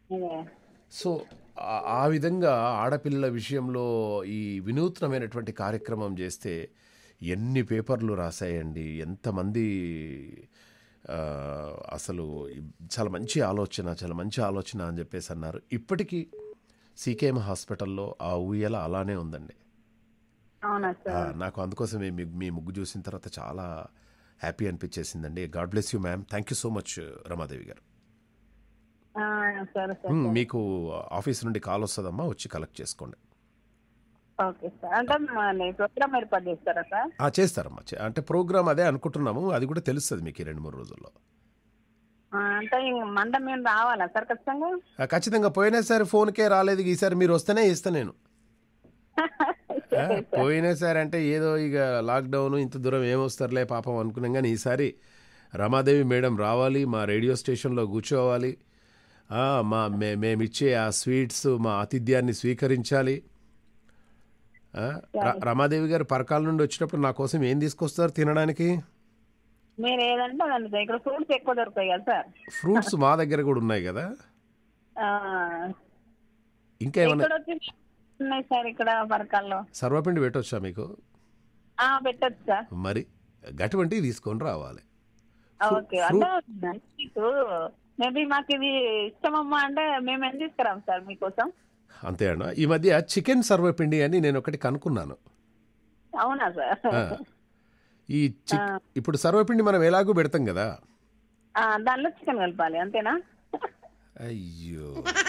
అదే సో ఆ- ఆ విధంగా ఆడపిల్లల విషయంలో ఈ వినూత్నమైనటువంటి కార్యక్రమం చేస్తే ఎన్ని పేపర్లు రాశాయండి ఎంతమంది ఆ, అసలు చాలా మంచి ఆలోచన చాలా మంచి ఆలోచన అని చెప్పేసి అన్నారు ఇప్పటికీ సీకేఎం హాస్పిటల్లో ఆ ఊయల అలానే ఉందండి అవునా ఆ, సార్ నాకు అందుకోసమే మీ మీ ముగ్గు చూసిన తర్వాత చాలా హ్యాపీ అనిపించేసిందండి God bless you ma'am thank you so much Ramadevi garu ఆ, సరే సార్ మ్, మీకు ఆఫీస్ నుండి కాల్ వస్తుందమ్మా వచ్చి కలెక్ట్ చేసుకోండి ఓకే సార్ అంటే మన ప్రోగ్రామ్ ఏర్పాటు చేస్తారా సార్ ఆ, చేస్తారమ్మా చే- అంటే ప్రోగ్రామ్ అదే అనుకుంటున్నాము అది కూడా తెలుస్తుంది మీకు ఈ రెండు మూడు రోజుల్లో ఆ, అంటే ఈ మండ మేము రావాలా సార్ ఖచ్చితంగా ఆ, ఖచ్చితంగా పోయినసారి ఫోన్కే రాలేదు ఈసారి మీరు వస్తేనే ఇస్తా నేను ఆ, పోయినసారి అంటే ఏదో ఇక లాక్డౌన్ ఇంత దూరం ఏమొస్తారులే పాపం అనుకున్నాం కానీ ఈసారి రమాదేవి మేడం రావాలి మా రేడియో స్టేషన్లో కూర్చోవాలి ఆ, మా మే మేమిచ్చే ఆ స్వీట్స్ మా ఆతిథ్యాన్ని స్వీకరించాలి ఆ, ర- రమాదేవి గారు పరకాల నుండి వచ్చినప్పుడు నా కోసం ఏం తీసుకొస్తారు తినడానికి మీరు ఏదంటే అదండి సార్ ఇక్కడ ఫ్రూట్స్ ఎక్కువ దొరుకుతాయి కదా సార్ ఫ్రూట్స్ మా దగ్గర కూడా ఉన్నాయి కదా ఆ, ఇంకా ఏమైనా ఇక్కడ వచ్చి ఉన్నాయి సార్ ఇక్కడ పరకాల్లో సర్వపిండి పెట్టొచ్చా మీకు ఆ, పెట్టొచ్చు సార్ మరి అటువంటివి తీసుకొని రావాలి ఓకే అంటే మీకు మేబీ మాకు ఇది ఇష్టమమ్మా అంటే మేము ఏం తీసుకురాం సార్ మీకోసం అంతే అన్న ఈ మధ్య చికెన్ సర్వపిండి అని నేను ఒకటి కనుక్కున్నాను అవునా సార్ ఆ, ఈ చి ఇప్పుడు సర్వపిండి మనం ఎలాగూ పెడతాం కదా ఆ, దానిలో చికెన్ కలపాలి అంతేనా అయ్యో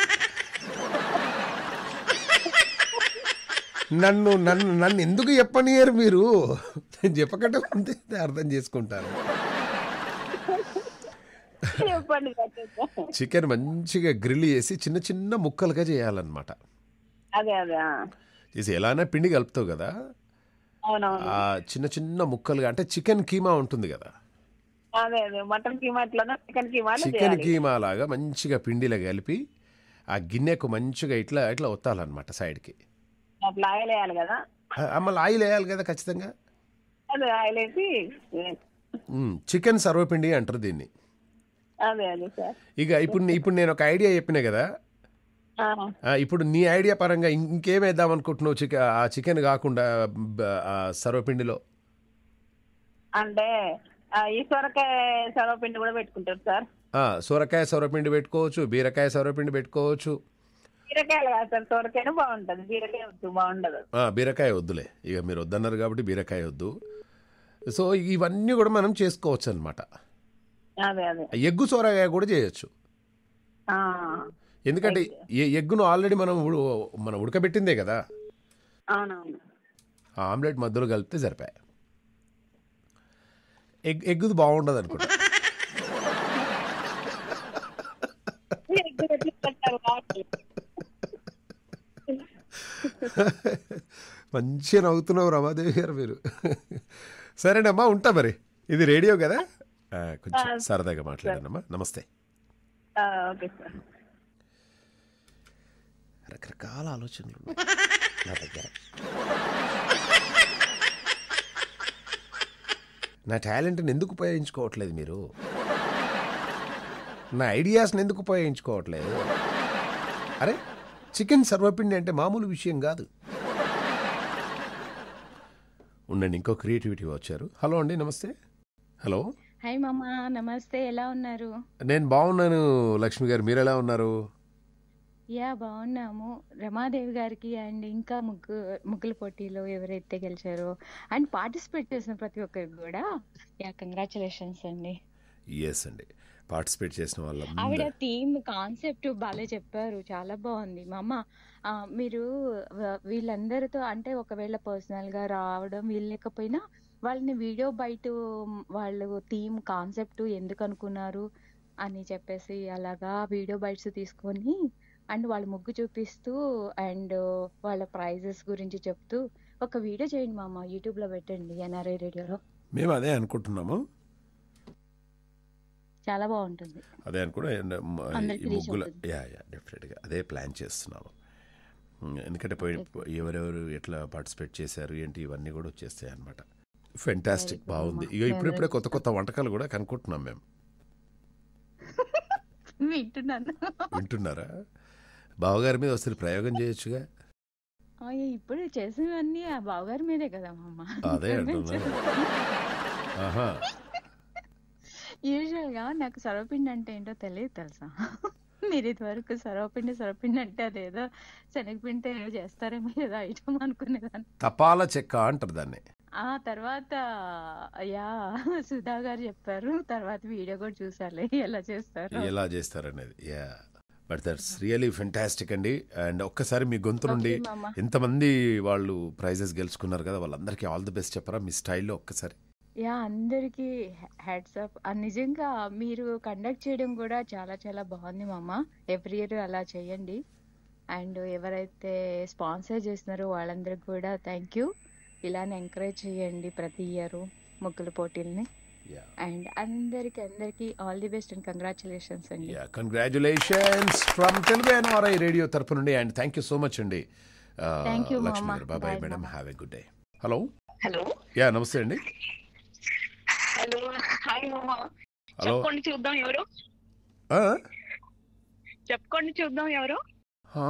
నన్ను నన్ను నన్ను ఎందుకు చెప్పనియరు మీరు నేను చెప్పకంటే ముందే అర్థం చేసుకుంటాను చెప్పండి సార్ చెప్పండి. చికెన్ మంచిగా గ్రిల్ చేసి చిన్న చిన్న ముక్కలుగా చేయాలన్నమాట అదే అదే ఆ. చేసి ఎలానే పిండి కలుపుతావు కదా అవునవును ఆ చిన్న చిన్న ముక్కలుగా అంటే చికెన్ కీమా ఉంటుంది కదా అదే అదే మటన్ కీమా ఎట్లనో చికెన్ కీమా అట్లా చికెన్ చేయాలి కీమా లాగా మంచిగా పిండిలో కలిపి ఆ గిన్నెకు మంచిగా ఇట్లా ఇట్లా ఒత్తాలన్నమాట సైడ్కి అట్లా ఆయిల్ వేయాలి కదా మళ్ళీ ఆయిల్ వేయాలి కదా ఖచ్చితంగా అదే ఆయిల్ వేసి మ్, చికెన్ సర్వపిండి అంటారు దీన్ని అదే అదే సార్ ఇక ఇప్పుడు నీ- ఇప్పుడు నేను ఒక ఐడియా చెప్పిన కదా ఆ, ఆ, ఇప్పుడు నీ ఐడియా పరంగా ఇం- ఇంకేం వేద్దాం అనుకుంటున్నావు చికెన్ ఆ చికెన్ కాకుండా బ- ఆ సర్వపిండిలో అంటే ఆ, ఈ సొరకాయ సర్వపిండి కూడా పెట్టుకుంటారు సార్ ఆ, సొరకాయ సొరపిండి పెట్టుకోవచ్చు బీరకాయ సొరపిండి పెట్టుకోవచ్చు బీరకాయలు కాదు సార్ సొరకాయనే బాగుంటది బీరకాయ వద్దు బాగుండదు ఆ, బీరకాయ వద్దులే ఇక మీరు వద్దన్నారు కాబట్టి బీరకాయ వద్దు సో ఇవన్నీ కూడా మనం చేసుకోవచ్చు అనమాట అదే అదే ఎగ్గు సొరకాయ కూడా చేయొచ్చు ఆ, ఎందుకంటే ఎ- ఎగ్గును ఆల్రెడీ మనం ఉడు- మనం ఉడకబెట్టిందే కదా అవునవును ఆ ఆమ్లెట్ మధ్యలో కలిపితే సరిపోయాయి ఎగ్ ఎగ్గుది బాగుండదు అనుకుంటా ఎగ్ ఎట్లా పెట్టారు కాబట్టి. మంచిగా నవ్వుతున్నావు రమాదేవి గారు మీరు సరేనమ్మా ఉంటా మరి ఇది రేడియో కదా ఆ, కొంచెం సరదాగా మాట్లాడానమ్మా నమస్తే ఆ, ఓకే సార్ రకరకాల ఆలోచనలు ఉన్నాయి నా దగ్గర నా టాలెంట్ని ఎందుకు ఉపయోగించుకోవట్లేదు మీరు నా ఐడియాస్ని ఎందుకు ఉపయోగించుకోవట్లేదు అరే చికెన్ సర్వపిండి అంటే మామూలు విషయం కాదు ఉండండి ఇంకో క్రియేటివిటీ వచ్చారు హలో అండి నమస్తే హలో హాయ్ మామ నమస్తే ఎలా ఉన్నారు నేను బాగున్నాను లక్ష్మి గారు మీరు ఎలా ఉన్నారు యా బాగున్నాము రమాదేవి గారికి అండ్ ఇంకా ముగ్గు ముగ్గుల పోటీలో ఎవరైతే గెలిచారో అండ్ పార్టిసిపేట్ చేసిన ప్రతి ఒక్కరికి కూడా యా కంగ్రాచులేషన్స్ అండి ఎస్ అండి పార్టిసిపేట్ చేసిన ఆవిడ వాళ్ళందరూ థీమ్ కాన్సెప్ట్ బాగా చెప్పారు చాలా బాగుంది మా అమ్మ ఆ, మీరు వ- వీళ్ళందరితో అంటే ఒకవేళ పర్సనల్ గా రావడం వీళ్ళకపోయినా వాళ్ళని వీడియో బయట వాళ్ళు థీమ్ కాన్సెప్ట్ ఎందుకు అనుకున్నారు అని చెప్పేసి అలాగా వీడియో బైట్స్ తీసుకొని అండ్ వాళ్ళ ముగ్గు చూపిస్తూ అండ్ వాళ్ళ ప్రైజెస్ గురించి చెప్తూ ఒక వీడియో చేయండి మామ యూట్యూబ్ లో పెట్టండి ఎన్ఆర్ఐ రేడియోలో మేము అదే అనుకుంటున్నాము చాలా బాగుంటుంది అదే అనుకున్నా అందరికీ ఈ reach ముగ్గుల అవుతుంది. యా యా డెఫినెట్గా అదే ప్లాన్ చేస్తున్నాము ఉమ్, ఎందుకంటే పోయి ఎవరెవరు ఎట్లా పార్టిసిపేట్ చేశారు ఏంటి ఇవన్నీ కూడా వచ్చేస్తాయి అనమాట ఫెంటాస్టిక్ బాగుంది ఇక ఇప్పుడిప్పుడే కొత్త కొత్త వంటకాలు కూడా కనుక్కుంటున్నాం మేము వింటున్నాను వింటున్నారా బావగారి మీద వస్తే ప్రయోగం చేయొచ్చుగా ఆ, ఇప్పుడు చేసినవన్నీ ఆ బావగారి మీదే కదా మా అమ్మ అదే అంటున్నా ఆహా యూజువల్ గా నాకు సర్వపిండి అంటే ఏంటో తెలియదు తెలుసా మీరు ఇదివరకు సర్వపిండి సర్వపిండి అంటే అదేదో శనగపిండితో ఏదో చేస్తారేమో ఏదో ఐటమ్ అనుకునేదాన్ని తపాల చెక్క అంటారు దాన్ని ఆ తర్వాత యా సుధా గారు చెప్పారు తర్వాత వీడియో కూడా చూసాలి ఎలా చేస్తారు ఎలా చేస్తారనేది yeah but that's really fantastic అండి అండ్ ఒక్కసారి మీ గొంతు నుండి Okay, మామ. ఎంతమంది వాళ్ళు ప్రైజెస్ గెలుచుకున్నారు కదా వాళ్ళందరికీ ఆల్ ది బెస్ట్ చెప్పరా మీ స్టైల్లో ఒక్కసారి యా అందరికి హ్యాట్స్ అప్ నిజంగా మీరు కండక్ట్ చేయడం కూడా చాలా చాలా బాగుంది మామ ఎవ్రీ ఇయర్ అలా చేయండి అండ్ ఎవరైతే స్పాన్సర్ చేస్తున్నారో వాళ్ళందరికి కూడా థ్యాంక్ యూ ఇలానే ఎంకరేజ్ చేయండి ప్రతి ఇయర్ ముగ్గుల పోటీల్ని యా అండ్ అందరికి అందరికి all the best and congratulations అండి yeah congratulations from Telugu NRI radio తరపు నుండి and thank you so much అండి Thank you, లక్ష్మి మామ. గారు బాబాయ్ Bye, మేడం మామ. Have a good day hello hello yeah నమస్తే అండి హలో హాయ్ మామ హలో చెప్పుకోండి చూద్దాం ఎవరు ఆ? చెప్పుకోండి చూద్దాం ఎవరు ఆ,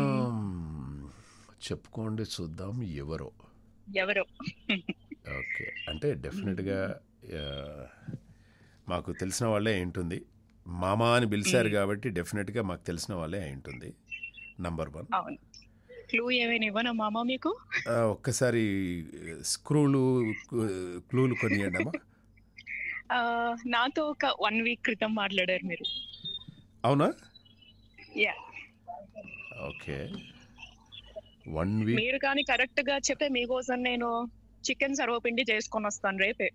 చెప్పుకోండి చూద్దాం ఎవరో ఎవరు ఓకే అంటే డెఫినెట్గా ఆ, మాకు తెలిసిన వాళ్ళే ఉంటుంది మామ అని పిలిచారు కాబట్టి డెఫినెట్గా మాకు తెలిసిన వాళ్ళే అయి ఉంటుంది నంబర్ వన్ అవును క్లూ ఏమైనా ఇవ్వనా మామ మీకు ఆ, ఒక్కసారి స్క్రూలు కు- క్లూలు కొనియండి అమ్మా ఆ, నాతో ఒక వన్ వీక్ క్రితం మాట్లాడారు మీరు అవునా యా ఓకే వన్ వీక్ మీరు కానీ కరెక్ట్ గా చెప్తే మీకోసం నేను చికెన్ సర్వపిండి చేసుకొని వస్తాను రేపే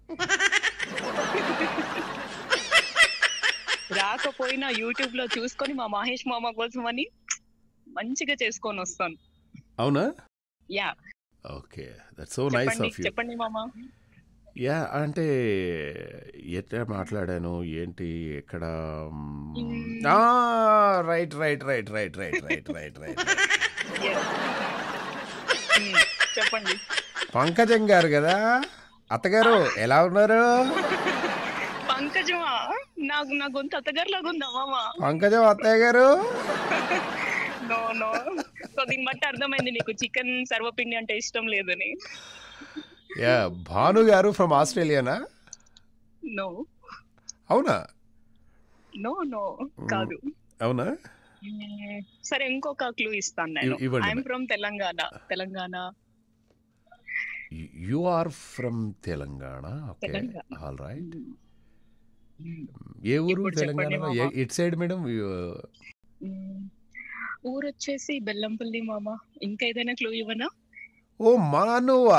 రాకపోయినా యూట్యూబ్ లో చూసుకొని మా మహేష్ మామ కోసం అని మంచిగా చేసుకొని వస్తాను అవునా yeah okay that so nice చెప్పండి ఆఫ్ యూ చెప్పండి మామ యా అంటే ఎట్లా మాట్లాడాను ఏంటి ఎక్కడ right right right right right right right right Yes. మ్మ్. చెప్పండి పంకజం గారు కదా అత్తగారు ఎలా ఉన్నారు పంకజమా నాకు నా గొంతు అత్తగారు లాగా ఉందా మామ పంకజం అత్తయ్య గారు నో నో సో దీన్ని బట్టి అర్థమైంది నీకు చికెన్ సర్వపిండి అంటే ఇష్టం లేదని యా భాను గారు ఫ్రమ్ ఆస్ట్రేలియానా నో అవునా నో నో కాదు అవునా మ్మ్. సరే ఇంకొక క్లూ ఇస్తాను నేను ఇవ్- ఇవ్వండి ఐఎమ్ మరి. From Telangana Telangana you are from Telangana okay Telangana. All right మ్మ్. ఏ ఊరు ఇప్పుడు చెప్పండి తెలంగాణలో మామ. ఏ- ఇటు సైడ్ మేడం మ్మ్. ఊరు వచ్చేసి బెల్లంపల్లి మామ ఇంకా ఏదైనా క్లూ ఇవ్వనా ఓ మానువా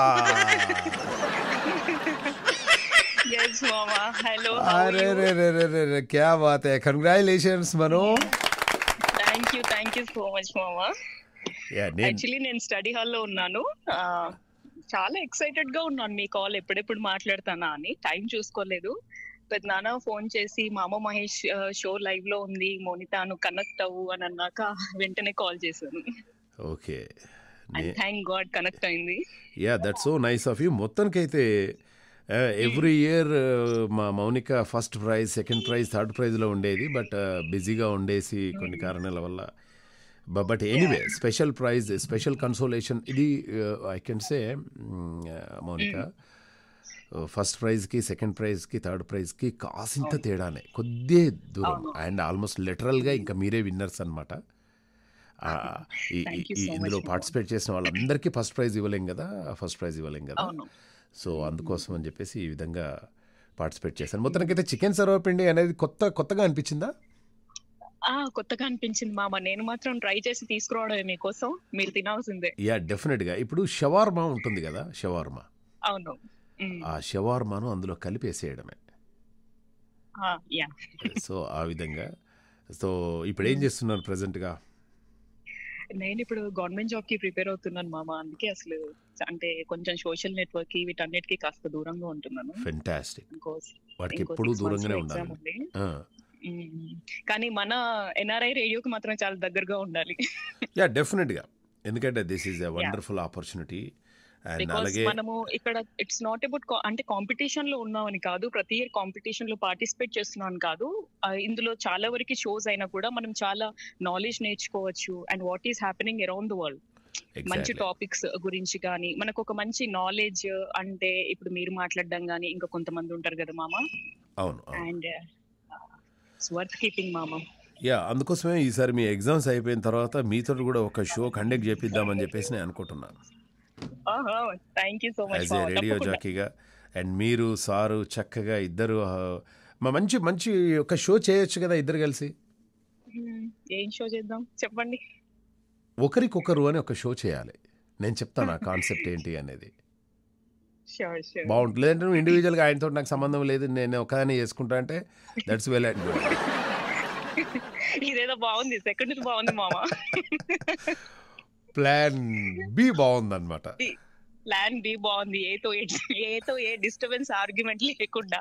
ఎస్ మామ హలో అరే రే రే రే రే రే క్యా బాత్ హై congratulations Manu thank you thank you so much మామ యా నేను యాక్చువల్లీ నేను స్టడీ హాల్లో ఉన్నాను ఆ, చాలా ఎక్సైటెడ్ గా ఉన్నాను మీ కాల్ ఎప్పుడెప్పుడు మాట్లాడతానా అని టైం చూసుకోలేదు పెద్దనాన్న ఫోన్ చేసి మామ మహేష్ షో లైవ్ లో ఉంది మోనితాను కనెక్ట్ అవ్వు అని అన్నాక వెంటనే కాల్ చేశాను okay and thank God connect అయింది yeah that so nice of you మొత్తానికైతే ఎవ్రీ ఇయర్ మా Mounika first prize second prize third ప్రైజ్లో ఉండేది బట్ బిజీగా ఉండేసి కొన్ని కారణాల వల్ల but anyway special prize special consolation ఇది I can say Mounika first ప్రైజ్కి సెకండ్ ప్రైజ్కి థర్డ్ ప్రైజ్కి కాసింత తేడానే కొద్దే దూరం అండ్ ఆల్మోస్ట్ లిటరల్గా ఇంకా మీరే విన్నర్స్ అనమాట Thank you so much, ఇందులో Mama. పార్టిసిపేట్ చేసిన వాళ్ళందరికీ ఫస్ట్ ప్రైజ్ ఇవ్వలేం కదా ఫస్ట్ ప్రైజ్ ఇవ్వలేం కదా అవును సో అందుకోసం అని చెప్పేసి ఈ విధంగా పార్టిసిపేట్ చేశాను మొత్తానికైతే చికెన్ సర్వపిండి అనేది కొత్త కొత్తగా అనిపించిందా ఆ కొత్తగా అనిపించింది మామ నేను మాత్రం ట్రై చేసి తీసుకురావడమే మీకోసం మీరు తినాల్సిందే యా డెఫినెట్గా ఇప్పుడు షవార్మా ఉంటుంది కదా షవార్మా అవును మ్మ్. ఆ షవార్మాను అందులో కలిపేసేయడమే ఆ, యా సో ఆ విధంగా సో ఇప్పుడు ఏం చేస్తున్నారు ప్రజెంట్గా నేను ఇప్పుడు గవర్నమెంట్ జాబ్ కి ప్రిపేర్ అవుతున్నాను మామ అందుకే అసలు అంటే కొంచెం సోషల్ నెట్వర్క్ కి వీటన్నిటికీ కాస్త దూరంగా ఉంటున్నాను ఫెంటాస్టిక్ ఇంకో- వాటికి ఇంకో ఎప్పుడూ six months దూరంగానే లో ఉండాలి exam ఉంది. ఆ. మ్మ్. కానీ మన ఎన్ఆర్ఐ రేడియోకి మాత్రం చాలా దగ్గరగా ఉండాలి యా డెఫినెట్గా ఎందుకంటే this is a wonderful opportunity and because అలాగే మనము ఇక్కడ ఇట్స్ నాట్ అబౌట్ అంటే కాంపిటీషన్ లో ఉన్నామని కాదు ప్రతి ఇయర్ కాంపిటీషన్ లో పార్టిసిపేట్ చేస్తున్నాను కాదు ఆ, ఇందులో చాలా వరకు షోస్ అయినా కూడా మనం చాలా నాలెడ్జ్ నేర్చుకోవచ్చు and what is happening around the world మంచి ఎగ్జాక్ట్లీ టాపిక్స్ గురించి కానీ మనకు ఒక మంచి నాలెడ్జ్ అంటే ఇప్పుడు మీరు మాట్లాడడం కానీ ఇంకా కొంతమంది ఉంటారు కదా మామ అవును అవును అండ్ ఇట్స్ వర్త్ కీపింగ్ మామ యా అందుకోసమే ఈసారి మీ ఎగ్జామ్స్ అయిపోయిన తర్వాత మీతో కూడా ఒక షో కండక్ట్ చేపిద్దామని చెప్పేసి నేను అనుకుంటున్నాను thank you so much as a radio జాకీగా అండ్ మీరు సారు చక్కగా ఇద్దరు ఆ, మా మంచి మంచి ఒక షో చేయొచ్చు కదా ఇద్దరు కలిసి ఏం షో చేద్దాం చెప్పండి ఒకరికొకరు అని ఒక షో చేయాలి నేను చెప్తాను ఆ కాన్సెప్ట్ ఏంటి అనేది షూర్ షూర్ బాగుంటుంది లేదంటే నువ్వు ఇండివిజువల్గా ఆయనతో నాకు సంబంధం లేదు నేను ఒకదాన్ని చేసుకుంటా అంటే దట్స్ వెల్ అండ్ గుడ్ ఇదేదో బాగుంది సెకండ్ బాగుంది మామ ప్లాన్ బి బాగుందన్నమాట ప్లాన్ బి బాగుంది ఏతో ఏ ఏతో ఏ డిస్టర్బెన్స్ ఆర్గ్యుమెంట్ లేకుండా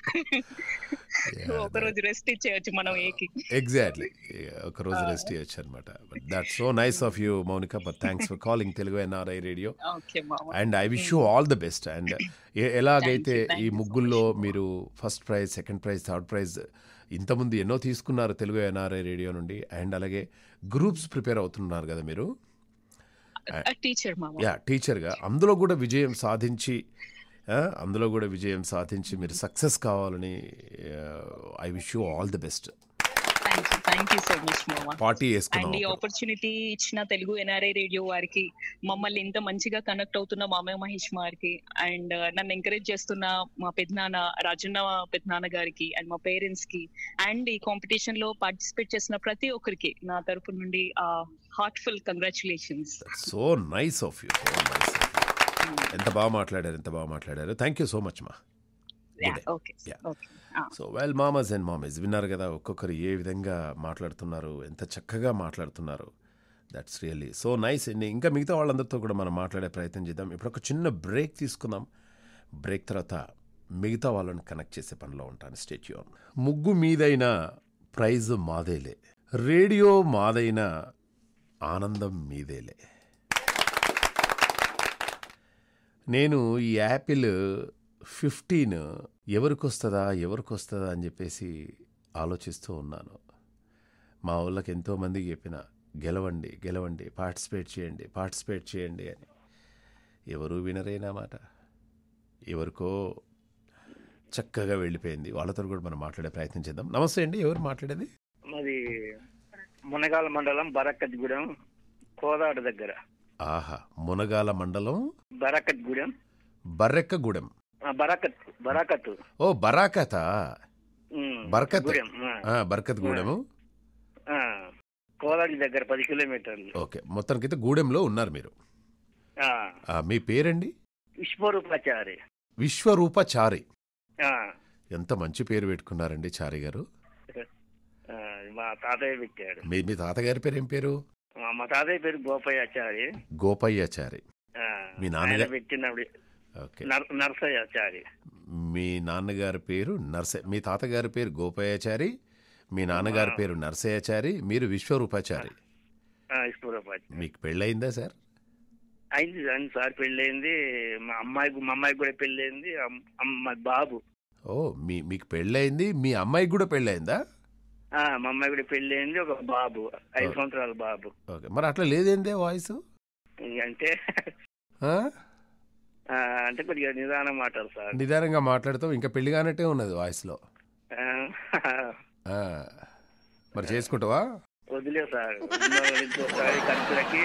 ఒక రోజు రెస్ట్ ఇచ్చేయచ్చు మనం ఏకి ఎగ్జాక్ట్లీ ఒక రోజు రెస్ట్ చేయొచ్చు అనమాట that so nice of you Mounika but thanks for calling Telugu NRI radio okay మామ and I wish you all the best and ఎలాగైతే Thank you, thank ఈ you so ముగ్గుల్లో మీరు first prize second prize third prize ఇంతకుముందు ఎన్నో తీసుకున్నారు Telugu NRI radio నుండి and అలాగే గ్రూప్స్ ప్రిపేర్ అవుతున్నారు కదా మీరు టీచర్ మామ యా టీచర్గా అందులో కూడా విజయం సాధించి ఆ, అందులో కూడా విజయం సాధించి మీరు సక్సెస్ కావాలని I wish you all the best thank you thank you so much మామ పార్టీ అండ్ ఈ వేసుకున్నాం ఆపర్చునిటీ ఇచ్చిన తెలుగు ఎన్ఆర్ఐ రేడియో వారికి మమ్మల్ని ఇంత మంచిగా కనెక్ట్ అవుతున్న మామయ్య మహేష్ వారికి అండ్ నన్ను ఎంకరేజ్ చేస్తున్న మా పెద్దనాన్న రాజన్న పెద్దనాన్న గారికి అండ్ మా పేరెంట్స్ కి అండ్ ఈ కాంపిటీషన్ లో పార్టిసిపేట్ చేసిన ప్రతి ఒక్కరికి నా తరపు నుండి heartful congratulations so nice of you so nice ఎంత బాగా మాట్లాడారు ఎంత బాగా మాట్లాడారు థ్యాంక్ యూ సో మచ్ మా Good day. Okay Yeah. Okay so well మామస్ అండ్ మామీస్ విన్నారు కదా ఒక్కొక్కరు ఏ విధంగా మాట్లాడుతున్నారు ఎంత చక్కగా మాట్లాడుతున్నారు దట్స్ రియల్లీ సో నైస్ అండి ఇంకా మిగతా వాళ్ళందరితో కూడా మనం మాట్లాడే ప్రయత్నం చేద్దాం ఇప్పుడు ఒక చిన్న బ్రేక్ తీసుకుందాం బ్రేక్ తర్వాత మిగతా వాళ్ళని కనెక్ట్ చేసే పనిలో ఉంటాను స్టేట్యూన్ ముగ్గు మీదైన ప్రైజ్ మాదేలే రేడియో మాదైన ఆనందం మీదేలే నేను ఈ యాపిల్ ఫిఫ్టీన్ ఎవరికి వస్తుందా ఎవరికి వస్తుందా అని చెప్పేసి ఆలోచిస్తూ ఉన్నాను మా వాళ్ళకి ఎంతోమందికి చెప్పిన గెలవండి గెలవండి పార్టిసిపేట్ చేయండి పార్టిసిపేట్ చేయండి అని ఎవరు వినరేనా మాట ఎవరికో చక్కగా వెళ్ళిపోయింది వాళ్ళతో కూడా మనం మాట్లాడే ప్రయత్నం చేద్దాం నమస్తే అండి ఎవరు మాట్లాడేది మాది మునగాల మండలం బరకత్గూడెం కోదాడ దగ్గర ఆహా మునగాల మండలం బరకత్గూడెం బర్రెక్కగూడెం ఆ, బరకత్ బరకత్ ఓ బరాకత ఉమ్, బరకత్ గూడెం ఆ, ఆ, బర్కత్ గూడెము ఆ, కోదాడి దగ్గర పది కిలోమీటర్లు ఓకే మొత్తానికైతే గూడెంలో ఉన్నారు మీరు ఆ, ఆ, మీ పేరండి విశ్వరూపాచారి విశ్వరూపచారి ఆ, ఎంత మంచి పేరు పెట్టుకున్నారండి చారి గారు ఆ, మా తాతయ్య పెట్టాడు మీ మీ తాతగారి పేరు ఏం పేరు ఆ, మా తాతయ్య పేరు గోపయ్యాచారి గోపయ్యాచారి ఆ, మీ నాన్నగారు- ఆయన పెట్టినప్పుడు ఓకే నర్- నరసయ్యాచారి మీ నాన్నగారి పేరు నర్స మీ తాతగారి పేరు గోపయ్యాచారి మీ నాన్నగారి పేరు నర్సయ్యాచారి మీరు విశ్వరూపాచారి ఆ, విశ్వరూపాచారి మీకు పెళ్ళయిందా సార్ అయింది అయింది సార్ పెళ్ళయింది మా అమ్మాయి మా అమ్మాయికి కూడా పెళ్ళయింది అమ్- అమ్- మా బాబు ఓ మీ మీకు పెళ్ళయింది మీ అమ్మాయికి కూడా పెళ్ళయిందా ఆ, మా అమ్మాయి కూడా పెళ్ళయింది ఒక బాబు ఐదు ఓ. సంవత్సరాల బాబు ఓకే మరి అట్లా లేదేందే వాయిస్ ఇంక అంటే ఆ? ఆ, అంటే కొద్దిగా నిదానం మాట్లాడు సార్ నిదానంగా మాట్లాడుతాం ఇంకా పెళ్లి కానట్టే ఉన్నది వాయిస్లో ఆ, ఆ. మరి చేసుకుంటావా వదిలే సార్ ఇంకోసారి ఖర్చులకి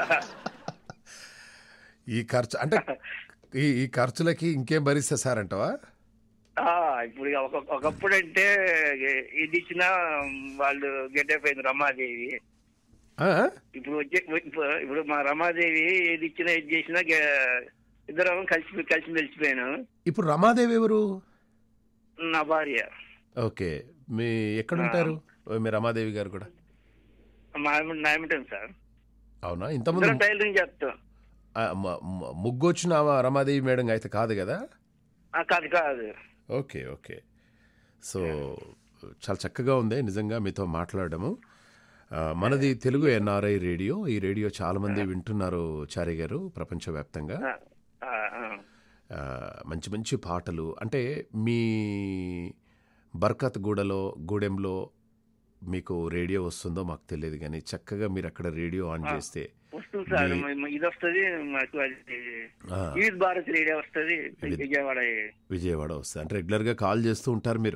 ఈ ఖర్చు అంటే ఈ ఈ ఖర్చులకి ఇంకేం భరిస్తా సార్ అంటావా ఆ, ఇప్పుడు ఇక ఒక- ఒకప్పుడు అంటే ఇది ఇచ్చినా వాళ్ళు గెట్ అయిపోయింది రమాదేవి ఆ? ఇప్పుడు వచ్చే ఇప్పుడు ఇప్పుడు మా రమాదేవి ఏది ఇచ్చినా ఏది చేసినా గె- ఇద్దరం కలిసి కలిసి మెలిసిపోయాను ఇప్పుడు రమాదేవి ఎవరు నా భార్య ఓకే మీ ఎక్కడుంటారు ఓ, మీ రమాదేవి గారు కూడా మా నాయమిటం సార్ అవునా ఇద్దరం ఇంతకుముందు టైలరింగ్ చేస్తాం ఆ, మ- మ- ముగ్గు వచ్చిన ఆమె రమాదేవి మేడం అయితే కాదు కదా ఆ, కాదు కాదు ఓకే ఓకే సో చాలా చక్కగా ఉంది నిజంగా మీతో మాట్లాడడము ఆ, మనది తెలుగు ఎన్ఆర్ఐ రేడియో ఈ రేడియో చాలా మంది వింటున్నారు చారి గారు ప్రపంచవ్యాప్తంగా ఆ, ఆ, ఆ. ఆ, మంచి మంచి పాటలు అంటే మీ బర్కత్ గూడలో గూడెంలో మీకు రేడియో వస్తుందో మాకు తెలియదు కానీ చక్కగా మీరు అక్కడ రేడియో ఆన్ ఆ. చేస్తే వస్తుంది సార్ మీ- మ- మ- ఇది వస్తుంది మాకు అది ఆ, యూత్ భారత్ రేడియో వస్తుంది ఇది- విజయవాడ విజయవాడ వస్తుంది అంటే రెగ్యులర్గా కాల్ చేస్తూ ఉంటారు మీరు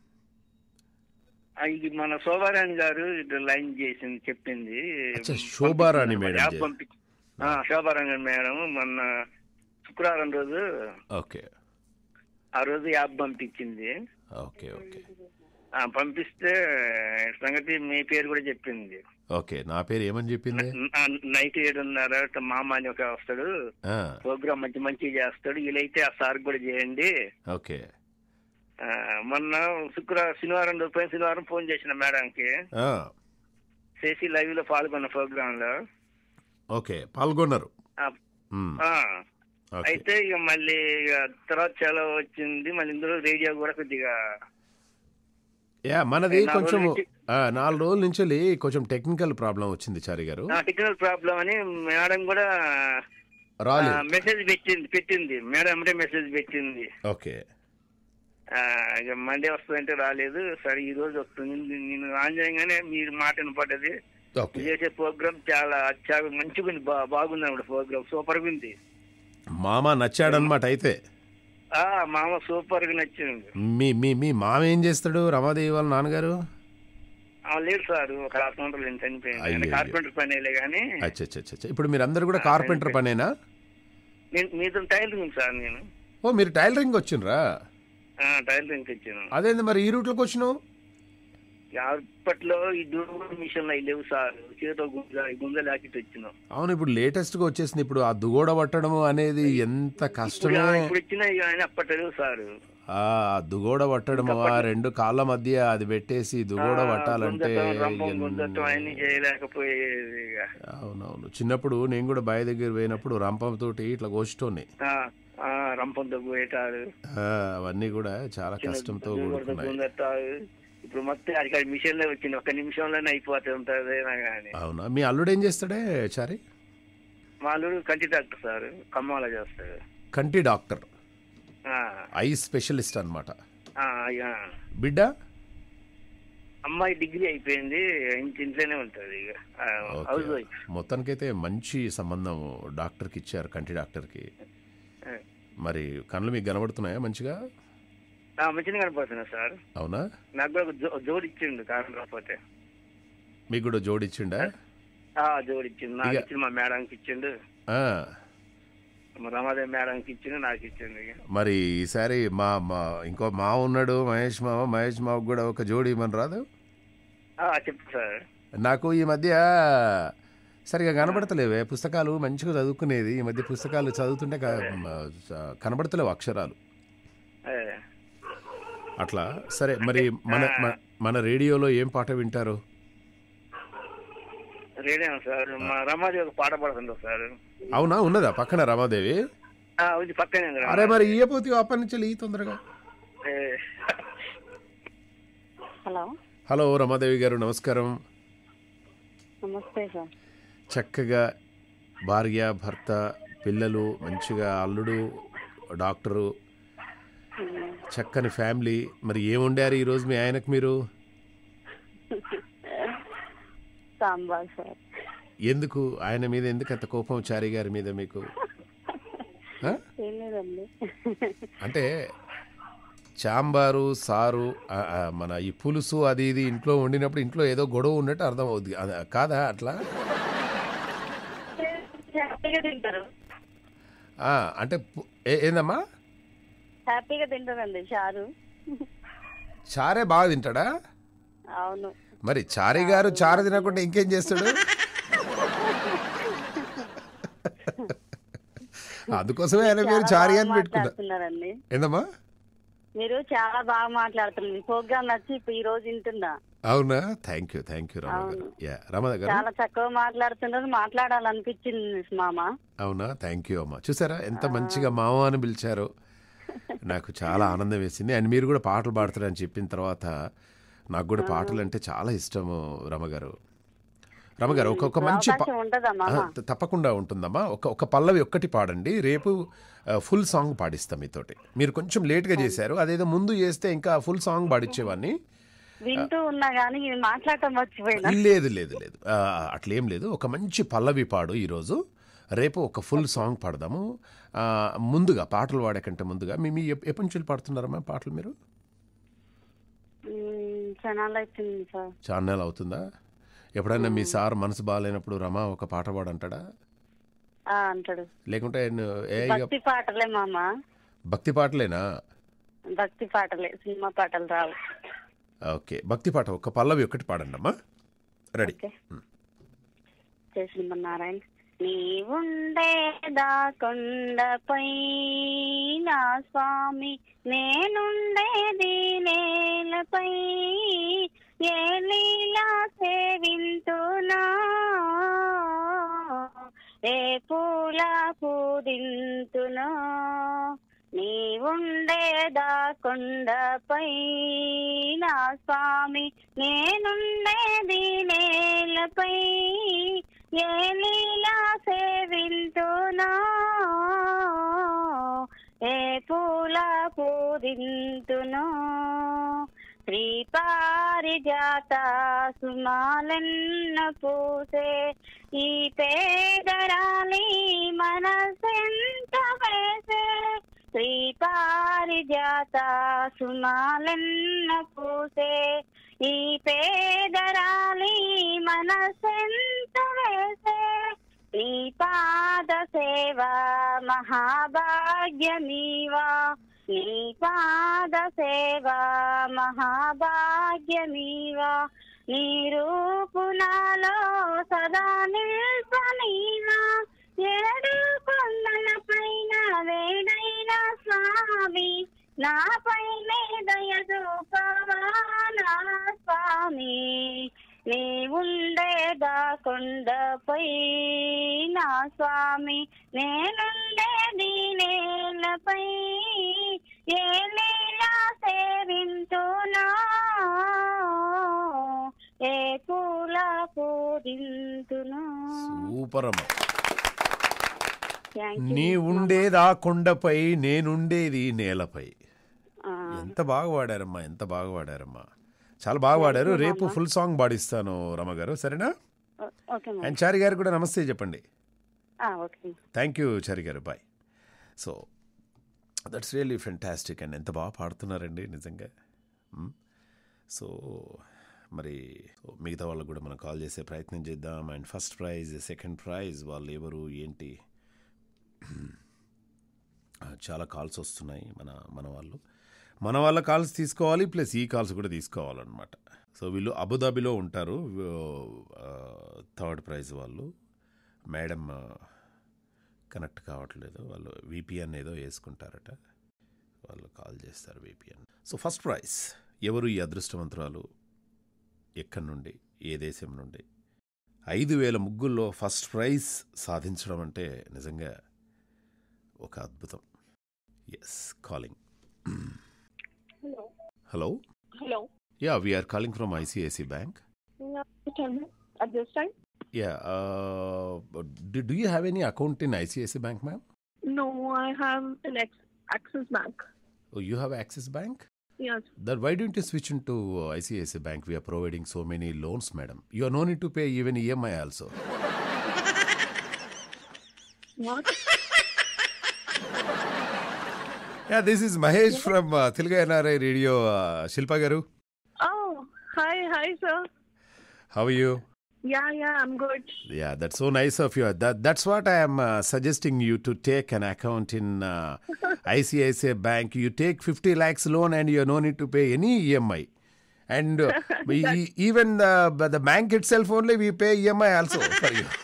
ఆ, ఇది మన శోభారాణి గారు ఇది లైన్ చేసింది చెప్పింది అచ్చా, శోభారాణి మేడం యాప్ చే- పంపి ఆ, శోభారాణి మేడం మొన్న శుక్రవారం రోజు ఓకే ఆ రోజు యాప్ పంపించింది ఓకే ఓకే ఆ, పంపిస్తే సంగతి మీ పేరు కూడా చెప్పింది ఓకే నా పేరు ఏమని చెప్పింది ఆ, నైట్ ఏడున్నర అట్లా మామ అని ఒక వస్తాడు ఆ, ప్రోగ్రామ్ మంచి మంచిగా చేస్తాడు వీలైతే ఆ సార్ కూడా చేయండి ఓకే ఆ, మొన్న శుక్రవారం శనివారం రోజు పోయిన శనివారం ఫోన్ చేసిన మేడంకి ఆ, చేసి లైవ్ లో పాల్గొన్న ప్రోగ్రామ్ లో ఓకే పాల్గొన్నారు ఆ, మ్, ఆ, ఓకే అయితే ఇక మళ్ళీ ఇక తర్వాత చాలా వచ్చింది మళ్ళీ ఇందులో రేడియో కూడా కొద్దిగా యా మనది నాలుగు కొంచెం రోజుల నుంచి- నాలుగు రోజుల నుంచి కొంచెం టెక్నికల్ ప్రాబ్లం వచ్చింది చారి గారు టెక్నికల్ ప్రాబ్లం అని మేడం కూడా రాలేదు మెసేజ్ పెట్టింది పెట్టింది మేడం అంటే మెసేజ్ పెట్టింది ఓకే ఆ, ఇక మండే వస్తుందంటే రాలేదు సరే ఈ రోజు వస్తుంది నేను ఆన్ చేయగానే మీరు మాట వినపడ్డది ఓకే మీరు చేసే ప్రోగ్రామ్ చాలా చాలా మంచిగా ఉంది బా- బాగుంది అన్నమాట ప్రోగ్రామ్ సూపర్ గా ఉంది మామ నచ్చాడనమాట అయితే ఆ మామ సూపర్ గా నచ్చింది మీ మీ మీ మామ ఏం చేస్తాడు రమాదేవి వాళ్ళ నాన్నగారు ఆ, లేదు సార్ ఒక హాఫ్ గంటలు నేను చనిపోయింది ఆయన అయ్యయ్యో. కార్పెంటర్ పనేలే కానీ అచ్చా అచ్చా అచ్చా ఇప్పుడు మీరు అందరు కూడా కార్పెంటర్ పనేనా నేను మీతో టైలరింగ్ సార్ నేను ఓ మీరు టైలరింగ్ వచ్చిండ్రా ఆ, టైలరింగ్ ఇచ్చాను అదేంది మరి ఈ రూట్లోకి వచ్చినావు అప్పట్లో ఈ దూరం మిషన్ అవి లేవు సార్ చేతితో గుంజ గుంజలు ఆకిట్ వచ్చినాం అవును ఇప్పుడు లేటెస్ట్గా వచ్చేసింది ఇప్పుడు ఆ దుగోడ పట్టడం అనేది ఎంత ఇప్పుడు కష్టమే ఇప్పుడు వచ్చిన ఆయన అప్పట్లో లేవు సార్ ఆ దుగోడ పట్టడం ఆ రెండు కాళ్ళ మధ్య అది పెట్టేసి దుగోడ పట్టాలంటే రంపం ఎన్- గుంజటం అన్ని చేయలేకపోయేది ఇక. అవునవును చిన్నప్పుడు నేను కూడా బావి దగ్గర పోయినప్పుడు రంపంతోటి ఇట్లా కోసిటోని ఆ, ఆ, రంపంతో పోయేటారు ఆ, అవన్నీ కూడా చాలా కష్టంతో కూడుకున్నాయి గుంజటారు ఇప్పుడు మొత్తం అది మిషన్ లో వచ్చింది ఒక నిమిషంలోనే అయిపోతూ ఉంటది కానీ అవునా మీ అల్లుడు ఏం చేస్తాడే చారి వాళ్ళు కంటి డాక్టర్ సార్ ఖమ్మంలో చేస్తారు కంటి డాక్టర్ ఆ, ఐ స్పెషలిస్ట్ అన్నమాట ఆ, ఇక బిడ్డ అమ్మాయి డిగ్రీ అయిపోయింది ఇంటి ఇంట్లోనే ఉంటది ఇక ఆ, హౌస్ ఓకే వైఫ్ మొత్తానికైతే మంచి సంబంధం డాక్టర్కి ఇచ్చారు కంటి డాక్టర్కి ఆ. మరి కళ్ళు మీకు కనబడుతున్నాయా మంచిగా ఆ, మంచిగా కనపడుతున్నా సార్ అవునా నాకు కూడా ఒక జో- జోడి ఇచ్చిండు కారణం రాకపోతే మీకు కూడా జోడిచ్చిండా ఆ జోడి ఇచ్చిండు నాకు ఇక- ఇచ్చిండు మా మేడంకి ఇచ్చిండు ఆ, మా రమాదేవి మేడంకి ఇచ్చిండు నాకు ఇచ్చిండు ఇక మరి ఈసారి మా మా ఇంకో మావ ఉన్నాడు మహేష్ మావ మహేష్ మావకు కూడా ఒక జోడి ఇవ్వమని రాదు ఆ, చెప్పు సార్ నాకు ఈ మధ్య సరిగా కనబడతలేవే పుస్తకాలు మంచిగా చదువుకునేది ఈ మధ్య పుస్తకాలు చదువుతుంటే క- మ- కనబడతలేవు అక్షరాలు ఏ, అట్లా సరే మరి మన మన- మన రేడియోలో ఏం పాట వింటారు రేడియో సార్ మా రమాదేవి ఒక పాట పడుతుందో సార్ అవునా ఉన్నదా పక్కన రమాదేవి ఆ, ఉంది పక్కనే ఉంది అరే మరి ఇయ్యపోతే అప్పటి నుంచి ఈ తొందరగా ఏ, హలో హలో రమాదేవి గారు నమస్కారం నమస్తే సార్ చక్కగా భార్య భర్త పిల్లలు మంచిగా అల్లుడు డాక్టరు చక్కని ఫ్యామిలీ మరి ఏం వండారు ఈరోజు మీ ఆయనకు మీరు సాంబార్ సార్ ఎందుకు ఆయన మీద ఎందుకు అంత కోపం చారి గారి మీద మీకు ఆ? ఏం లేదండి అంటే చాంబారు సారు ఆ, ఆ, మన ఈ పులుసు అది ఇది ఇంట్లో వండినప్పుడు ఇంట్లో ఏదో గొడవ ఉన్నట్టు అర్థం అవుద్ది అది కాదా అట్లా హ్యాపీగా తింటారు ఆ, అంటే పు- ఏ- ఏందమ్మా హ్యాపీగా తింటారండి చారు చారే బాగా తింటాడా అవును మరి చారి గారు చారు తినకుండా ఇంకేం చేస్తాడు అందుకోసమే ఆయన పేరు చాలా చారి బాగా అని పెట్టుకున్నా మాట్లాడుతున్నారండి ఏందమ్మా మీరు చాలా బాగా మాట్లాడుతున్నారు మీ ప్రోగ్రామ్ నచ్చి ఇప్పుడు ఈ రోజు వింటున్నా అవునా thank you thank you Rama గారు అవును. యా రామద గారు చాలా చక్కగా మాట్లాడుతున్నారు మాట్లాడాలనిపించింది మామ అవునా థ్యాంక్ యూ అమ్మా చూసారా ఎంత మంచిగా మామ అని పిలిచారో నాకు చాలా ఆనందం వేసింది అండ్ మీరు కూడా పాటలు పాడతారని చెప్పిన తర్వాత నాకు కూడా పాటలు అంటే చాలా ఇష్టము రమగారు రమగారు ఒక ఒక మంచి ప- అవకాశం ఉంటుందా ఆ, మామ త- తప్పకుండా ఉంటుందమ్మా ఒక ఒక పల్లవి ఒక్కటి పాడండి రేపు ఆ, ఫుల్ సాంగ్ పాడిస్తాం మీతోటి మీరు కొంచెం లేట్గా చేశారు అదేదో ముందు చేస్తే ఇంకా ఫుల్ సాంగ్ పాడించేవాడిని వింటూ ఉన్నా కానీ ఇది మాట్లాడటం మర్చిపోయినా లేదు లేదు లేదు ఆ, అట్లేం లేదు ఒక మంచి పల్లవి పాడు ఈరోజు రేపు ఒక ఫుల్ సాంగ్ పాడదాము ఆ, ముందుగా పాటలు పాడే కంటే ముందుగా మీ మీ ఎప్- ఎప్పటి నుంచి పాడుతున్నారమ్మా పాటలు మీరు మ్మ్, క్షణాలు అవుతుంది సార్ ఛానల్ అవుతుందా ఎప్పుడైనా మీ సార్ మనసు బాగాలేనప్పుడు రమా ఒక పాట పాడంటాడా ఆ, అంటాడు లేకుంటే ను- ఏ ఇక భక్తి పాటలే మామ భక్తి పాటలేనా భక్తి పాటలే సినిమా పాటలు రావు ఓకే భక్తి పాట ఒక పల్లవి ఒక్కటి పాడండి అమ్మా రెడీ ఓకే జయ శ్రీమన్నారాయణ నీ ఉండేదా కొండపై నా స్వామి నేనుండేది నేలపై ఏ లీలా సేవింతునా ఏ పూల పూదింతునో నీ ఉండేదా కొండపై నా స్వామి నేనుండేది నేలపై ఏ లీలా సేవింతునో ఏ పూల పూదింతునో శ్రీపారిజాత సుమాలన్న పూసే ఈ పేదరాలి మనసెంత వేసే శ్రీపారిజాత సుమాలన్న పూసే ఈ పేదరాలి మనసెంత వేసే నీ పాద సేవ మహాభాగ్యమీవా నీ పాద సేవ మహాభాగ్యమీవా నీ రూపు నాలో సదా నిల్పనీవా ఏడు కొండల పైన వేడైన స్వామి నాపైనే దయ చూపవా నా స్వామి నీ ఉండేదా కొండపై నా స్వామి నేనుండేది నేలపై ఏ లీలా సేవింతునా ఏ పూల పూరింతునా సూపర్ అమ్మా Thank you, నీ మామ. ఉండేదా కొండపై నేనుండేది నేలపై ఆ, ఎంత బాగా పాడారమ్మా ఎంత బాగా పాడారమ్మా చాలా బాగా పాడారు Thank you, రేపు మామ. ఫుల్ సాంగ్ పాడిస్తాను రమ గారు సరేనా ఓ- ఓకే మామ. అండ్ చారి గారు కూడా నమస్తే చెప్పండి ఆ, ఓకే థ్యాంక్ యూ చారి గారు bye so that's really fantastic and ఎంత బాగా పాడుతున్నారండి నిజంగా సో మరి so మిగతా వాళ్ళకు కూడా మనం కాల్ చేసే ప్రయత్నం చేద్దాం and first prize second prize వాళ్ళు ఎవరు ఏంటి ఆ, చాలా కాల్స్ వస్తున్నాయి మన మన వాళ్ళు మన వాళ్ళ కాల్స్ తీసుకోవాలి ప్లస్ ఈ కాల్స్ కూడా తీసుకోవాలన్నమాట సో వీళ్ళు అబుదాబిలో ఉంటారు థర్డ్ ప్రైజ్ వాళ్ళు మేడం కనెక్ట్ కావట్లేదు వాళ్ళు విపిఎన్ ఏదో వేసుకుంటారట వాళ్ళు కాల్ చేస్తారు విపిఎన్ సో ఫస్ట్ ప్రైజ్ ఎవరు ఈ అదృష్టవంతురాలు ఎక్కడి నుండి ఏ దేశం నుండి ఐదు వేల ముగ్గుల్లో ఫస్ట్ ప్రైజ్ సాధించడం అంటే నిజంగా ఒక అద్భుతం yes calling hello Hello. Yeah we're calling from ICICI bank Yeah, tell me at this time. Yeah do you have any account in ICICI Bank, ma'am? No, I have an ex- Axis Bank. Oh, you have Axis Bank? Yes. Then why don't you switch into uh, ICICI Bank? We are providing so many loans, madam. You are no need to pay even EMI also. What? Yeah, this is Mahesh from uh, Tilga NRI Radio. Uh, Shilpa Garu, Oh, hi, hi, sir. how are you? Yeah, yeah, I'm good. Yeah, that's so nice of you. That, that's what I am uh, suggesting you to take an account in uh, ICICI Bank. You take 50 lakhs loan and you no need to pay any EMI. And uh, we, even the, the bank itself only, we pay EMI also for you.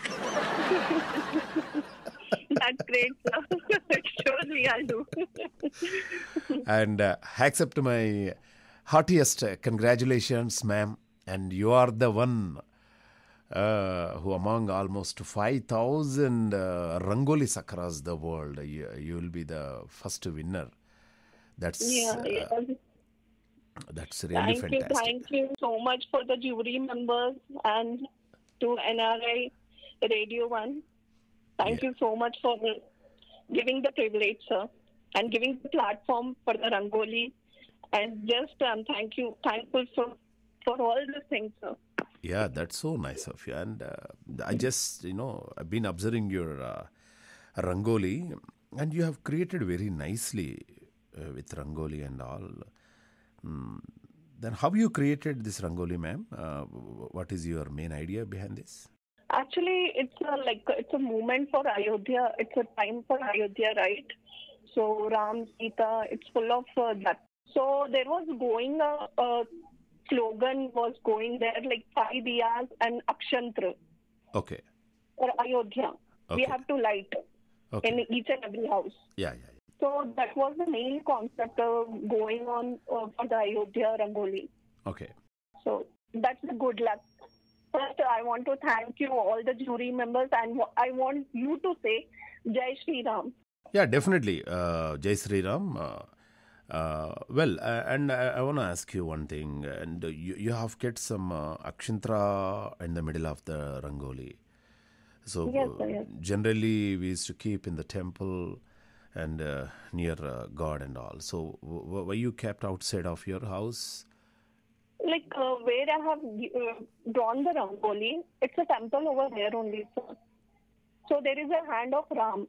That's great, sir. Surely I'll do. and uh, accept my heartiest uh, congratulations, ma'am. And you are the one uh, who, among almost 5,000 uh, Rangolis across the world, you, you will be the first winner. That's yeah, uh, yeah. that's really Thank you, fantastic. thank you so much for the jury members and to NRI Radio 1. Thank you so much for giving the privilege, sir, and giving the platform for the Rangoli. And just um, thank you, thankful for, for all the things, sir. Yeah, that's so nice of you. And uh, I just, you know, I've been observing your uh, Rangoli, and you have created very nicely uh, with Rangoli and all. Mm. Then, how you created this Rangoli, ma'am? Uh, what is your main idea behind this? Actually, it's a, like it's a movement for Ayodhya. It's a time for Ayodhya, right? So Ram, Sita, it's full of uh, that. So there was going a, a slogan was going there like five diyas and akshantra Okay. for Ayodhya. We Okay. have to light Okay. in each and every house. Yeah, yeah. So that was the main concept of going on uh, for the Ayodhya Rangoli. Okay. So that's the good luck. First, I want to thank you, all the jury members, and wa- I want you to say Jai Shri Ram. Yeah, definitely. Uh, Jai Sri Ram. Uh, uh, well, uh, and I, I want to ask you one thing. And uh, you, you have kept some uh, akshantra in the middle of the rangoli. So Yes, uh, sir, yes. generally we used to keep in the temple and uh, near uh, God and all. So w- w- were you kept outside of your house? Like uh, where I have uh, drawn the Rangoli, it's a temple over there only, sir. So there is a hand of Ram.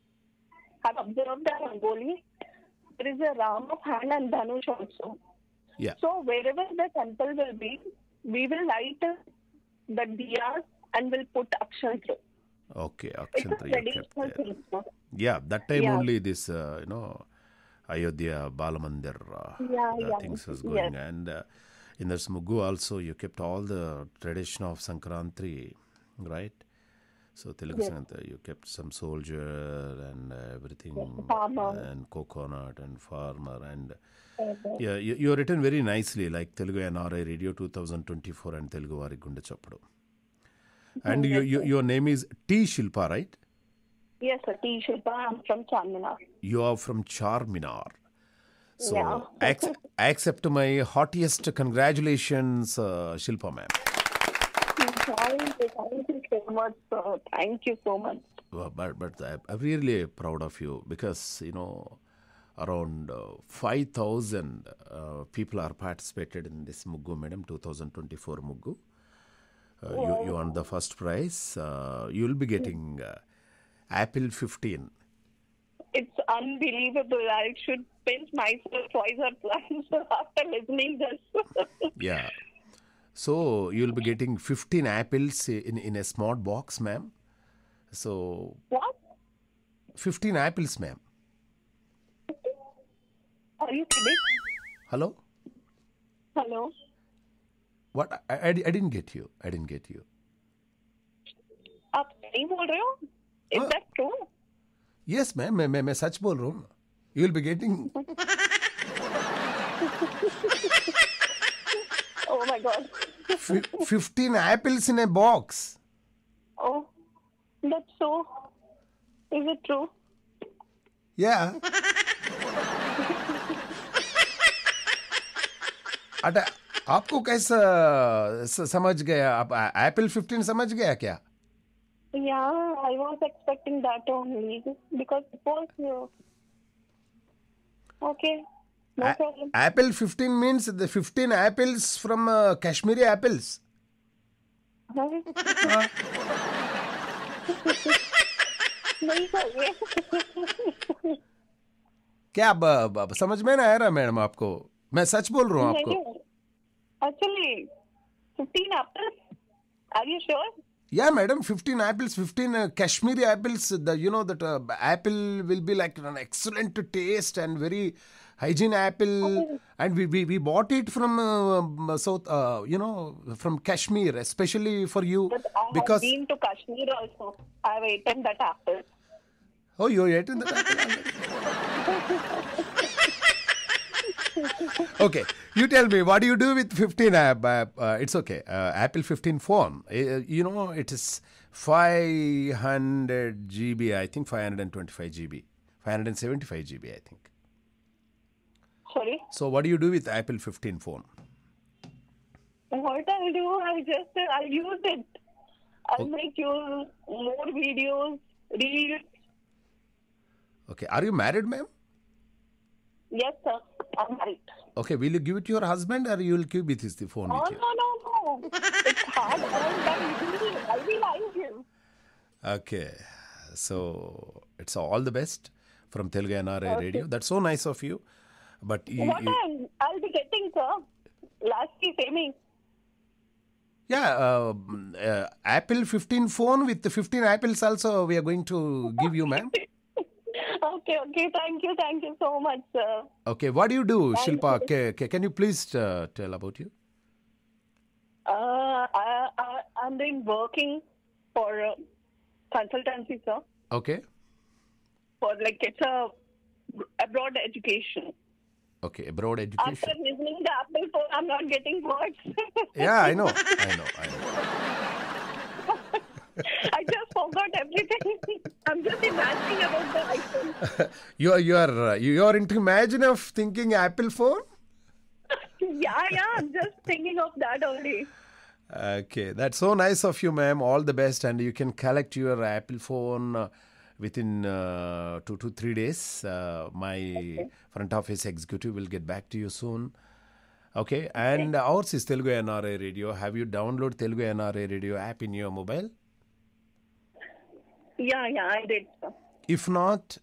I've observed the Rangoli. There is a Ram of hand and Dhanush also. Yeah. So wherever the temple will be, we will light uh, the diyas and will put akshantra. Okay, It's a akshantra you kept traditional there. thing, sir. Yeah, that time Yeah. only this, uh, you know, Ayodhya Balamandir uh, Yeah, uh, yeah. things was Yes. going. And uh, in the Smugu also, you kept all the tradition of Sankrantri, right? So Telugu Yes. Sankrantri, you kept some soldier and uh, everything, farmer. and coconut and farmer and. Okay. Yeah, you, you written very nicely, like Telugu NRI Radio 2024 and Telugu Vari Gunde Chapadu. And you, you, your name is T. Shilpa, right? Yes, sir. T. Shilpa. I'm from Charminar. You are from Charminar. So Yeah. ac- accept my heartiest congratulations, uh, Shilpa ma'am. Thank you. Thank you so much, sir. Thank you so much. Uh, But, but I- I'm really proud of you because, you know, around uh, 5,000 uh, people are participated in this Muggu, madam, 2024 Muggu. Uh, you, you won the first prize. Uh, you will be getting uh, Apple 15. It's unbelievable. I should pinch myself twice or twice after listening this. Yeah. So you'll be getting 15 apples in, in a smart box, ma'am. So what? 15 apples, ma'am. Are you kidding? Hello? Hello? What? I, I, I didn't get you. I didn't get you. आप सही बोल रहे हो? Is हाँ. that true? Yes, ma'am. मैं मैं मैं सच बोल रहा हूँ. You'll be getting Oh my God. fi- 15 apples in a box. Oh, that's so. Is it true? Yeah. अटा आपको कैसा स- समझ गया आप एप्पल 15 समझ गया क्या Yeah, I was expecting that only because it was. Uh, okay, no A- problem. apple 15 means the 15 apples from uh, Kashmiri apples. नहीं चाहिए क्या ब, ब, समझ में ना आ रहा मैडम आपको मैं सच बोल रहा हूँ आपको नहीं actually 15 apples are you sure Yeah, madam, 15 apples, 15 uh, Kashmiri apples. The, you know that uh, apple will be like an excellent taste and very hygiene apple. And we, we, we bought it from uh, South, uh, you know, from Kashmir, especially for you. but I Because, have been to Kashmir also I have eaten that apple oh, you ate in the apple. okay, you tell me, what do you do with 15 app? Uh, uh, it's okay. Uh, Apple 15 phone. Uh, you know, it is 500 GB, I think 525 GB. 575 GB, I think. sorry So, what do you do with Apple 15 phone? what I'll do I just I'll use it I'll make you more videos, reels. Okay. Are you married, ma'am? Yes, sir. I'm married. Okay. Will you give it to your husband or you will keep with his the phone Oh, with you? no, no, no. It's hard earned by me. I will like him. Okay. So it's all the best from Telugu NRA Okay. Radio. That's so nice of you. But you, What you- I'm, I'll be getting, sir? Lastly, Semi. yeah, uh, uh, Apple 15 phone with the 15 apples also we are going to give you, ma'am. Okay, okay. Thank you, thank you so much, sir. Okay. What do you do, Thank Shilpa? you. Ca- ca- Can you please uh, tell about you? Uh, I, I, I'm doing working for uh, consultancy, sir. Okay. For like it's a abroad education. Okay. Abroad After education. listening to Apple phone, I'm not getting words. Yeah, I know. I know. I know. I just forgot everything. I'm just imagining about the iPhone. You are you are uh, you are into imagine of thinking Apple phone. yeah, yeah. I'm just thinking of that only. Okay, that's so nice of you, ma'am. All the best, and you can collect your Apple phone uh, within uh, two to three days. Uh, my front office executive will get back to you soon. Okay, and ours is Telugu NRA Radio. Have you downloaded Telugu NRA Radio app in your mobile? Yeah, yeah. I did. Sir. If not,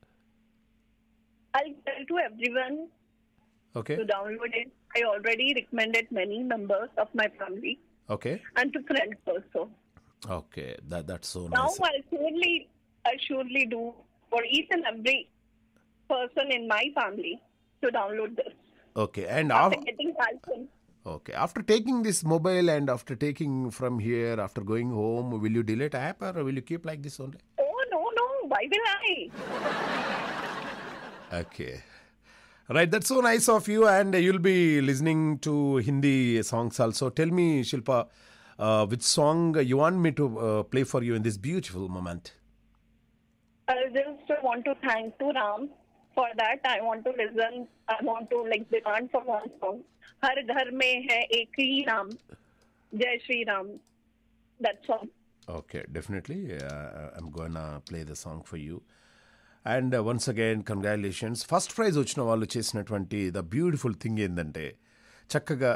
I'll tell to everyone okay, to download it. I already recommended many members of my family okay, and to friends also. okay. That that's so Now nice. I'll surely, I surely do for each and every person in my family to download this. Okay, and After af- getting iPhone. Okay. After taking this mobile and after taking from here, after going home, will you delete app or will you keep like this only? Oh no no! Why will I? Okay. Right, that's so nice of you, and you'll be listening to Hindi songs also. Tell me, Shilpa, uh, which song you want me to uh, play for you in this beautiful moment? I just want to thank to Ram for that. I want to listen. I want to like demand for one song. हर घर में है एक ही राम जय Shri Ram that song Okay, definitely. Uh, I'm gonna play the song for you. And once again congratulations first prize వచ్చిన వాళ్ళు చేసినటువంటి the beautiful thing ఏంటంటే చక్కగా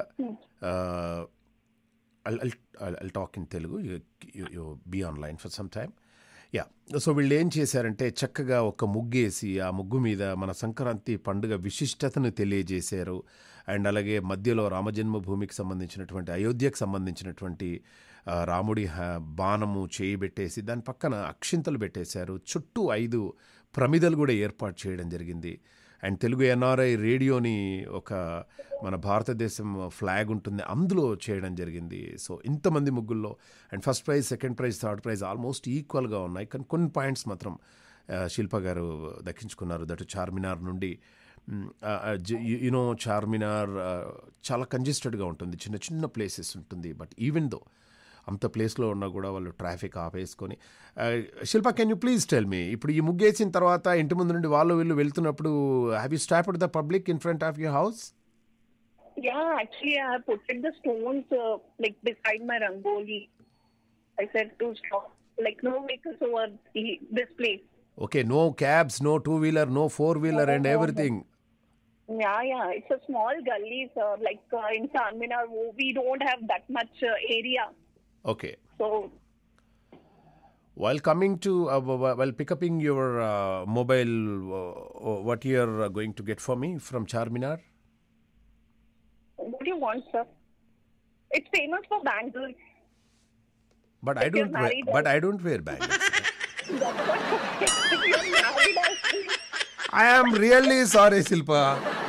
I'll talk in Telugu you be online for some time yeah so వీళ్ళు ఏం చేశారంటే చక్కగా ఒక ముగ్గేసి ఆ ముగ్గు మీద మన సంక్రాంతి పండుగ విశిష్టతను తెలియజేశారు అండ్ అలాగే మధ్యలో రామజన్మభూమికి సంబంధించినటువంటి అయోధ్యకు సంబంధించినటువంటి ఆ, రాముడి హ- బాణము చేయి పెట్టేసి దాని పక్కన అక్షింతలు పెట్టేశారు చుట్టూ ఐదు ప్రమిదలు కూడా ఏర్పాటు చేయడం జరిగింది అండ్ తెలుగు ఎన్ఆర్ఐ రేడియోని ఒక మన భారతదేశం ఫ్లాగ్ ఉంటుంది అందులో చేయడం జరిగింది సో ఇంతమంది ముగ్గుల్లో and first prize second prize third prize almost ఈక్వల్గా ఉన్నాయి కానీ కొన్ని పాయింట్స్ మాత్రం ఆ, శిల్ప గారు దక్కించుకున్నారు దట్ చార్మినార్ నుండి యునో చార్మినార్ ఆ, చాలా కంజెస్టెడ్గా ఉంటుంది చిన్న చిన్న ప్లేసెస్ ఉంటుంది బట్ ఈవెన్ దో అంత ప్లేస్లో ఉన్నా కూడా వాళ్ళు ట్రాఫిక్ ఆపేసుకొని ఆ, Shilpa can you please tell me ఇప్పుడు ఈ ముగ్గేసిన తర్వాత ఇంటి ముందు నుండి వాళ్ళు వీళ్ళు వెళ్తున్నప్పుడు have you stopped the public in front of your house Yeah, actually, I have put the stones uh, like beside my rangoli. I said to stop, like no vehicles over the- this place. Okay no cabs no two wheeler no four wheeler and everything Yeah, yeah, it's a small gully, sir. Like uh, in Charminar, wo- we don't have that much uh, area. Okay So While coming to, uh, wh- while picking your uh, mobile, uh, what you are uh, going to get for me from Charminar? what do you want, sir? It's famous for bangles. But I If you're don't wear, married, but I don't wear bangles. That's what. if you're married, I- I am really sorry, Silpa.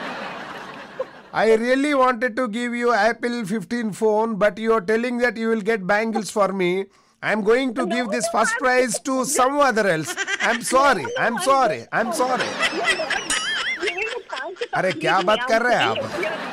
I really wanted to give you Apple 15 phone, but you are telling that you will get bangles for me. I'm going to give this first prize to some other else. I'm sorry. I'm sorry. I'm sorry. You're not giving the chance to अरे complete क्या me. बात I'm कर रहे हैं saying आप? if you're-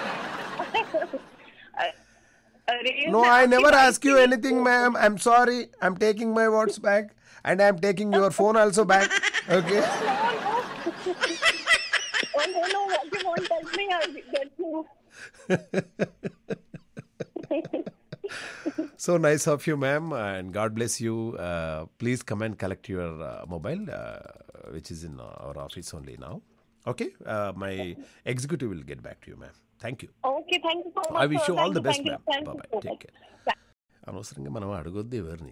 अरे, No, मैं I आपकी never बात ask you की- anything, ma'am. I'm sorry. I'm taking my words back. And I'm taking your phone also back. Okay? No, no. oh, no, no. What you want, tell me. I'll get you. So nice of you ma'am and God bless you please come and collect your mobile which is in our office only now okay my executive will get back to you ma'am thank you Okay, thank you so much. I wish sir. You all Thank the you, best thank you, ma'am thank you bye so take much. Care అనవసరంగా మనం అడగొద్దు ఎవరిని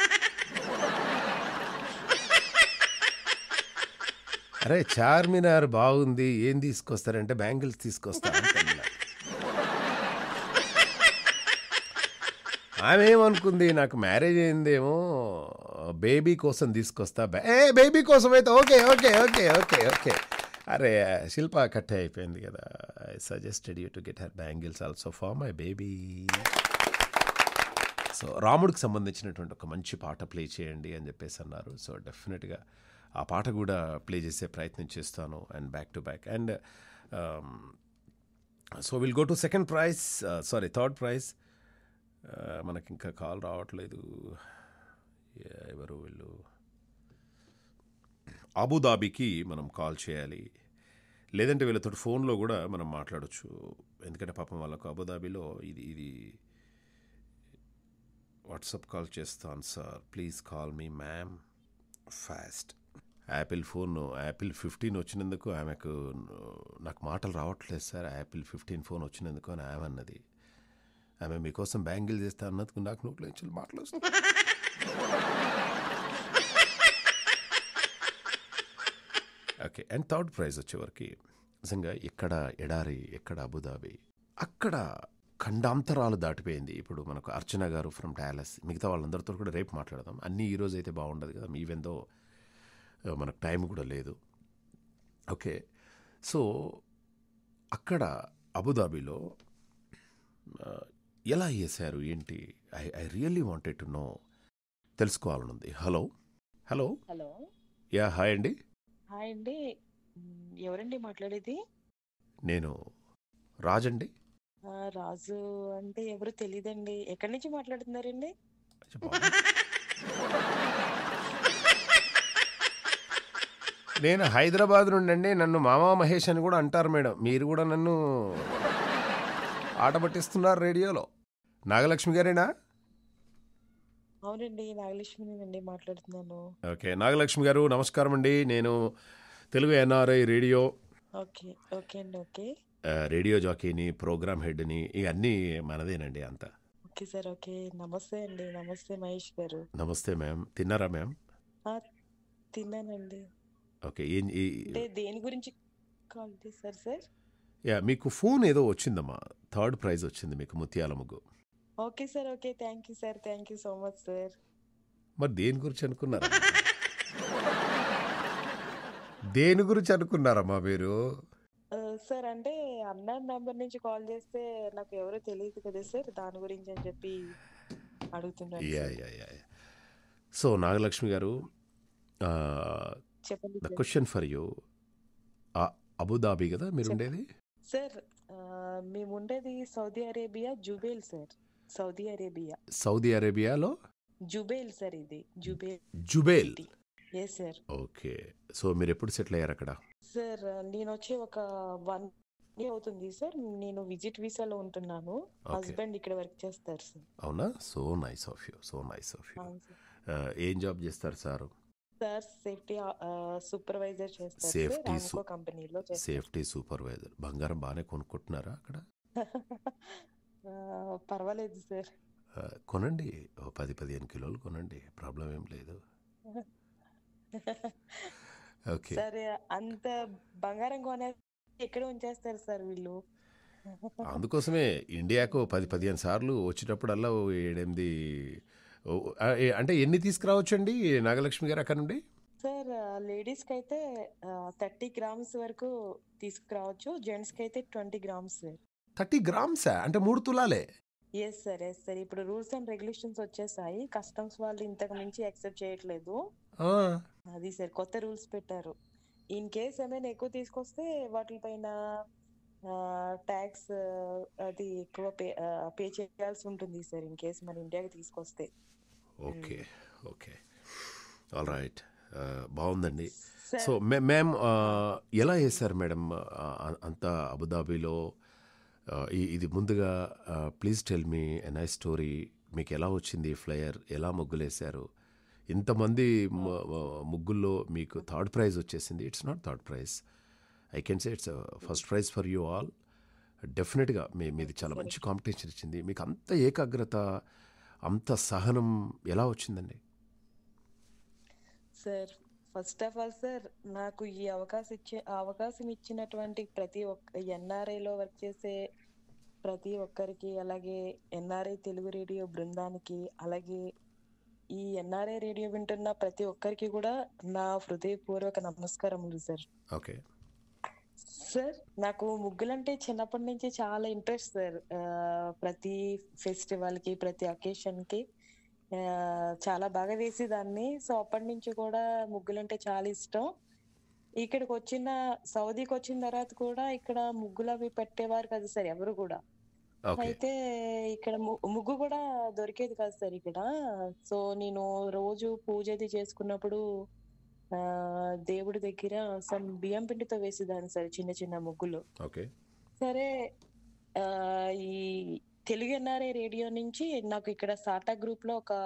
అరే చార్మినార్ బాగుంది ఏం తీసుకొస్తారంటే bangles తీసుకొస్తా అంటున్నా. ఆమె ఏమనుకుంది నాకు మ్యారేజ్ అయిందేమో బేబీ కోసం తీసుకొస్తా బే- ఏ బేబీ కోసం అయితే okay okay okay okay okay అరే శిల్ప కట్టే అయిపోయింది కదా I suggested you to get her bangles also for my baby so రాముడికి సంబంధించినటువంటి ఒక మంచి పాట ప్లే చేయండి అని చెప్పేసి అన్నారు సో డెఫినెట్గా ఆ పాట కూడా ప్లే చేసే ప్రయత్నం చేస్తాను and back to back and so will go to second prize sorry third prize మనకి ఇంకా కాల్ రావట్లేదు Yeah, ఎవరు వీళ్ళు అబుదాబికి మనం కాల్ చేయాలి లేదంటే వీళ్ళతో ఫోన్లో కూడా మనం మాట్లాడొచ్చు ఎందుకంటే పాపం వాళ్ళకు అబుదాబిలో ఇది ఇది వాట్సాప్ కాల్ చేస్తాను sir please call me ma'am fast Apple phone Apple fifteen వచ్చినందుకు ఆమెకు నాకు మాటలు రావట్లేదు సార్ యాపిల్ ఫిఫ్టీన్ ఫోన్ వచ్చినందుకు అని ఆమె అన్నది ఆమె మీకోసం బ్యాంగిల్ చేస్తా అన్నందుకు నాకు నోట్లో నుంచి మాటలు వస్తున్నాయి. ఓకే అండ్ థర్డ్ ప్రైజ్ వచ్చేవరకు నిజంగా ఎక్కడ ఎడారి ఎక్కడ అబుదాబి అక్కడ ఖండాంతరాలు దాటిపోయింది ఇప్పుడు మనకు అర్చన గారు ఫ్రమ్ డాలస్ మిగతా వాళ్ళందరితో కూడా రేపు మాట్లాడదాం అన్నీ ఈరోజు అయితే బాగుండదు కదా ఈవెందో మనకు టైం కూడా లేదు ఓకే సో అక్కడ అబుదాబిలో ఆ, ఎలా చేశారు ఏంటి I I really wanted to know తెలుసుకోవాలనుంది hello hello hello yeah hi అండి హాయ్ అండి మ్, ఎవరండి మాట్లాడేది నేను రాజండి ఆ, రాజు అంటే ఎవరు తెలియదండి ఎక్కడి నుంచి మాట్లాడుతున్నారండి నేను హైదరాబాద్ నుండి అండి నన్ను మామా మహేష్ అని కూడా అంటారు మేడం మీరు కూడా నన్ను ఆట పట్టిస్తున్నారు రేడియోలో నాగలక్ష్మి గారేనా అవునండి నాగలక్ష్మినండి మాట్లాడుతున్నాను ఓకే నాగలక్ష్మి గారు నమస్కారం అండి నేను Telugu NRI radio okay okay అండి ఓకే ఆ, రేడియో జాకీని ప్రోగ్రామ్ హెడ్ని ఇవన్నీ మనదేనండి అంతా ఓకే సార్ ఓకే నమస్తే అండి నమస్తే మహేష్ గారు నమస్తే మ్యామ్ తిన్నారా మ్యామ్ ఆ, తిన్నానండి ఓకే ఏం ఈ- అంటే దేని గురించి కాల్ చేశారు సార్ యా మీకు ఫోన్ ఏదో వచ్చిందమ్మా థర్డ్ ప్రైజ్ వచ్చింది మీకు ముత్యాల ముగ్గు okay sir okay thank you sir thank you so much sir మరి దేని గురించి అనుకున్నారా దేని గురించి అనుకున్నారమ్మా మీరు ఆ, సార్ అంటే అన్న నంబర్ నుంచి కాల్ చేస్తే నాకు ఎవరో తెలియదు కదా సార్ దాని గురించి అని చెప్పి అడుగుతున్నాను yeah sir. Yeah yeah yeah. So Nagalakshmi గారు చెప్పండి the sir. Question for you Abu Dhabi కదా మీరు చెప్ప- ఉండేది సార్ ఆ, మేము ఉండేది Saudi Arabia Jubail sir Saudi Arabia Saudi అరేబియాలో జుబేల్ సార్ ఇది Jubail Jubail yes sir okay so మీరు ఎప్పుడు సెటిల్ అయ్యారు అక్కడ సార్ నేను వచ్చి ఒక వన్ ఇయర్ అవుతుంది సార్ నేను విజిట్ వీసాలో ఉంటున్నాను Okay. హస్బెండ్ ఇక్కడ వర్క్ చేస్తారు సార్ అవునా so nice of you so nice of you అవును సార్ ఏం జాబ్ చేస్తారు సార్ సార్ సేఫ్టీ సూపర్వైజర్ చేస్తారు Safety సార్ su- ఆమ్కో కంపెనీలో చేస్తారు సేఫ్టీ సూపర్వైజర్ బంగారం బాగానే కొనుక్కుంటున్నారా అక్కడ ఆ, పర్వాలేదు సార్ ఆ, కొనండి ఓ పది పదిహేను కిలోలు కొనండి ప్రాబ్లం ఏం లేదు ఓకే సరే అంత బంగారం కొనే ఎక్కడ ఉంచేస్తారు సార్ వీళ్ళు అందుకోసమే ఇండియాకు పది పదిహేను సార్లు వచ్చేటప్పుడల్లా ఓ ఏడెనిమిది ఓ, ఆ, ఏ- అంటే ఎన్ని తీసుకురావచ్చండి నాగలక్ష్మి గారు అక్కడ నుండి సార్ లేడీస్ కి అయితే థర్టీ గ్రామ్స్ వరకు తీసుకురావచ్చు జెంట్స్ కి అయితే ట్వంటీ గ్రామ్స్ సార్ థర్టీ గ్రామ్సా అంటే మూడు తులాలే ఎస్ సార్ ఎస్ సార్ ఇప్పుడు రూల్స్ అండ్ రెగ్యులేషన్స్ వచ్చేసాయి కస్టమ్స్ వాళ్ళు ఇంతకు మించి యాక్సెప్ట్ చేయట్లేదు ఆ, అది సార్ కొత్త రూల్స్ పెట్టారు ఇన్ కేస్ ఏమైనా ఎక్కువ తీసుకొస్తే వాటిపైన ట్యాక్స్ అది ఎక్కువ పే పే చేయాల్సి ఉంటుంది సార్ ఇన్ కేస్ మన ఇండియాకి తీసుకొస్తే ఓకే ఓకే ఆల్ రైట్ బాగుందండి Sir. సో మే మ్యామ్ ఆ, ఎలా చేశారు మేడం ఆ, అంతా అబుదాబిలో ఆ, ఈ- ఇది ముందుగా please tell me a nice story మీకు ఎలా వచ్చింది ఈ ఫ్లయర్ ఎలా ముగ్గులేశారు ఇంతమంది మ- మ- ముగ్గుల్లో మీకు థర్డ్ ప్రైజ్ వచ్చేసింది it's not third prize I can say it's first prize for you all డెఫినెట్గా మీ మీది చాలా మంచి కాంపిటీషన్ ఇచ్చింది మీకు అంత ఏకాగ్రత అంత సహనం ఎలా వచ్చిందండి sir first of all sir నాకు ఈ అవకాశం ఇచ్చే అవకాశం ఇచ్చినటువంటి ప్రతి ఒక్క ఎన్ఆర్ఐలో వర్క్ చేసే ప్రతి ఒక్కరికి అలాగే ఎన్ఆర్ఐ తెలుగు రేడియో బృందానికి అలాగే ఈ ఎన్ఆర్ఐ రేడియో వింటున్న ప్రతి ఒక్కరికి కూడా నా హృదయపూర్వక నమస్కారములు సార్ ఓకే సార్ నాకు ముగ్గులంటే చిన్నప్పటి నుంచి చాలా ఇంట్రెస్ట్ సార్ ఆ, ప్రతి ఫెస్టివల్ కి ప్రతి అకేషన్ కి ఆ, చాలా బాగా వేసేదాన్ని సో అప్పటి నుంచి కూడా ముగ్గులంటే చాలా ఇష్టం ఇక్కడికి వచ్చిన సౌదీకి వచ్చిన తర్వాత కూడా ఇక్కడ ముగ్గులు అవి పెట్టేవారు కదా సార్ ఎవరు కూడా ఓకే అయితే ఇక్కడ ము- ముగ్గు కూడా దొరికేది కాదు సార్ ఇక్కడ సో నేను రోజు పూజ అది చేసుకున్నప్పుడు ఆ దేవుడి దగ్గర సమ్ బియ్యం పిండితో వేసేదాన్ని సార్ చిన్న చిన్న ముగ్గులు ఓకే సరే ఆ ఈ తెలుగు ఎన్ఆర్ఐ రేడియో నుంచి నాకు ఇక్కడ సాటా గ్రూప్ లో ఒక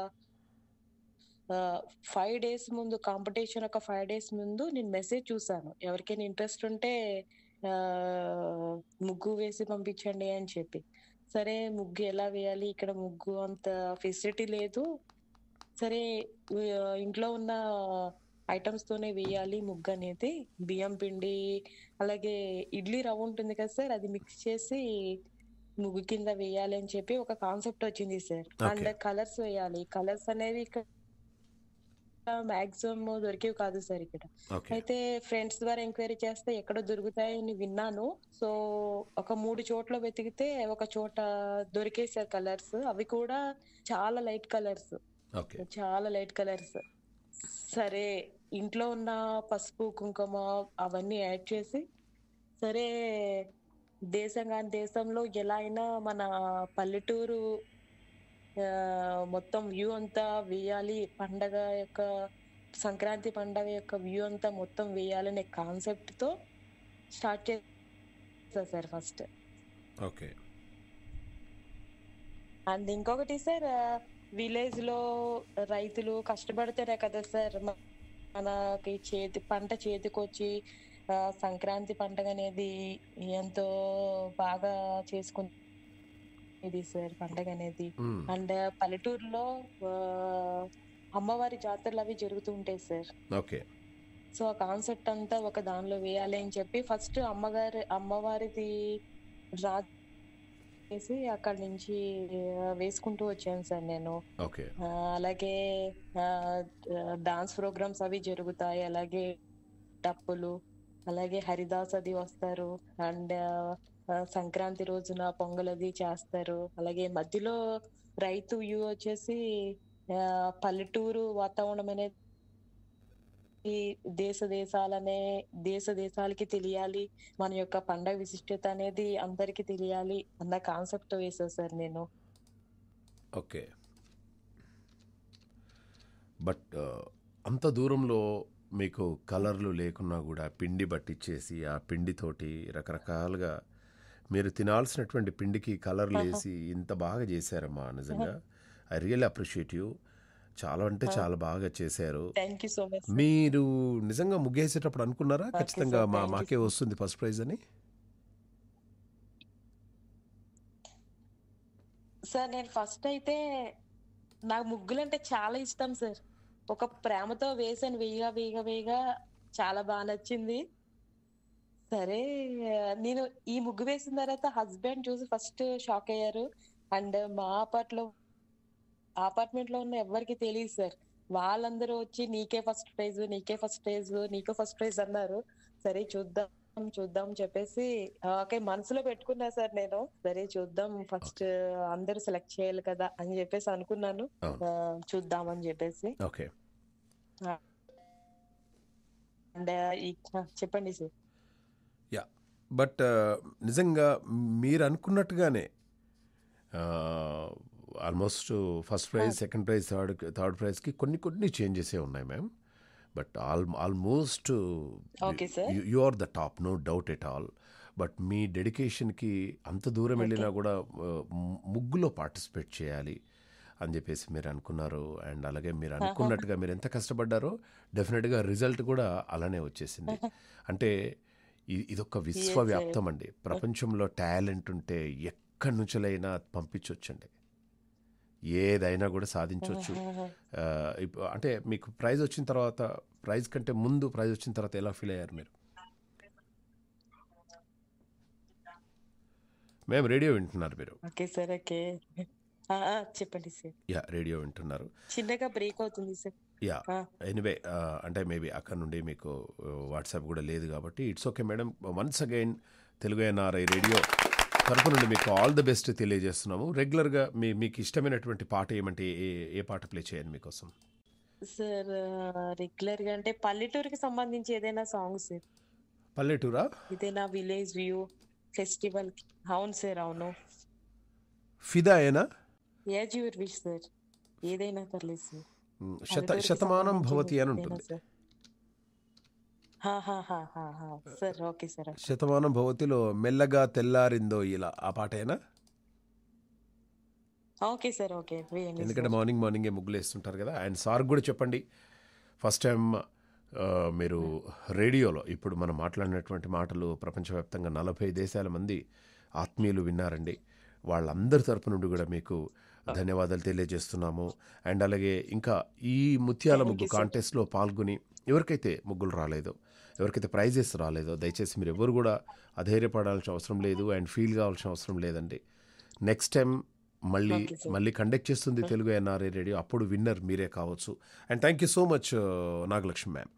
ఫైవ్ డేస్ ముందు కాంపిటీషన్ ఒక ఫైవ్ డేస్ ముందు నేను మెసేజ్ చూసాను ఎవరికైనా ఇంట్రెస్ట్ ఉంటే ఆ ముగ్గు వేసి పంపించండి అని చెప్పి సరే ముగ్గు ఎలా వేయాలి ఇక్కడ ముగ్గు అంత ఫెసిలిటీ లేదు సరే ఆ, ఇంట్లో ఉన్న ఐటమ్స్ తోనే వేయాలి ముగ్గు అనేది బియ్యం పిండి అలాగే ఇడ్లీ రవ్వ ఉంటుంది కదా సార్ అది మిక్స్ చేసి ముగ్గు కింద వేయాలి అని చెప్పి ఒక కాన్సెప్ట్ వచ్చింది సార్ Okay. అండ్ కలర్స్ వేయాలి కలర్స్ అనేవి ఇక్కడ మాక్సిమం దొరికేవి కాదు సార్ ఇక్కడ ఓకే అయితే ఫ్రెండ్స్ ద్వారా ఎంక్వైరీ చేస్తే ఎక్కడ దొరుకుతాయని విన్నాను సో ఒక మూడు చోట్ల వెతికితే ఒక చోట దొరికాయి సార్ కలర్స్ అవి కూడా చాలా లైట్ కలర్స్ ఓకే చాలా లైట్ కలర్స్ సరే ఇంట్లో ఉన్న పసుపు కుంకుమ అవన్నీ యాడ్ చేసి సరే దేశం కాని దేశంలో ఎలా అయినా మన పల్లెటూరు ఆ, మొత్తం వ్యూ అంతా వేయాలి పండగ యొక్క సంక్రాంతి పండగ యొక్క వ్యూ అంతా మొత్తం వేయాలనే కాన్సెప్ట్ తో స్టార్ట్ చేసా సార్ ఫస్ట్ ఓకే అండ్ ఇంకొకటి సార్ విలేజ్ లో రైతులు కష్టపడితేనే కదా సార్ మ- మనకి చేతి పంట చేతికొచ్చి ఆ, సంక్రాంతి పండగ అనేది ఎంతో బాగా చేసుకునేది సార్ పండగ అనేది మ్మ్. అండ్ పల్లెటూరులో ఆ, అమ్మవారి జాతరలు అవి జరుగుతూ ఉంటాయి సార్ ఓకే సో ఆ కాన్సెప్ట్ అంతా ఒక దానిలో వేయాలి అని చెప్పి ఫస్ట్ అమ్మగారి అమ్మవారిది డ్రా చేసి అక్కడి నుంచి ఆ, వేసుకుంటూ వచ్చాను సార్ నేను ఓకే ఆ, అలాగే డాన్స్ ప్రోగ్రామ్స్ అవి జరుగుతాయి అలాగే డప్పులు అలాగే హరిదాస్ అది వస్తారు అండ్ సంక్రాంతి రోజున పొంగల్ అది చేస్తారు అలాగే మధ్యలో రైతు వ్యూ వచ్చేసి ఆ, పల్లెటూరు వాతావరణం అనేది ఈ దేశ దేశాలనే దేశ దేశాలకి తెలియాలి మన యొక్క పండగ విశిష్టత అనేది అందరికి తెలియాలి అన్న కాన్సెప్ట్ వేసా సార్ నేను ఓకే బట్ ఆ, అంత దూరంలో మీకు కలర్లు లేకున్నా కూడా పిండి పట్టించేసి ఆ పిండితోటి రకరకాలుగా మీరు తినాల్సినటువంటి పిండికి కలర్లు వేసి ఇంత బాగా చేశారమ్మా నిజంగా ఐ రియల్లీ అప్రిషియేట్ యూ చాలా అంటే చాలా బాగా చేశారు థ్యాంక్ యూ సో మచ్ మీరు నిజంగా ముగ్గేసేటప్పుడు అనుకున్నారా Okay, ఖచ్చితంగా sir. మా Thank you, మాకే sir. వస్తుంది ఫస్ట్ ప్రైజ్ అని సార్ నేను ఫస్ట్ అయితే నాకు ముగ్గులు అంటే చాలా ఇష్టం సార్ ఒక ప్రేమతో వేసాను వేయగా వేయగా వేయగా చాలా బాగా నచ్చింది సరే నేను ఈ ముగ్గు వేసిన తర్వాత హస్బెండ్ చూసి ఫస్ట్ షాక్ అయ్యారు అండ్ మా అపార్ట్ లో అపార్ట్మెంట్ లో ఉన్న ఎవరికి తెలియదు సార్ వాళ్ళందరూ వచ్చి నీకే ఫస్ట్ ప్రైజ్ నీకే ఫస్ట్ ప్రైజ్ నీకే ఫస్ట్ ప్రైజ్ అన్నారు సరే చూద్దాం చూద్దాం చెప్పేసి ఓకే మనసులో పెట్టుకున్నా సార్ నేను సరే చూద్దాం ఫస్ట్ అందరూ సెలెక్ట్ చేయాలి కదా అని చెప్పేసి అనుకున్నాను అవును. ఆ, చూద్దాం అని చెప్పేసి ఓకే అండ్ ఈ ఆ, చెప్పండి సార్ యా బట్ నిజంగా మీరు అనుకున్నట్టుగానే almost first prize second prize third third ప్రైజ్కి కొన్ని కొన్ని చేంజెసే ఉన్నాయి ma'am but all almost Okay, sir. You are the top no doubt at all but మీ డెడికేషన్కి అంత దూరం వెళ్ళినా కూడా uh, ము- ముగ్గులో పార్టిసిపేట్ చేయాలి అని చెప్పేసి మీరు అనుకున్నారు అండ్ అలాగే మీరు అనుకున్నట్టుగా మీరు ఎంత కష్టపడ్డారో డెఫినెట్గా రిజల్ట్ కూడా అలానే వచ్చేసింది అంటే ఇ- ఇదొక విశ్వవ్యాప్తం అండి ప్రపంచంలో టాలెంట్ ఉంటే ఎక్కడి నుంచలైనా పంపించవచ్చండి ఏదైనా కూడా సాధించవచ్చు ఆ, ఇప్పు- అంటే మీకు ప్రైజ్ వచ్చిన తర్వాత ప్రైజ్ కంటే ముందు ప్రైజ్ వచ్చిన తర్వాత ఎలా ఫీల్ అయ్యారు మీరు మేము రేడియో వింటున్నారు మీరు ఓకే సార్ ఓకే ఆ, ఆ, చెప్పండి సార్ యా రేడియో వింటున్నారు చిన్నగా బ్రేక్ అవుతుంది సార్ యా ఆ. ఎనివే అంటే మేబీ అక్కడ నుండి మీకు వాట్సాప్ కూడా లేదు కాబట్టి it's okay madam once again Telugu NRI radio తరపు నుండి మీకు ఆల్ ది బెస్ట్ తెలియజేస్తున్నాము రెగ్యులర్గా మీ మీకు ఇష్టమైనటువంటి పాట ఏమంటే ఏ ఏ పాట ప్లే చేయండి మీకోసం సార్ రెగ్యులర్ గా అంటే పల్లెటూరుకి సంబంధించి ఏదైనా సాంగ్ సార్ పల్లెటూరా ఇదేనా విలేజ్ వ్యూ ఫెస్టివల్ కి అవును సార్ అవును ఫిదా ఏనా ఏజ్ యువర్ విష్ సార్ ఏదైనా పర్లేదు సార్ మ్, శత పల్లెటూరుకి శతమానం సంబంధించి భవతి అని ఏదైనా ఉంటుంది సార్ హా హా హా హా హా సార్ ఓకే సార్ శతమానం భవతిలో మెల్లగా తెల్లారిందో ఇలా ఆ పాటేనా ఓకే సార్ ఓకే వేయండి ఎందుకంటే సార్. మార్నింగ్ మార్నింగే ముగ్గులు వేస్తుంటారు కదా ఆయన సార్ కూడా చెప్పండి ఫస్ట్ టైం ఆ, మీరు రేడియోలో ఇప్పుడు మనం మాట్లాడినటువంటి మాటలు ప్రపంచవ్యాప్తంగా నలభై దేశాల మంది ఆత్మీయులు విన్నారండి వాళ్ళందరి తరపు నుండి కూడా మీకు ధన్యవాదాలు తెలియజేస్తున్నాము అండ్ అలాగే ఇంకా ఈ ముత్యాల Thank ముగ్గు you, sir. కాంటెస్ట్లో పాల్గొని ఎవరికైతే ముగ్గులు రాలేదో ఎవరికైతే ప్రైజెస్ రాలేదో దయచేసి మీరు ఎవరు కూడా అధైర్యపడాల్సిన అవసరం లేదు అండ్ ఫీల్ కావాల్సిన అవసరం లేదండి నెక్స్ట్ టైం మళ్ళీ Okay, sir. మళ్ళీ కండక్ట్ చేస్తుంది తెలుగు ఎన్ఆర్ఏ రేడియో అప్పుడు విన్నర్ మీరే కావచ్చు and thank you so much Nagalakshmi ma'am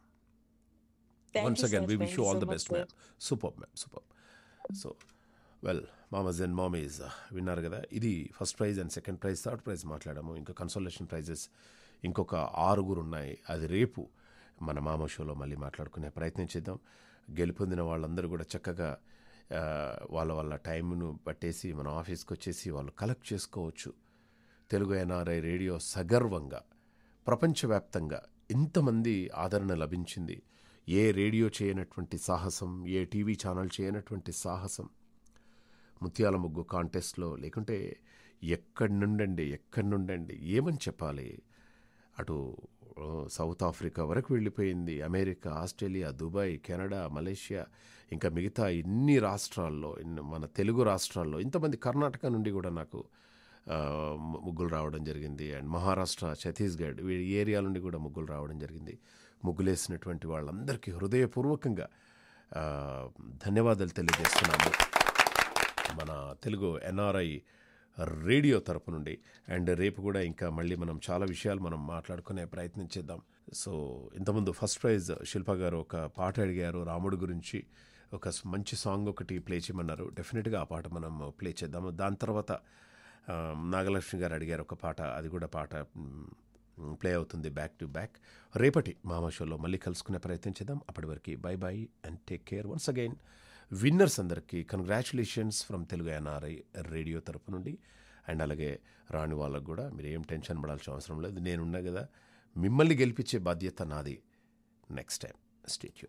Thank once you, again sir. We Thank wish you you all so the much, best sir. Ma'am super ma'am super so well మామస్ and మామీస్ విన్నారు కదా ఇది first prize and second prize third prize మాట్లాడాము ఇంకా consolation prices ఇంకొక ఆరుగురు ఉన్నాయి అది రేపు మన మామ షోలో మళ్ళీ మాట్లాడుకునే ప్రయత్నం చేద్దాం గెలుపొందిన వాళ్ళందరూ కూడా చక్కగా ఆ, వాళ్ళ వాళ్ళ టైంను పట్టేసి మన ఆఫీస్కి వచ్చేసి వాళ్ళు కలెక్ట్ చేసుకోవచ్చు తెలుగు ఎన్ఆర్ఐ రేడియో సగర్వంగా ప్రపంచవ్యాప్తంగా ఇంతమంది ఆదరణ లభించింది ఏ రేడియో చేయనటువంటి సాహసం ఏ టీవీ ఛానల్ చేయనటువంటి సాహసం ముత్యాల ముగ్గు కాంటెస్ట్లో లేకుంటే ఎక్కడి నుండండి ఎక్కడి నుండండి ఏమని చెప్పాలి అటు ఆ, సౌత్ ఆఫ్రికా వరకు వెళ్ళిపోయింది America Australia Dubai Canada Malaysia ఇంకా మిగతా ఇన్ని రాష్ట్రాల్లో ఇన్ని మన తెలుగు రాష్ట్రాల్లో ఇంతమంది కర్ణాటక నుండి కూడా నాకు ఆ, ము- ముగ్గులు రావడం జరిగింది అండ్ మహారాష్ట్ర ఛత్తీస్గఢ్ ఈ ఏరియా నుండి కూడా ముగ్గులు రావడం జరిగింది ముగ్గులేసినటువంటి వాళ్ళందరికీ హృదయపూర్వకంగా ఆ, ధన్యవాదాలు తెలియజేస్తున్నాము మన తెలుగు ఎన్ఆర్ఐ రేడియో తరపు నుండి అండ్ రేపు కూడా ఇంకా మళ్ళీ మనం చాలా విషయాలు మనం మాట్లాడుకునే ప్రయత్నం చేద్దాం సో ఇంతకుముందు ఫస్ట్ ప్రైజ్ శిల్ప గారు ఒక పాట అడిగారు రాముడి గురించి ఒక స్- మంచి సాంగ్ ఒకటి ప్లే చేయమన్నారు డెఫినెట్గా ఆ పాట మనం ప్లే చేద్దాము దాని తర్వాత ఆ, నాగలక్ష్మి గారు అడిగారు ఒక పాట అది కూడా పాట మ్, ప్లే అవుతుంది బ్యాక్ టు బ్యాక్ రేపటి మామా షోలో మళ్ళీ కలుసుకునే ప్రయత్నం చేద్దాం అప్పటి వరకు bye bye and take care once again winners అందరికీ congratulations from Telugu NRI radio తరపు నుండి అండ్ అలాగే రాని వాళ్ళకు కూడా మీరు ఏం టెన్షన్ పడాల్సిన అవసరం లేదు నేనున్నా కదా మిమ్మల్ని గెలిపించే బాధ్యత నాది నెక్స్ట్ టైం స్టేట్యూ